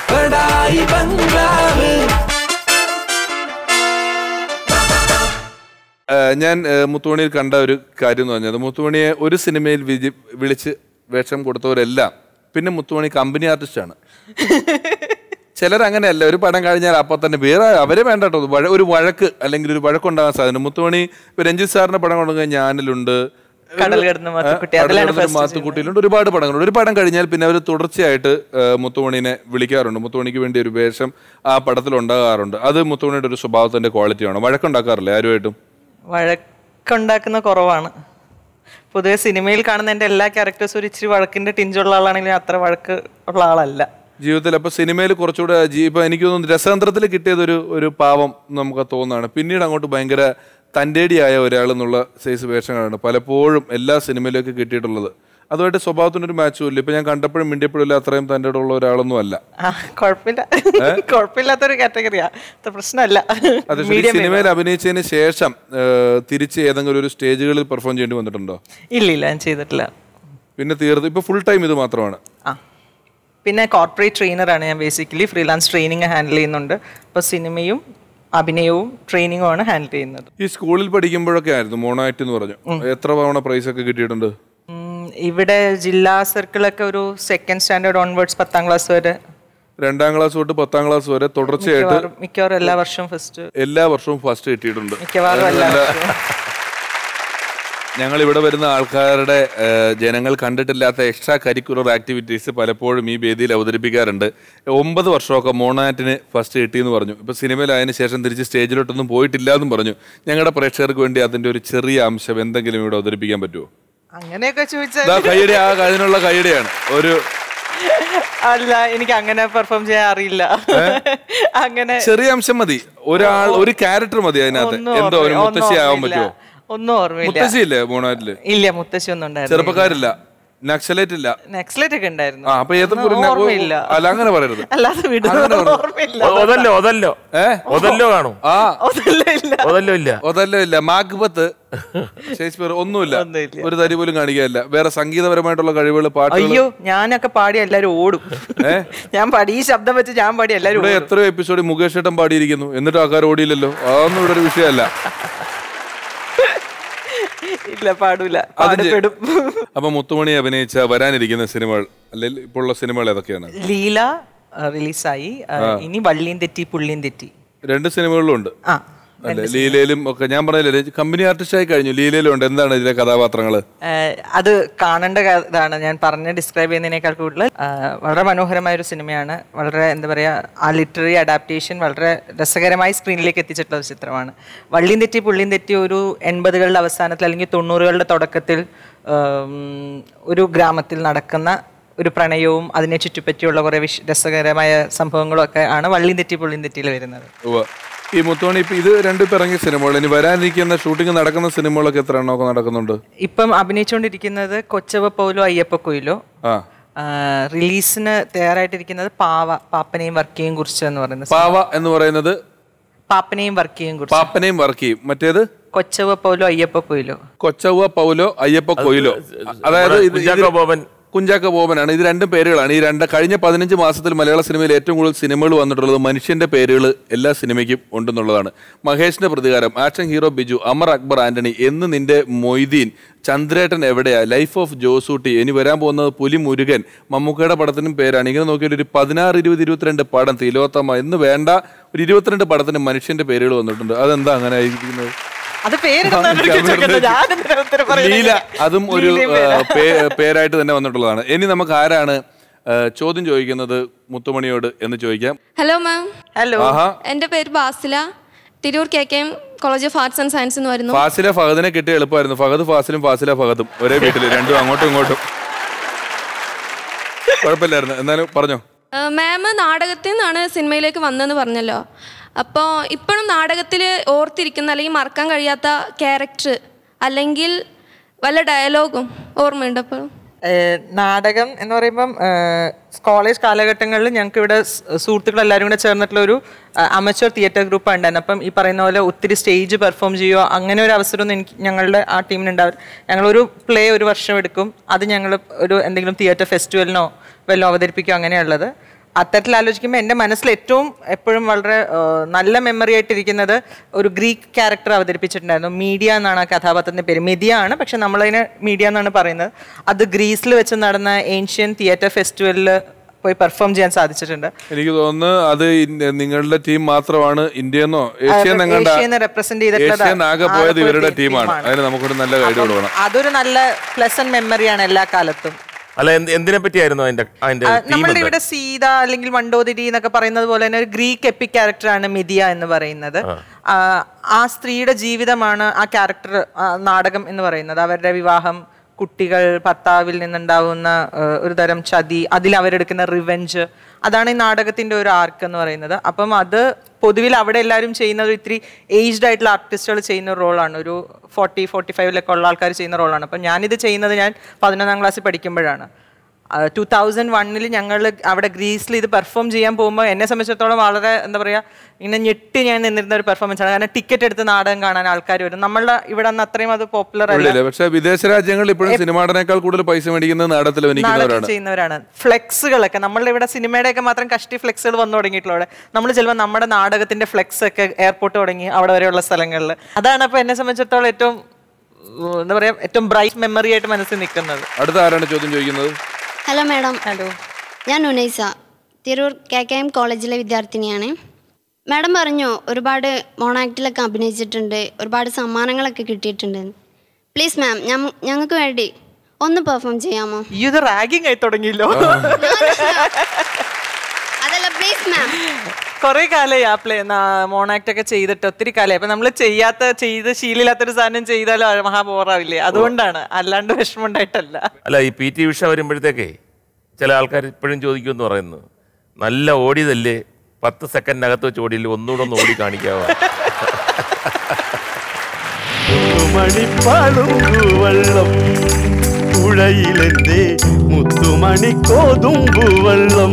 ആ, ഞാൻ ആ, മുത്തുമണിയിൽ കണ്ട ഒരു കാര്യം എന്ന് പറഞ്ഞത് മുത്തുമണിയെ ഒരു സിനിമയിൽ വിജി- വിളിച്ച് വേഷം കൊടുത്തവരെല്ലാം പിന്നെ മുത്തുമണി കമ്പനി ആർട്ടിസ്റ്റാണ് ചിലർ അങ്ങനെയല്ല ഒരു പടം കഴിഞ്ഞാൽ അപ്പം തന്നെ വേറെ അവരെ വേണ്ട കേട്ടോ വഴ ഒരു വഴക്ക് അല്ലെങ്കിൽ ഒരു വഴക്കുണ്ടാകാൻ സാധ്യത മുത്തുമണി ഇപ്പൊ രഞ്ജിത്ത് സാറിന്റെ പടം കൊണ്ടുപോയി ഞാനിലുണ്ട് കടൽ കിടന്ന് മാത്തുക്കുട്ടി, ഏ, കടൽ അതിലാണ് കിടന്ന് first മാത്തുക്കുട്ടിയിലുണ്ട് ഒരുപാട് പടങ്ങളുണ്ട് ഒരു പടം കഴിഞ്ഞാൽ പിന്നെ അവർ തുടർച്ചയായിട്ട് ഏ, മുത്തുമണിനെ വിളിക്കാറുണ്ട് മുത്തുമണിക്ക് വേണ്ടി ഒരു വേഷം ആ പടത്തിൽ ഉണ്ടാകാറുണ്ട് അത് മുത്തുമണിയുടെ ഒരു സ്വഭാവത്തിന്റെ ക്വാളിറ്റിയാണ് വഴക്കുണ്ടാക്കാറില്ല ആരുമായിട്ടും വഴക്കുണ്ടാക്കുന്ന കുറവാണ് പൊതുവെ സിനിമയിൽ കാണുന്ന എൻ്റെ എല്ലാ ക്യാരക്ടേഴ്സും ഒരു ഇച്ചിരി വഴക്കിന്റെ ടിഞ്ചുള്ള ആളാണെങ്കിലും അത്ര വഴക്ക് ഉള്ള ആളല്ല ജീവിതത്തിൽ അപ്പൊ സിനിമയിൽ കുറച്ചുകൂടെ ജീ- ഇപ്പൊ എനിക്ക് തോന്നുന്നു രസതന്ത്രത്തിൽ കിട്ടിയത് ഒരു ഒരു പാവം നമുക്ക് തോന്നുന്നതാണ് പിന്നീട് അങ്ങോട്ട് ഭയങ്കര തൻ്റെടിയായ ഒരാൾ എന്നുള്ള സൈസ് വേഷങ്ങളാണ് പലപ്പോഴും എല്ലാ സിനിമയിലേക്ക് കിട്ടിയിട്ടുള്ളത് അതുമായിട്ട് സ്വഭാവത്തിനൊരു മാച്ചും ഇല്ല ഇപ്പൊ ഞാൻ കണ്ടപ്പോഴും മിണ്ടിയപ്പോഴും ഇല്ല അത്രയും തൻ്റെ ഉള്ള ഒരാളൊന്നും അല്ല ആ കുഴപ്പമില്ല കുഴപ്പമില്ലാത്തൊരു കാറ്റഗറിയാ അത്ര പ്രശ്നമല്ല അത് ശരി മീഡിയം സിനിമയിൽ അഭിനയിച്ചതിന് ശേഷം ഏഹ്, തിരിച്ച് ഏതെങ്കിലും ഒരു സ്റ്റേജുകളിൽ പെർഫോം ചെയ്യേണ്ടി വന്നിട്ടുണ്ടോ ഇല്ല ഇല്ല ഞാൻ ചെയ്തിട്ടില്ല പിന്നെ തീർത്ത് ഇപ്പൊ ഫുൾ ടൈം ഇത് മാത്രമാണ് ആ പിന്നെ കോർപ്പറേറ്റ് ട്രെയിനറാണ് ഞാൻ ബേസിക്കലി ഫ്രീലാൻസ് ട്രെയിനിങ് ഹാൻഡിൽ ചെയ്യുന്നുണ്ട് അപ്പോൾ സിനിമയും അഭിനയവും ട്രെയിനിങ്ങും ആണ് ഹാൻഡിൽ ചെയ്യുന്നത് ഈ സ്കൂളിൽ പഠിക്കുമ്പോഴൊക്കെ ആയിരുന്നു മോണാക്ട് എന്ന് പറഞ്ഞു എത്ര തവണ പ്രൈസ് ഒക്കെ കിട്ടിയിട്ടുണ്ട് ഉം, ഇവിടെ ജില്ലാ സർക്കിളൊക്കെ ഒരു സെക്കൻഡ് സ്റ്റാൻഡേർഡ് ഓൺവേർഡ്സ് പത്താം ക്ലാസ് വരെ രണ്ടാം ക്ലാസ് തൊട്ട് പത്താം ക്ലാസ് വരെ തുടർച്ചയായിട്ട് മിക്കവാറും മിക്കവാറും എല്ലാ വർഷവും ഫസ്റ്റ് എല്ലാ വർഷവും ഫസ്റ്റ് കിട്ടിയിട്ടുണ്ട് മിക്കവാറും എല്ലാ വർഷവും ഞങ്ങൾ ഇവിടെ വരുന്ന ആൾക്കാരുടെ ഏഹ്, ജനങ്ങൾ കണ്ടിട്ടില്ലാത്ത എക്സ്ട്രാ കരിക്കുലർ ആക്ടിവിറ്റീസ് പലപ്പോഴും ഈ വേദിയിൽ അവതരിപ്പിക്കാറുണ്ട് ഒമ്പത് വർഷമൊക്കെ മോണാറ്റിന് ഫസ്റ്റ് കിട്ടിയെന്ന് പറഞ്ഞു ഇപ്പൊ സിനിമയിലായതിനു ശേഷം തിരിച്ച് സ്റ്റേജിലോട്ടൊന്നും പോയിട്ടില്ല എന്നും പറഞ്ഞു ഞങ്ങളുടെ പ്രേക്ഷകർക്ക് വേണ്ടി അതിന്റെ ഒരു ചെറിയ അംശം എന്തെങ്കിലും ഇവിടെ അവതരിപ്പിക്കാൻ പറ്റുമോ അങ്ങനെയൊക്കെ ചോദിച്ചാൽ ഇതാ കൈയുടെ ആ അതിനുള്ള കൈയുടെയാണ് ഒരു അല്ല എനിക്ക് അങ്ങനെ പെർഫോം ചെയ്യാൻ അറിയില്ല അങ്ങനെ ചെറിയ അംശം മതി ഒരാൾ ഒരു ക്യാരക്ടർ മതി അതിനകത്ത് ഒന്നും എന്തോ ഒരു ഓർമ്മ- മുത്തശ്ശി ഒന്നും ആവാൻ ഓർമ്മയില്ല. പറ്റുമോ ഒന്നും ഓർമ്മയില്ല മുത്തശ്ശി ഇല്ലേ മോണാറ്റില് ഇല്ല മുത്തശ്ശി ഒന്നും ഉണ്ടായിരുന്നു ചെറുപ്പക്കാരില്ല നക്സലേറ്റ് ഇല്ല നെക്സ്റ്റ് ഒക്കെ ഉണ്ടായിരുന്നു ആ അപ്പൊ ഏത് ഒന്നും പുരുഷനെ- ഓർമ്മയില്ല അല്ല അങ്ങനെ പറയരുത് അല്ലാതെ അങ്ങനെ വിടുന്നത് പറഞ്ഞു. ഓർമ്മയില്ല ഒതല്ലോ ഒതല്ലോ ഏ ഒതല്ലോ കാണും ആ ഒന്നുമില്ല ഇല്ല ഒതല്ലോ ഇല്ല അതല്ല ഇല്ല മാഗ്ബത്ത് ഷേക്സ്പിയർ ഒന്നുമില്ല ഒന്നുമില്ല. ഒരു തരി പോലും കാണിക്കാനില്ല വേറെ സംഗീതപരമായിട്ടുള്ള കഴിവുകൾ പാട്ടുകൾ അയ്യോ ഞാനൊക്കെ പാടി എല്ലാരും ഓടും ഞാൻ പാടി ഈ ശബ്ദം വെച്ച് ഞാൻ പാടി എല്ലാരും ഇവിടെ ഓടും എത്രയോ എപ്പിസോഡ് മുകേഷ് ഏട്ടൻ പാടിയിരിക്കുന്നു എന്നിട്ട് ആൾക്കാർ ഓടിയില്ലല്ലോ അതൊന്നും ഇവിടെ ഒരു വിഷയമല്ല ഇല്ല പാടൂല അത് ചെ- പാടപ്പെടും അപ്പൊ മുത്തുമണി അഭിനയിച്ച വരാനിരിക്കുന്ന സിനിമകൾ അല്ലെങ്കിൽ ഇപ്പോൾ ഉള്ള സിനിമകൾ ഏതൊക്കെയാണ് ലീല റിലീസായി ഇനി വള്ളിയും തെറ്റി പുള്ളിയും തെറ്റി രണ്ട് സിനിമകളിലും ഉണ്ട് ആ അല്ലെ ലീലയിലും ഒക്കെ ഞാൻ പറഞ്ഞില്ലേ കമ്പനി ആർട്ടിസ്റ്റ് ആയി കഴിഞ്ഞു ലീലയിലും ഉണ്ട് എന്താണ് ഇതിലെ കഥാപാത്രങ്ങള് ഏഹ് അത് കാണേണ്ട ക- ഇതാണ് ഞാൻ പറഞ്ഞ് ഡിസ്ക്രൈബ് ചെയ്യുന്നതിനേക്കാൾ കൂടുതൽ ആഹ് വളരെ മനോഹരമായ ഒരു സിനിമയാണ് വളരെ എന്താ പറയുക ആ ലിറ്റററി അഡാപ്റ്റേഷൻ വളരെ രസകരമായി സ്ക്രീനിലേക്ക് എത്തിച്ചിട്ടുള്ള ഒരു ചിത്രമാണ് വള്ളിയും തെറ്റി പുള്ളിയും തെറ്റി ഒരു എൺപതുകളുടെ അവസാനത്തിൽ അല്ലെങ്കിൽ തൊണ്ണൂറുകളുടെ തുടക്കത്തിൽ ആം, ഒരു ഗ്രാമത്തിൽ നടക്കുന്ന ഒരു പ്രണയവും അതിനെ ചുറ്റിപ്പറ്റിയുള്ള കുറേ വിശ് രസകരമായ സംഭവങ്ങളും ഒക്കെ ആണ് വള്ളിയും തെറ്റി പുള്ളിയും തെറ്റിയിൽ വരുന്നത് ഉവ്വ. ഈ മുത്തോണി ഇപ്പൊ ഇത് രണ്ടും ഇപ്പൊ ഇറങ്ങിയ സിനിമകൾ ഇനി വരാനിരിക്കുന്ന ഷൂട്ടിംഗ് നടക്കുന്ന സിനിമകളൊക്കെ എത്ര എണ്ണമൊക്കെ നടക്കുന്നുണ്ട് ഇപ്പം അഭിനയിച്ചുകൊണ്ടിരിക്കുന്നത് കൊച്ചവ പൗലോ അയ്യപ്പ കൊയിലോ ആ റിലീസിന് തയ്യാറായിട്ടിരിക്കുന്നത് പാവ പാപ്പനെയും വർക്കിയെയും കുറിച്ച് എന്ന് പറയുന്നത് പാവ എന്ന് പറയുന്നത് പാപ്പനെയും വർക്കിയെയും കുറിച്ച് പാപ്പനെയും വർക്ക് ചെയ്യും മറ്റേത് കൊച്ചവ പൗലോ അയ്യപ്പ കൊയിലോ കൊച്ചവ പൗലോ അയ്യപ്പ കൊയിലോ അതായത് ഇത് കുഞ്ചാക്കോ ബോബൻ കുഞ്ചാക്ക ബോബനാണ് ഇത് രണ്ട് പേരുകളാണ് ഈ രണ്ട് കഴിഞ്ഞ പതിനഞ്ച് മാസത്തിൽ മലയാള സിനിമയിൽ ഏറ്റവും കൂടുതൽ സിനിമകൾ വന്നിട്ടുള്ളത് മനുഷ്യന്റെ പേരുകൾ എല്ലാ സിനിമയ്ക്കും ഉണ്ടെന്നുള്ളതാണ് മഹേഷിന്റെ പ്രതികാരം ആക്ഷൻ ഹീറോ ബിജു അമർ അക്ബർ ആന്റണി എന്ന് നിന്റെ മൊയ്തീൻ ചന്ദ്രേട്ടൻ എവിടെയാ ലൈഫ് ഓഫ് ജോസൂട്ടി ഇനി വരാൻ പോകുന്നത് പുലി മുരുകൻ മമ്മൂക്കയുടെ പടത്തിനും പേരാണ് ഇങ്ങനെ നോക്കിയാൽ ഒരു പതിനാറ് ഇരുപത് ഇരുപത്തിരണ്ട് പടം തിലോത്തമ്മ എന്ന് വേണ്ട ഒരു ഇരുപത്തിരണ്ട് പടത്തിന് മനുഷ്യന്റെ പേരുകൾ വന്നിട്ടുണ്ട് അതെന്താ അങ്ങനെ ആയിരിക്കുന്നത് അത് പേരിടുന്നവർക്ക് ചോദിക്കണ്ട. ഞാനെന്തിനാ ഉത്തരം പറയുന്നത്? ലീല അതും ഒരു ലീലയും ആ, പേരാ. പേ- പേരായിട്ട് തന്നെ വന്നിട്ടുള്ളതാണ് ഇനി നമുക്ക് ആരാണ് ആ, ചോദ്യം ചോദിക്കുന്നത് മുത്തുമണിയോട് എന്ന് ചോദിക്കാം ഹലോ മാം ഹലോ ആഹാ എൻ്റെ പേര് Basila Tirur K K M college of arts and science എന്ന് വരുന്നു ഫാസില ഫഹദിനെ കിട്ടിയ എളുപ്പമായിരുന്നു ഫഹദ് ഫാസിലും ഫാസില ഫഹദും ഒരേ വീട്ടില് രണ്ടും അങ്ങോട്ടും ഇങ്ങോട്ടും കുഴപ്പമില്ലായിരുന്നു എന്നാലും പറഞ്ഞോ മാം നാടകത്തിൽ നിന്നാണ് സിനിമയിലേക്ക് വന്നതെന്ന് പറഞ്ഞല്ലോ അപ്പോൾ ഇപ്പോഴും നാടകത്തിൽ ഓർത്തിരിക്കുന്ന അല്ലെങ്കിൽ മറക്കാൻ കഴിയാത്ത ക്യാരക്ടർ അല്ലെങ്കിൽ വല്ല ഡയലോഗും ഓർമ്മയുണ്ട് അപ്പോൾ ഏഹ് നാടകം എന്ന് പറയുമ്പം ഏഹ് കോളേജ് കാലഘട്ടങ്ങളിൽ ഞങ്ങൾക്ക് ഇവിടെ സുഹൃത്തുക്കൾ എല്ലാവരും കൂടെ ചേർന്നിട്ടുള്ള ഒരു അമച്വർ തിയേറ്റർ ഗ്രൂപ്പ് ഉണ്ടായിരുന്നു അപ്പം ഈ പറയുന്ന പോലെ ഒത്തിരി സ്റ്റേജ് പെർഫോം ചെയ്യുക അങ്ങനെ ഒരു അവസരമൊന്നും എനിക്ക് ഞങ്ങളുടെ ആ ടീമിനുണ്ടാവും ഞങ്ങളൊരു പ്ലേ ഒരു വർഷം എടുക്കും അത് ഞങ്ങൾ ഒരു എന്തെങ്കിലും തിയേറ്റർ ഫെസ്റ്റിവലിനോ വല്ലതും അവതരിപ്പിക്കുക അങ്ങനെയുള്ളത് അത്തരത്തിൽ ആലോചിക്കുമ്പോൾ എൻ്റെ മനസ്സിൽ ഏറ്റവും എപ്പോഴും വളരെ ആ, നല്ല മെമ്മറി ആയിട്ടിരിക്കുന്നത് ഒരു ഗ്രീക്ക് ക്യാരക്ടർ അവതരിപ്പിച്ചിട്ടുണ്ടായിരുന്നു മീഡിയ എന്നാണ് ആ കഥാപാത്രത്തിൻ്റെ പേര് മെതിയ ആണ് പക്ഷെ നമ്മളതിനെ മീഡിയ എന്നാണ് പറയുന്നത് അത് ഗ്രീസിൽ വെച്ച് നടന്ന ഏൻഷ്യൻ തിയേറ്റർ ഫെസ്റ്റിവലിൽ പോയി പെർഫോം ചെയ്യാൻ സാധിച്ചിട്ടുണ്ട് എനിക്ക് തോന്നുന്നു അത് ഇന്ത്യ- നിങ്ങളുടെ ടീം മാത്രമാണ് ഇന്ത്യന്നോ ഏഷ്യൻ എങ്ങാണ്ട് ഏഷ്യനെ represent ചെയ്തിട്ടുള്ളത് ഏഷ്യൻ ആകെ പോയത് ആലപ്പുഴ ഇവരുടെ ടീം- ടീമാണ് ടീമാണ്. അതിന് നമുക്കൊരു നല്ല ഗൈഡ് കൊടുക്കണം അതൊരു നല്ല പ്ലസന്റ് മെമ്മറിയാണ് എല്ലാ കാലത്തും അല്ല എന്ത് എന്തിനെ പറ്റിയായിരുന്നു അതിന്റെ അതിന്റെ ആ, തീം നമ്മളുടെ ഇവിടെ സീത അല്ലെങ്കിൽ മണ്ടോദരി എന്നൊക്കെ പറയുന്നത് പോലെ തന്നെ ഒരു ഗ്രീക്ക് എപ്പിക് ക്യാരക്ടറാണ് മിതിയ എന്ന് പറയുന്നത് ആ, ആ സ്ത്രീയുടെ ജീവിതമാണ് ആ ക്യാരക്ടർ നാടകം എന്ന് പറയുന്നത് അവരുടെ വിവാഹം കുട്ടികൾ ഭർത്താവിൽ നിന്നുണ്ടാവുന്ന ആ, ഒരു തരം ചതി അതിൽ അവരെടുക്കുന്ന റിവെഞ്ച് അതാണ് ഈ നാടകത്തിന്റെ ഒരു ആർക്ക് എന്ന് പറയുന്നത് അപ്പം അത് പൊതുവിൽ അവിടെ എല്ലാവരും ചെയ്യുന്നത് ഇത്തിരി ഏജ്ഡ് ആയിട്ടുള്ള ആർട്ടിസ്റ്റുകൾ ചെയ്യുന്ന ഒരു റോളാണ് ഒരു ഫോർട്ടി ഫോർട്ടി ഫൈവിലൊക്കെ ഉള്ള ആൾക്കാർ ചെയ്യുന്ന റോളാണ് അപ്പം ഞാനിത് ചെയ്യുന്നത് ഞാൻ പതിനൊന്നാം ക്ലാസ്സിൽ പഠിക്കുമ്പോഴാണ് ടൂ തൗസൻഡ് വണ്ണിൽ ഞങ്ങൾ അവിടെ ഗ്രീസിൽ ഇത് പെർഫോം ചെയ്യാൻ പോകുമ്പോൾ എന്നെ സംബന്ധിച്ചിടത്തോളം വളരെ എന്താ പറയുക ഇങ്ങനെ ഞെട്ടി ഞാൻ നിന്നിരുന്ന ഒരു പെർഫോമൻസ് ആണ് കാരണം ടിക്കറ്റ് എടുത്ത് നാടകം കാണാൻ ആൾക്കാർ വരും നമ്മളുടെ ഇവിടെ നിന്ന് അത്രയും അത് പോപ്പുലർ അല്ല ഇവിടെയില്ല പക്ഷെ വിദേശ രാജ്യങ്ങളിൽ ഇപ്പോഴും സിനിമാടനേക്കാൾ കൂടുതൽ പൈസ മേടിക്കുന്നത് നാടകത്തിൽ നാടകം അഭിനയിക്കുന്നവരാണ് ചെയ്യുന്നവരാണ് ഫ്ലെക്സുകളൊക്കെ നമ്മളുടെ ഇവിടെ സിനിമയുടെ ഒക്കെ മാത്രം കഷ്ടി ഫ്ലെക്സുകൾ വന്നു തുടങ്ങിയിട്ടുള്ള നമ്മൾ ചിലപ്പോൾ നമ്മുടെ നാടകത്തിന്റെ ഫ്ലെക്സ് ഒക്കെ എയർപോർട്ട് തുടങ്ങി അവിടെ വരെയുള്ള സ്ഥലങ്ങളിൽ അതാണ് അപ്പോൾ എന്നെ സംബന്ധിച്ചിടത്തോളം ഏറ്റവും ഉം, എന്താ പറയാ ഏറ്റവും ബ്രൈറ്റ് മെമ്മറി ആയിട്ട് മനസ്സിൽ നിൽക്കുന്നത് അടുത്ത ആരാണ് ചോദ്യം ചോദിക്കുന്നത് ഹലോ മാഡം ഹലോ ഞാൻ Unaisa Tirur K K M കോളേജിലെ വിദ്യാർത്ഥിനിയാണ് മാഡം പറഞ്ഞു ഒരുപാട് മോണാക്റ്റിലൊക്കെ അഭിനയിച്ചിട്ടുണ്ട് ഒരുപാട് സമ്മാനങ്ങളൊക്കെ കിട്ടിയിട്ടുണ്ട് പ്ലീസ് മാം ഞങ്ങൾക്ക് വേണ്ടി ഒന്ന് പെർഫോം ചെയ്യാമോ ഈ ഇത് റാഗിങ് ആയി തുടങ്ങിയല്ലോ അതല്ല പ്ലീസ് മാം കുറെ കാലമായി ആ പ്ലേ മോണാക്ട് ഒക്കെ ചെയ്തിട്ട് ഒത്തിരി കാലമായി അപ്പൊ നമ്മൾ ചെയ്യാത്ത ചെയ്ത് ശീലമില്ലാത്തൊരു സാധനം ചെയ്താലും മഹാ ബോറാവില്ലേ അതുകൊണ്ടാണ് അല്ലാണ്ട് വിഷമം ഉണ്ടായിട്ടല്ല അല്ല ഈ പി ടി ഉഷ വരുമ്പോഴത്തേക്കേ ചില ആൾക്കാർ ഇപ്പോഴും ചോദിക്കുമെന്ന് പറയുന്നു നല്ല ഓടിയതല്ലേ പത്ത് സെക്കൻഡിനകത്ത് വെച്ച് ഓടിയില്ലേ ഒന്നുകൂടെ ഒന്ന് ഓടി കാണിക്കാവോ മണിപ്പാടും പുഴയിലെന്തേ മുത്തുമണി കോതുമ്പു വെള്ളം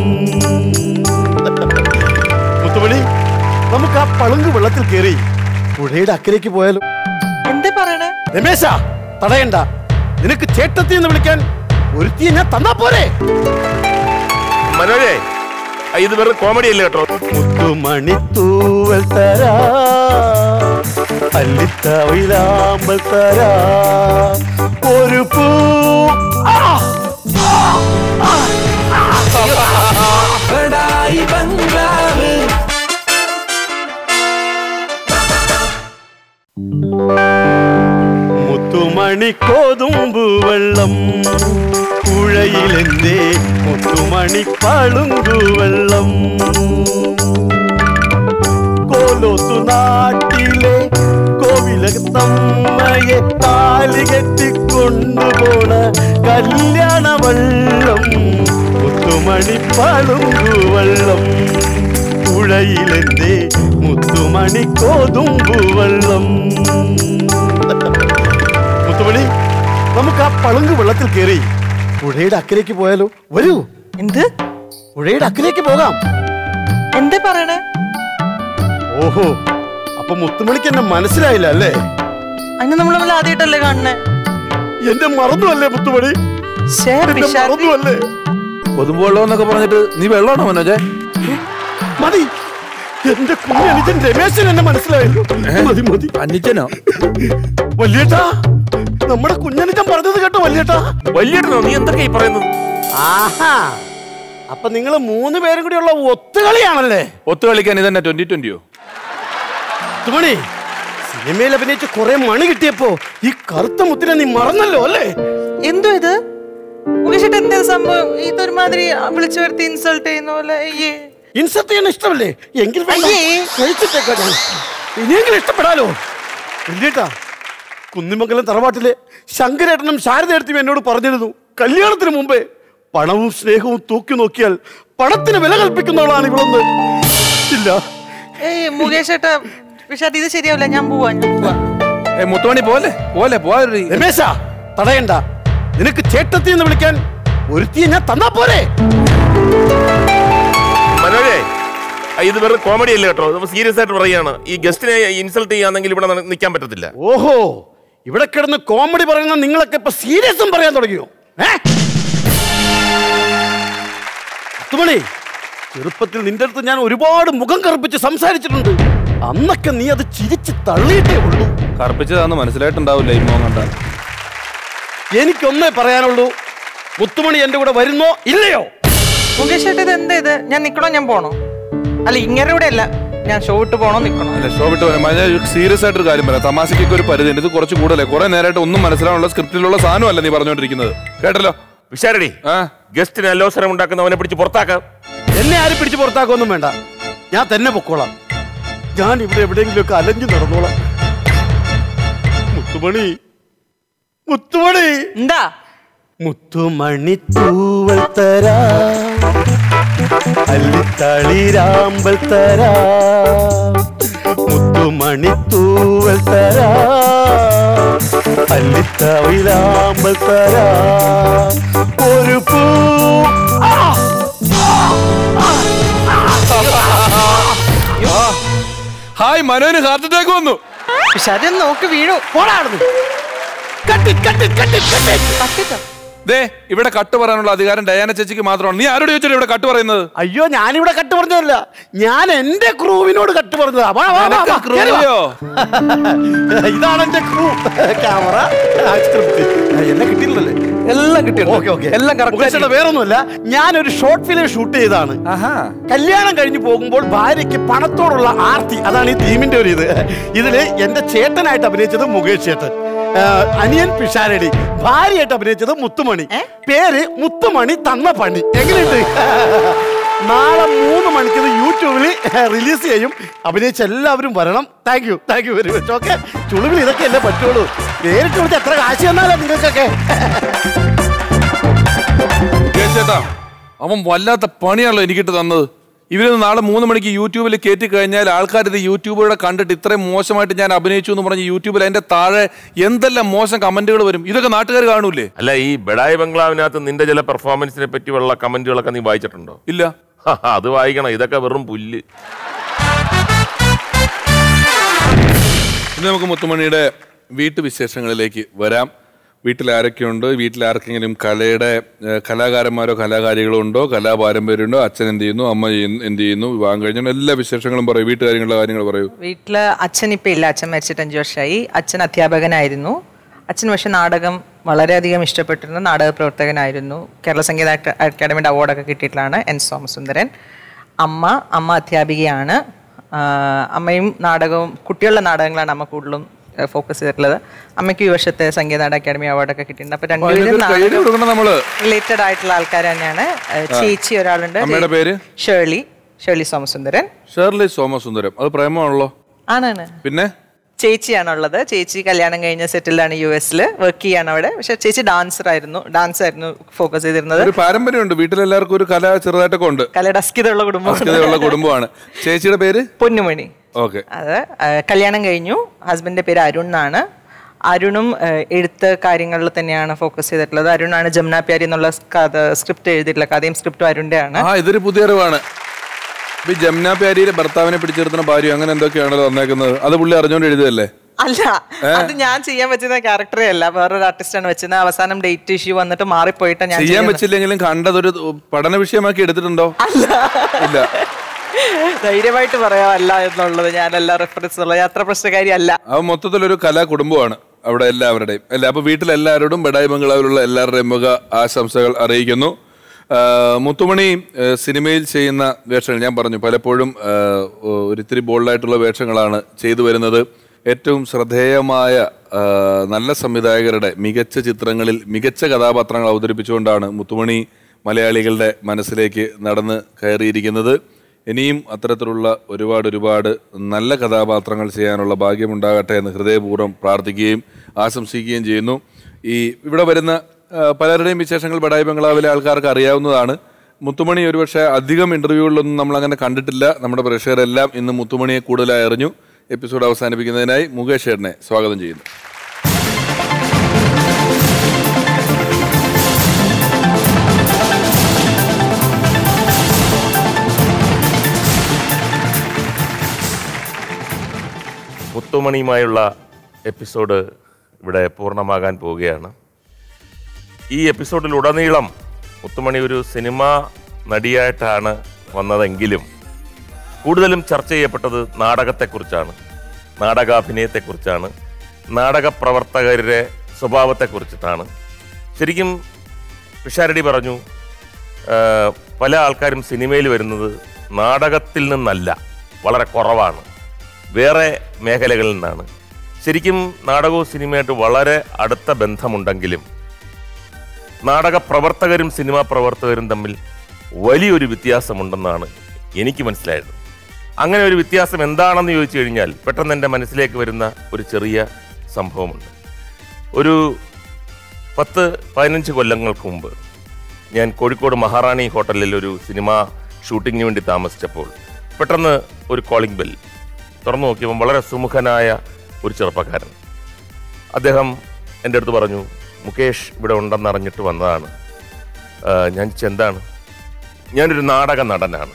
മുത്തുമണി നമുക്ക് ആ പളുങ്ക് വെള്ളത്തിൽ കയറി പുഴയുടെ അക്കരയ്ക്ക് പോയാലും എന്താ പറയണേ രമേശ തടയണ്ട നിനക്ക് ചേട്ടത്തി എന്ന് വിളിക്കാൻ ഒരുത്തിയെ ഞാൻ തന്നാ പോരെ മനോജേ ആ, ഇത് വെറും കോമഡി അല്ലേ കേട്ടോ മുത്തുമണി തൂവൽ തരാ അല്ലിത്തവിലാമ്പൽ തരാ ഒരു പൂ ആ! മുത്തുമണി കോതുമ്പു വെള്ളം പുഴയിലെന്തേ മുത്തുമണി പളുങ്കു വെള്ളം കോലോത്തു നാട്ടിലെ കോവിലത്തമ്മയെ താലി കെട്ടിക്കൊണ്ടുപോണ കല്യാണ വെള്ളം മുത്തുമണി പളുങ്കു വെള്ളം പുഴയിലെന്തേ മുത്തുമണി കോതുമ്പു വെള്ളം മുത്തുമണി നമുക്ക് ആ പളുങ്ക് വെള്ളത്തിൽ കയറി പുഴയുടെ അക്കരയ്ക്ക് പോയാലോ വരൂ എന്ത് പുഴയുടെ അക്കരയ്ക്ക് പോകാം എന്താ പറയണേ ഓഹോ അപ്പൊ മുത്തുമണിക്ക് എന്നെ മനസ്സിലായില്ല അല്ലേ അതിന് നമ്മൾ നമ്മൾ ആദ്യമായിട്ടല്ലേ കാണണേ എന്റെ മറന്നു അല്ലേ മുത്തുമണി ശ്ശേ, എന്നെ പിശാചി. മറന്നു അല്ലേ കൊതുമ്പുവെള്ളം എന്നൊക്കെ പറഞ്ഞിട്ട് നീ വെള്ളമാണോ മനോജെ മതി എന്റെ കുഞ്ഞനുജൻ രമേശൻ എന്നെ മനസ്സിലായല്ലോ മതി മതി അന്നിച്ചനോ വല്യേട്ടാ നമ്മുടെ കുഞ്ഞനുജൻ പറഞ്ഞത് കേട്ടോ വല്യേട്ടാ വലിയേട്ടനോ നീ എന്തൊക്കെയാ ഈ പറയുന്നത് ആഹാ അപ്പൊ നിങ്ങൾ മൂന്ന് പേരും കൂടിയുള്ള ഒത്തുകളിയാണല്ലേ ഒത്തു കളിക്കാൻ ഇതന്നെ ട്വന്റി ട്വന്റിയോ മുത്തുമണി സിനിമയിൽ അഭിനയിച്ച് കുറെ മണി കിട്ടിയപ്പോ ഈ കറുത്ത മുത്തിനെ നീ മറന്നല്ലോ അല്ലേ എന്തോ ഇത് മുകേഷേട്ട എന്താ സംഭവം ഇതൊരുമാതിരി വിളിച്ചു വരുത്തി ഇൻസൾട്ട് ചെയ്യുന്ന പോലെ അയ്യേ ഇൻസൾട്ട് ചെയ്യാൻ ഇഷ്ടമല്ലേ എങ്കിൽ വേണ്ട. അയ്യേ. കഴിച്ചിട്ടേക്കാം ഞാൻ ഇനിയെങ്കിലും ഇഷ്ടപ്പെടാലോ ഇല്ലേട്ടാ കുന്നിമംഗലം തറവാട്ടിലെ ശങ്കരേട്ടനും ശാരദേട്ടനും എന്നോട് പറഞ്ഞിരുന്നു കല്യാണത്തിന് മുമ്പേ പണവും സ്നേഹവും തൂക്കി നോക്കിയാൽ പണത്തിന് വില കൽപ്പിക്കുന്നവളാണ് ഇവളൊന്ന് ഇല്ല ഏയ് മുകേഷേട്ട വിഷാദ് ഇത് ശരിയാവില്ല ഞാൻ പോവാ ഞാൻ പോവാ ഏ മുത്തുമണി പോലെ പോലെ പോവാ രമേശ തടയണ്ട നിനക്ക് ചേട്ടത്തി എന്ന് വിളിക്കാൻ ഒരുത്തിയെ ഞാൻ തന്നാ പോരെ മനോജേ ആ, ഇത് വെറും കോമഡി അല്ലേ കേട്ടോ നമ്മൾ സീരിയസ് ആയിട്ട് പറയുകയാണ് ഈ ഗസ്റ്റിനെ ഇൻസൾട്ട് ചെയ്യാന്നെങ്കിൽ ഇവിടെ നിൽക്കാൻ പറ്റത്തില്ല ഓഹോ ഇവിടെ കിടന്ന് കോമഡി പറയുന്ന നിങ്ങളൊക്കെ ഇപ്പൊ സീരിയസും പറയാൻ തുടങ്ങിയോ ഏ? മുത്തുമണി ചെറുപ്പത്തിൽ നിന്റെ അടുത്ത് ഞാൻ ഒരുപാട് മുഖം കറുപ്പിച്ച് സംസാരിച്ചിട്ടുണ്ട് അന്നൊക്കെ നീ അത് ചിരിച്ച് തള്ളിയിട്ടേ ഉള്ളൂ കറുപ്പിച്ചതാന്ന് മനസ്സിലായിട്ടുണ്ടാവില്ല ഈ മോൻ കണ്ട എനിക്കൊന്നേ പറയാനുള്ളൂ മുത്തുമണി എന്റെ കൂടെ വരുന്നോ ഇല്ലയോ മുകേഷ് ചേട്ടാ ഇത് എന്താ ഇത് ഞാൻ നിക്കണോ ഞാൻ പോണോ അല്ല ഇങ്ങനെ കൂടെ അല്ല ഞാൻ ഷോ ഇട്ട് പോണോ നിക്കണോ അല്ല ഷോപ്പിട്ട് വരാം ഞാൻ സീരിയസ് ആയിട്ടൊരു കാര്യം പറയാം തമാശയ്ക്കൊക്കെ ഒരു പരിധി ഉണ്ട് ഇത് കുറച്ച് കൂടുതലേ കുറെ നേരമായിട്ട് ഒന്നും മനസ്സിലാവുള്ള സ്ക്രിപ്റ്റിലുള്ള സാധനമല്ല നീ പറഞ്ഞുകൊണ്ടിരിക്കുന്നത് കേട്ടല്ലോ വിശാരടി ആ ഗസ്റ്റിന് അലോസരം ഉണ്ടാക്കുന്നവനെ പിടിച്ച് പുറത്താക്കാം എന്നെ ആരും പിടിച്ച് പുറത്താക്കൊന്നും വേണ്ട ഞാൻ തന്നെ പൊക്കോളാം ഞാൻ ഇവിടെ എവിടെയെങ്കിലുമൊക്കെ അലഞ്ഞു നടന്നോളാം മുത്തുമണി മുത്തുമണി എന്താ മുത്തുമണി തൂവൽ തരാ അല്ലിത്തളിരാമ്പൽ തരാ മുത്തുമണി തൂവൽ തരാ അല്ലിത്തളിരാമ്പൽ തരാ ഒരു പൂ ആ! ഹായ് മനോന് ഹാർട്ട് അറ്റാക്ക് വന്നു പിശാചി ഒന്ന് നോക്ക് വീണു പോടാടുന്നു കട്ടി കട്ടി കട്ടി കട്ടി പറ്റിട്ടോ ദേ ഇവിടെ കട്ട് പറയാനുള്ള അധികാരം ഡയാന ചേച്ചിക്ക് മാത്രമാണ് നീ ആരോട് ചോദിച്ചാലും ഇവിടെ കട്ട് പറയുന്നത് അയ്യോ ഞാനിവിടെ കട്ട് പറഞ്ഞതല്ല ഞാൻ എന്റെ ക്രൂവിനോട് കട്ട് പറഞ്ഞതാ വാ, വാ, വാ, വാ, കേറി വാ. ക്രൂവിയോ? ഇതാണ് എന്റെ ക്രൂ ക്യാമറ സ്ക്രിപ്റ്റ് എല്ലാം കിട്ടിയില്ലല്ലേ എല്ലാം കിട്ടി ഓക്കെ ഓക്കെ എല്ലാം കറക്റ്റ് വേറൊന്നുമല്ല ഞാനൊരു ഷോർട്ട് ഫിലിം ഷൂട്ട് ചെയ്താണ് കല്യാണം കഴിഞ്ഞ് പോകുമ്പോൾ ഭാര്യയ്ക്ക് പണത്തോടുള്ള ആർത്തി അതാണ് ഈ തീമിന്റെ ഒരു ഇത് ഇതില് എന്റെ ചേട്ടനായിട്ട് അഭിനയിച്ചത് മുകേഷ് ചേട്ടൻ ആ, അനിയൻ പിഷാരടി ഭാര്യയായിട്ട് അഭിനയിച്ചത് മുത്തുമണി പേര് മുത്തുമണി തന്ന പണി എങ്ങനെയുണ്ട് നാളെ മൂന്ന് മണിക്ക് ഇത് യൂട്യൂബിൽ റിലീസ് ചെയ്യും അഭിനയിച്ച എല്ലാവരും വരണം thank you thank you very much okay ചുളിവിൽ ഇതൊക്കെ അല്ലേ പറ്റുള്ളൂ നേരിട്ട് വിളിച്ച് എത്ര കാശ് തന്നാലോ നിങ്ങൾക്കൊക്കെ മുകേഷ് ചേട്ടാ അവൻ വല്ലാത്ത പണിയാണല്ലോ എനിക്കിട്ട് തന്നത് ഇവരിന്ന് നാളെ മൂന്ന് മണിക്ക് യൂട്യൂബിൽ കയറ്റി കഴിഞ്ഞാൽ ആൾക്കാർ ഇത് യൂട്യൂബിലൂടെ കണ്ടിട്ട് ഇത്രയും മോശമായിട്ട് ഞാൻ അഭിനയിച്ചു എന്ന് പറഞ്ഞ് യൂട്യൂബിൽ അതിന്റെ താഴെ എന്തെല്ലാം മോശം കമന്റുകൾ വരും ഇതൊക്കെ നാട്ടുകാർ കാണൂലേ അല്ല ഈ ബഡായി ബംഗ്ലാവിനകത്ത് നിന്റെ ചില പെർഫോമൻസിനെ പറ്റിയുള്ള കമന്റുകളൊക്കെ നീ വായിച്ചിട്ടുണ്ടോ ഇല്ല ഹ, ഹ, അത് വായിക്കണം ഇതൊക്കെ വെറും പുല്ല് ഇന്ന് നമുക്ക് മുത്തുമണിയുടെ വീട്ടുവിശേഷങ്ങളിലേക്ക് വരാം വീട്ടിൽ ആരൊക്കെയുണ്ട് വീട്ടിൽ ആർക്കെങ്കിലും കലയുടെ ഏഹ്, കലാകാരന്മാരോ കലാകാരികളോ ഉണ്ടോ കലാപാരമ്പര്യമുണ്ടോ അച്ഛൻ എന്ത് ചെയ്യുന്നു അമ്മ ചെയ്യുന്നു- എന്ത് ചെയ്യുന്നു വിവാഹം കഴിഞ്ഞു എല്ലാ വിശേഷങ്ങളും പറയൂ വീട്ടുകാര്യങ്ങളുടെ കാര്യങ്ങൾ പറയൂ വീട്ടില് അച്ഛൻ ഇപ്പൊ ഇല്ല അച്ഛൻ മരിച്ചിട്ട് അഞ്ചു വർഷമായി അച്ഛൻ അധ്യാപകനായിരുന്നു അച്ഛൻ പക്ഷെ നാടകം വളരെയധികം ഇഷ്ടപ്പെട്ടിരുന്ന നാടക പ്രവർത്തകനായിരുന്നു കേരള സംഗീത അക്ക- അക്കാദമിയുടെ അവാർഡൊക്കെ കിട്ടിയിട്ടുള്ളതാണ് എൻ സോമസുന്ദരൻ അമ്മ അമ്മ അധ്യാപികയാണ് ആ, അമ്മയും നാടകവും കുട്ടികളുടെ നാടകങ്ങളാണ് അമ്മ കൂടുതലും ഫോക്കസ് ചെയ്തിട്ടുള്ളത് അമ്മയ്ക്ക് ഈ വർഷത്തെ സംഗീത നാടക അക്കാദമി അവാർഡൊക്കെ കിട്ടിയിട്ടുണ്ട് അപ്പൊ അതിനൊക്കെ രണ്ടുപേരും ഒരു കൈയടി കൊടുക്കണം നമ്മള് റിലേറ്റഡ് ആയിട്ടുള്ള ആൾക്കാർ തന്നെയാണ് ഏ, ചേച്ചി ഒരാളുണ്ട് അമ്മയുടെ പേര് ഷേർലി ഷേർലി സോമസുന്ദരൻ ഷേർലി സോമസുന്ദരം അത് പ്രേമമാണല്ലോ ആണാണ് പിന്നെ ചേച്ചിയാണുള്ളത് ചേച്ചി കല്യാണം കഴിഞ്ഞ് സെറ്റിൽഡാണ് യു എസിൽ വർക്ക് ചെയ്യാണ് അവിടെ പക്ഷെ ചേച്ചി ഡാൻസർ ആയിരുന്നു ഡാൻസ് ആയിരുന്നു ഫോക്കസ് ചെയ്തിരുന്നത് ഒരു പാരമ്പര്യമുണ്ട് വീട്ടിലെല്ലാവർക്കും ഒരു കല ചെറുതായിട്ടൊക്കെ ഉണ്ട് കലയുടെ അസ്കിതയുള്ള കുടുംബം അസ്കതയുള്ള കുടുംബമാണ് ചേച്ചിയുടെ പേര് പൊന്നുമണി ഓക്കെ അത് ആ, കല്യാണം കഴിഞ്ഞു ഹസ്ബൻഡിന്റെ പേര് അരുൺ എന്നാണ് അരുണും ആ, എഴുത്ത് കാര്യങ്ങളിൽ തന്നെയാണ് ഫോക്കസ് ചെയ്തിട്ടുള്ളത് അരുണാണ് ജമുന പ്യാരി എന്നുള്ള കഥ സ്ക്രിപ്റ്റ് എഴുതിയിട്ടുള്ള കഥയും സ്ക്രിപ്റ്റും അരുണിന്റെ ആണ് ആ ഇതൊരു പുതിയ അറിവാണ് ഈ ജമുന പ്യാരിയിലെ ഭർത്താവിനെ പിടിച്ചെടുത്തുന്ന ഭാര്യ അങ്ങനെ എന്തൊക്കെയാണല്ലോ തന്നേക്കുന്നത് അത് പുള്ളി അറിഞ്ഞുകൊണ്ട് എഴുതിയല്ലേ അല്ല അത് ഞാൻ ചെയ്യാൻ പറ്റുന്ന ക്യാരക്ടറേ അല്ല വേറൊരു ആർട്ടിസ്റ്റാണ് വെച്ചത് അവസാനം ഡേറ്റ് ഇഷ്യൂ വന്നിട്ട് മാറിപ്പോയിട്ട് ഞാൻ ചെയ്യാൻ ചെയ്യുന്നത്. പറ്റില്ലെങ്കിലും കണ്ടതൊരു പഠന വിഷയമാക്കി എടുത്തിട്ടുണ്ടോ ഇല്ല ധൈര്യമായിട്ട് പറയാമല്ല എന്നുള്ളത് ഞാനല്ല റെഫറൻസ് ഉള്ളത് ഞാൻ അത്ര പ്രശ്നക്കാരി അല്ല അവ മൊത്തത്തിലൊരു കലാ കുടുംബമാണ് അവിടെ എല്ലാവരുടെയും അല്ല അപ്പൊ വീട്ടിലെല്ലാവരോടും ബഡായി ബംഗ്ലാവിലുള്ള എല്ലാവരുടെയും മുഖ ആശംസകൾ അറിയിക്കുന്നു ആ, മുത്തുമണി ആ, സിനിമയിൽ ചെയ്യുന്ന വേഷങ്ങൾ ഞാൻ പറഞ്ഞു പലപ്പോഴും ആ, ഒരിത്തിരി ബോൾഡായിട്ടുള്ള വേഷങ്ങളാണ് ചെയ്തു വരുന്നത് ഏറ്റവും ശ്രദ്ധേയമായ ആ, നല്ല സംവിധായകരുടെ മികച്ച ചിത്രങ്ങളിൽ മികച്ച കഥാപാത്രങ്ങൾ അവതരിപ്പിച്ചുകൊണ്ടാണ് മുത്തുമണി മലയാളികളുടെ മനസ്സിലേക്ക് നടന്ന് കയറിയിരിക്കുന്നത് ഇനിയും അത്തരത്തിലുള്ള ഒരുപാട് ഒരുപാട് നല്ല കഥാപാത്രങ്ങൾ ചെയ്യാനുള്ള ഭാഗ്യമുണ്ടാകട്ടെ എന്ന് ഹൃദയപൂർവ്വം പ്രാർത്ഥിക്കുകയും ആശംസിക്കുകയും ചെയ്യുന്നു ഈ ഇവിടെ വരുന്ന ആ, പലരുടെയും വിശേഷങ്ങൾ ബഡായി ബംഗ്ലാവിലെ ആൾക്കാർക്ക് അറിയാവുന്നതാണ് മുത്തുമണി ഒരുപക്ഷെ അധികം ഇന്റർവ്യൂകളിലൊന്നും നമ്മൾ അങ്ങനെ കണ്ടിട്ടില്ല നമ്മുടെ പ്രേക്ഷകരെല്ലാം ഇന്ന് മുത്തുമണിയെ കൂടുതലായി അറിഞ്ഞു എപ്പിസോഡ് അവസാനിപ്പിക്കുന്നതിനായി മുകേഷ് ചേട്ടനെ സ്വാഗതം ചെയ്യുന്നു മുത്തുമണിയുമായുള്ള എപ്പിസോഡ് ഇവിടെ പൂർണ്ണമാകാൻ പോവുകയാണ് ഈ എപ്പിസോഡിലുടനീളം മുത്തുമണി ഒരു സിനിമ നടിയായിട്ടാണ് വന്നതെങ്കിലും കൂടുതലും ചർച്ച ചെയ്യപ്പെട്ടത് നാടകത്തെക്കുറിച്ചാണ് നാടകാഭിനയത്തെക്കുറിച്ചാണ് നാടക പ്രവർത്തകരുടെ സ്വഭാവത്തെക്കുറിച്ചിട്ടാണ് ശരിക്കും പിഷാരടി പറഞ്ഞു ആ, പല ആൾക്കാരും സിനിമയിൽ വരുന്നത് നാടകത്തിൽ നിന്നല്ല വളരെ കുറവാണ് വേറെ മേഖലകളിൽ നിന്നാണ് ശരിക്കും നാടകവും സിനിമയായിട്ട് വളരെ അടുത്ത ബന്ധമുണ്ടെങ്കിലും നാടക പ്രവർത്തകരും സിനിമാ പ്രവർത്തകരും തമ്മിൽ വലിയൊരു വ്യത്യാസമുണ്ടെന്നാണ് എനിക്ക് മനസ്സിലായത് അങ്ങനെ ഒരു വ്യത്യാസം എന്താണെന്ന് ചോദിച്ചു കഴിഞ്ഞാൽ പെട്ടെന്ന് എൻ്റെ മനസ്സിലേക്ക് വരുന്ന ഒരു ചെറിയ സംഭവമുണ്ട് ഒരു പത്ത് പതിനഞ്ച് കൊല്ലങ്ങൾക്ക് മുമ്പ് ഞാൻ കോഴിക്കോട് മഹാറാണി ഹോട്ടലിൽ ഒരു സിനിമ ഷൂട്ടിങ്ങിന് വേണ്ടി താമസിച്ചപ്പോൾ പെട്ടെന്ന് ഒരു കോളിംഗ് ബെൽ തുറന്നു നോക്കിയപ്പോൾ വളരെ സുമുഖനായ ഒരു ചെറുപ്പക്കാരൻ അദ്ദേഹം എൻ്റെ അടുത്ത് പറഞ്ഞു മുകേഷ് ഇവിടെ ഉണ്ടെന്ന് അറിഞ്ഞിട്ട് വന്നതാണ് ആ, ഞാൻ ചോദിച്ചു, എന്താണ് ഞാനൊരു നാടക നടനാണ്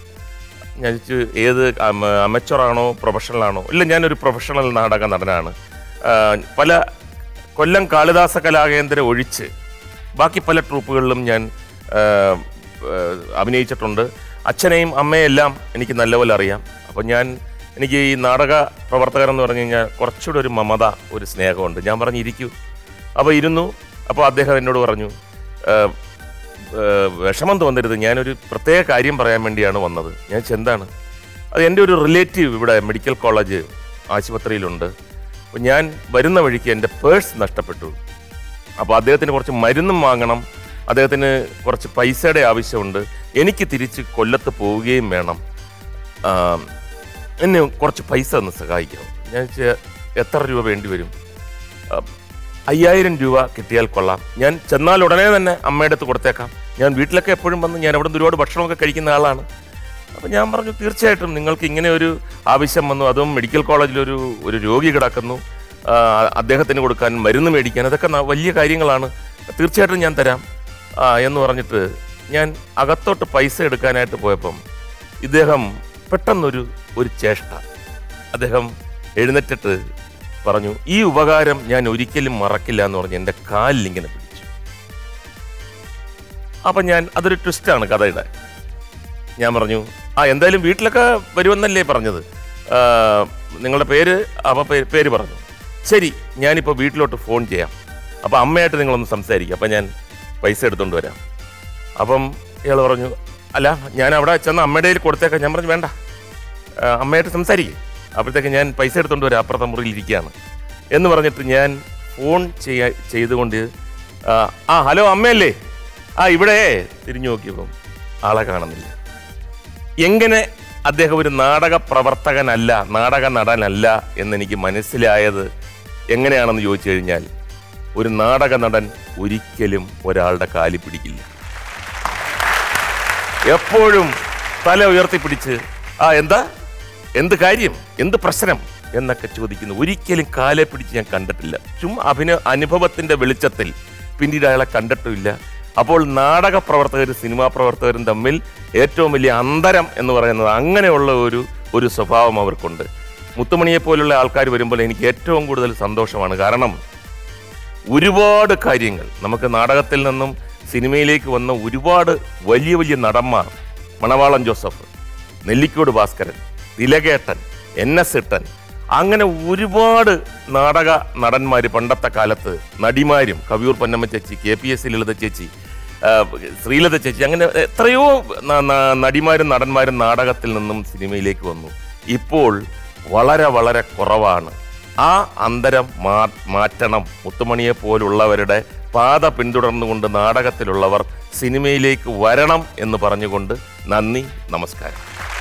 ഞാൻ ചോദിച്ചു ഏത് അമച്ചറാണോ പ്രൊഫഷണലാണോ ഇല്ല ഞാനൊരു പ്രൊഫഷണൽ നാടക നടനാണ് ആ, പല കൊല്ലം കാളിദാസ കലാകേന്ദ്രം ഒഴിച്ച് ബാക്കി പല ട്രൂപ്പുകളിലും ഞാൻ ആ, ആ, അഭിനയിച്ചിട്ടുണ്ട് അച്ഛനെയും അമ്മയെയും എല്ലാം എനിക്ക് നല്ലപോലെ അറിയാം അപ്പോൾ ഞാൻ എനിക്ക് ഈ നാടക പ്രവർത്തകർ എന്ന് പറഞ്ഞു കഴിഞ്ഞാൽ കുറച്ചുകൂടെ ഒരു മമത ഒരു സ്നേഹമുണ്ട് ഞാൻ പറഞ്ഞു ഇരിക്കൂ അപ്പോൾ ഇരുന്നു അപ്പോൾ അദ്ദേഹം എന്നോട് പറഞ്ഞു "ആ, ഏഹ് വിഷമം തോന്നരുത് ഞാനൊരു പ്രത്യേക കാര്യം പറയാൻ വേണ്ടിയാണ് വന്നത് ഞാൻ ചോദിച്ചു, എന്താണ് അത് എൻ്റെ ഒരു റിലേറ്റീവ് ഇവിടെ മെഡിക്കൽ കോളേജ് ആശുപത്രിയിലുണ്ട് അപ്പോൾ ഞാൻ വരുന്ന വഴിക്ക് എൻ്റെ പേഴ്സ് നഷ്ടപ്പെട്ടു അപ്പോൾ അദ്ദേഹത്തിന് കുറച്ച് മരുന്നും വാങ്ങണം അദ്ദേഹത്തിന് കുറച്ച് പൈസയുടെ ആവശ്യമുണ്ട് എനിക്ക് തിരിച്ച് കൊല്ലത്ത് പോവുകയും വേണം ആ, എന്നെ കുറച്ച് പൈസ ഒന്ന് സഹായിക്കണം ഞാൻ ചോദിച്ചു, എത്ര രൂപ വേണ്ടി വരും ആ, അയ്യായിരം രൂപ കിട്ടിയാൽ കൊള്ളാം ഞാൻ ചെന്നാൽ ഉടനെ തന്നെ അമ്മയുടെ അടുത്ത് കൊടുത്തേക്കാം ഞാൻ വീട്ടിലൊക്കെ എപ്പോഴും വന്ന് ഞാൻ അവിടെ നിന്ന് ഒരുപാട് ഭക്ഷണമൊക്കെ കഴിക്കുന്ന ആളാണ് അപ്പം ഞാൻ പറഞ്ഞു തീർച്ചയായിട്ടും നിങ്ങൾക്ക് ഇങ്ങനെ ഒരു ആവശ്യം വന്നു അതും മെഡിക്കൽ കോളേജിലൊരു ഒരു രോഗി കിടക്കുന്നു ആ, അദ്ദേഹത്തിന് കൊടുക്കാൻ മരുന്ന് മേടിക്കാൻ അതൊക്കെ ന- വലിയ കാര്യങ്ങളാണ് തീർച്ചയായിട്ടും ഞാൻ തരാം ആ, എന്ന് പറഞ്ഞിട്ട് ഞാൻ അകത്തോട്ട് പൈസ എടുക്കാനായിട്ട് പോയപ്പം ഇദ്ദേഹം പെട്ടെന്നൊരു ഒരു ചേഷ്ട അദ്ദേഹം എഴുന്നേറ്റിട്ട് പറഞ്ഞു ഈ ഉപകാരം ഞാൻ ഒരിക്കലും മറക്കില്ല എന്ന് പറഞ്ഞ് എൻ്റെ കാലിൽ ഇങ്ങനെ പിടിച്ചു അപ്പം ഞാൻ അതൊരു ട്വിസ്റ്റാണ് കഥയുടെ ഞാൻ പറഞ്ഞു ആ എന്തായാലും വീട്ടിലൊക്കെ വരുമെന്നല്ലേ പറഞ്ഞത് ആ, നിങ്ങളുടെ പേര് അപ്പം പേ- പേര് പറഞ്ഞു ശരി ഞാനിപ്പോൾ വീട്ടിലോട്ട് ഫോൺ ചെയ്യാം അപ്പം അമ്മയായിട്ട് നിങ്ങളൊന്ന് സംസാരിക്കും അപ്പം ഞാൻ പൈസ എടുത്തുകൊണ്ട് വരാം അപ്പം ഇയാൾ പറഞ്ഞു അല്ല ഞാൻ അവിടെ ചെന്ന് അമ്മയുടെ കയ്യിൽ കൊടുത്തേക്കാം ഞാൻ പറഞ്ഞു വേണ്ട ആ, അമ്മയായിട്ട് സംസാരിക്കും അപ്പോഴത്തേക്ക് ഞാൻ പൈസ എടുത്തുകൊണ്ട് വരാം അപ്പുറത്തെ മുറിയിൽ ഇരിക്കുകയാണ് എന്ന് പറഞ്ഞിട്ട് ഞാൻ ഫോൺ ചെയ്യാ ചെയ്തുകൊണ്ട് ആ, ആ ഹലോ അമ്മയല്ലേ ആ ഇവിടെ തിരിഞ്ഞു നോക്കിയപ്പം ആളെ കാണുന്നില്ല എങ്ങനെ അദ്ദേഹം ഒരു നാടക പ്രവർത്തകനല്ല നാടക നടനല്ല എന്നെനിക്ക് മനസ്സിലായത് എങ്ങനെയാണെന്ന് ചോദിച്ചു കഴിഞ്ഞാൽ ഒരു നാടക നടൻ ഒരിക്കലും ഒരാളുടെ കാലി പിടിക്കില്ല എപ്പോഴും തല ഉയർത്തിപ്പിടിച്ച് ആ എന്താ എന്ത് കാര്യം എന്ത് പ്രശ്നം എന്നൊക്കെ ചോദിക്കുന്നു ഒരിക്കലും കാലെ പിടിച്ച് ഞാൻ കണ്ടിട്ടില്ല ചുമ്മാ അഭിനയ അനുഭവത്തിന്റെ വെളിച്ചത്തിൽ പിന്നീട് അയാളെ കണ്ടിട്ടുമില്ല അപ്പോൾ നാടക പ്രവർത്തകരും സിനിമാ പ്രവർത്തകരും തമ്മിൽ ഏറ്റവും വലിയ അന്തരം എന്ന് പറയുന്നത് അങ്ങനെയുള്ള ഒരു ഒരു സ്വഭാവം അവർക്കുണ്ട് മുത്തുമണിയെ പോലുള്ള ആൾക്കാർ വരുമ്പോൾ എനിക്ക് ഏറ്റവും കൂടുതൽ സന്തോഷമാണ് കാരണം ഒരുപാട് കാര്യങ്ങൾ നമുക്ക് നാടകത്തിൽ നിന്നും സിനിമയിലേക്ക് വന്ന ഒരുപാട് വലിയ വലിയ നടന്മാർ മണവാളൻ ജോസഫ് നെല്ലിക്കോട് ഭാസ്കരൻ തിലകേട്ടൻ എൻ എസ് ഇട്ടൻ അങ്ങനെ ഒരുപാട് നാടക നടന്മാർ പണ്ടത്തെ കാലത്ത് നടിമാരും കവിയൂർ പൊന്നമ്മ ചേച്ചി കെ പി എസ് ലളിത ചേച്ചി ആ, ശ്രീലത ചേച്ചി അങ്ങനെ എത്രയോ ന- ന- നടിമാരും നടന്മാരും നാടകത്തിൽ നിന്നും സിനിമയിലേക്ക് വന്നു ഇപ്പോൾ വളരെ വളരെ കുറവാണ് ആ അന്തരം മാ മാറ്റണം മുത്തുമണിയെ പോലുള്ളവരുടെ പാത പിന്തുടർന്നുകൊണ്ട് നാടകത്തിലുള്ളവർ സിനിമയിലേക്ക് വരണം എന്ന് പറഞ്ഞുകൊണ്ട് നന്ദി നമസ്കാരം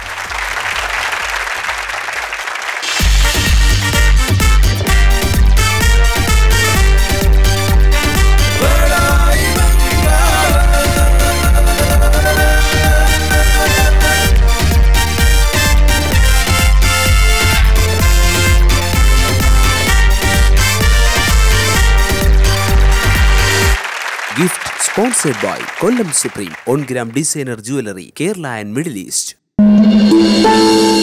Gift sponsored by Kollam Supreme On Gram Designer Jewelry, Kerala and Middle East.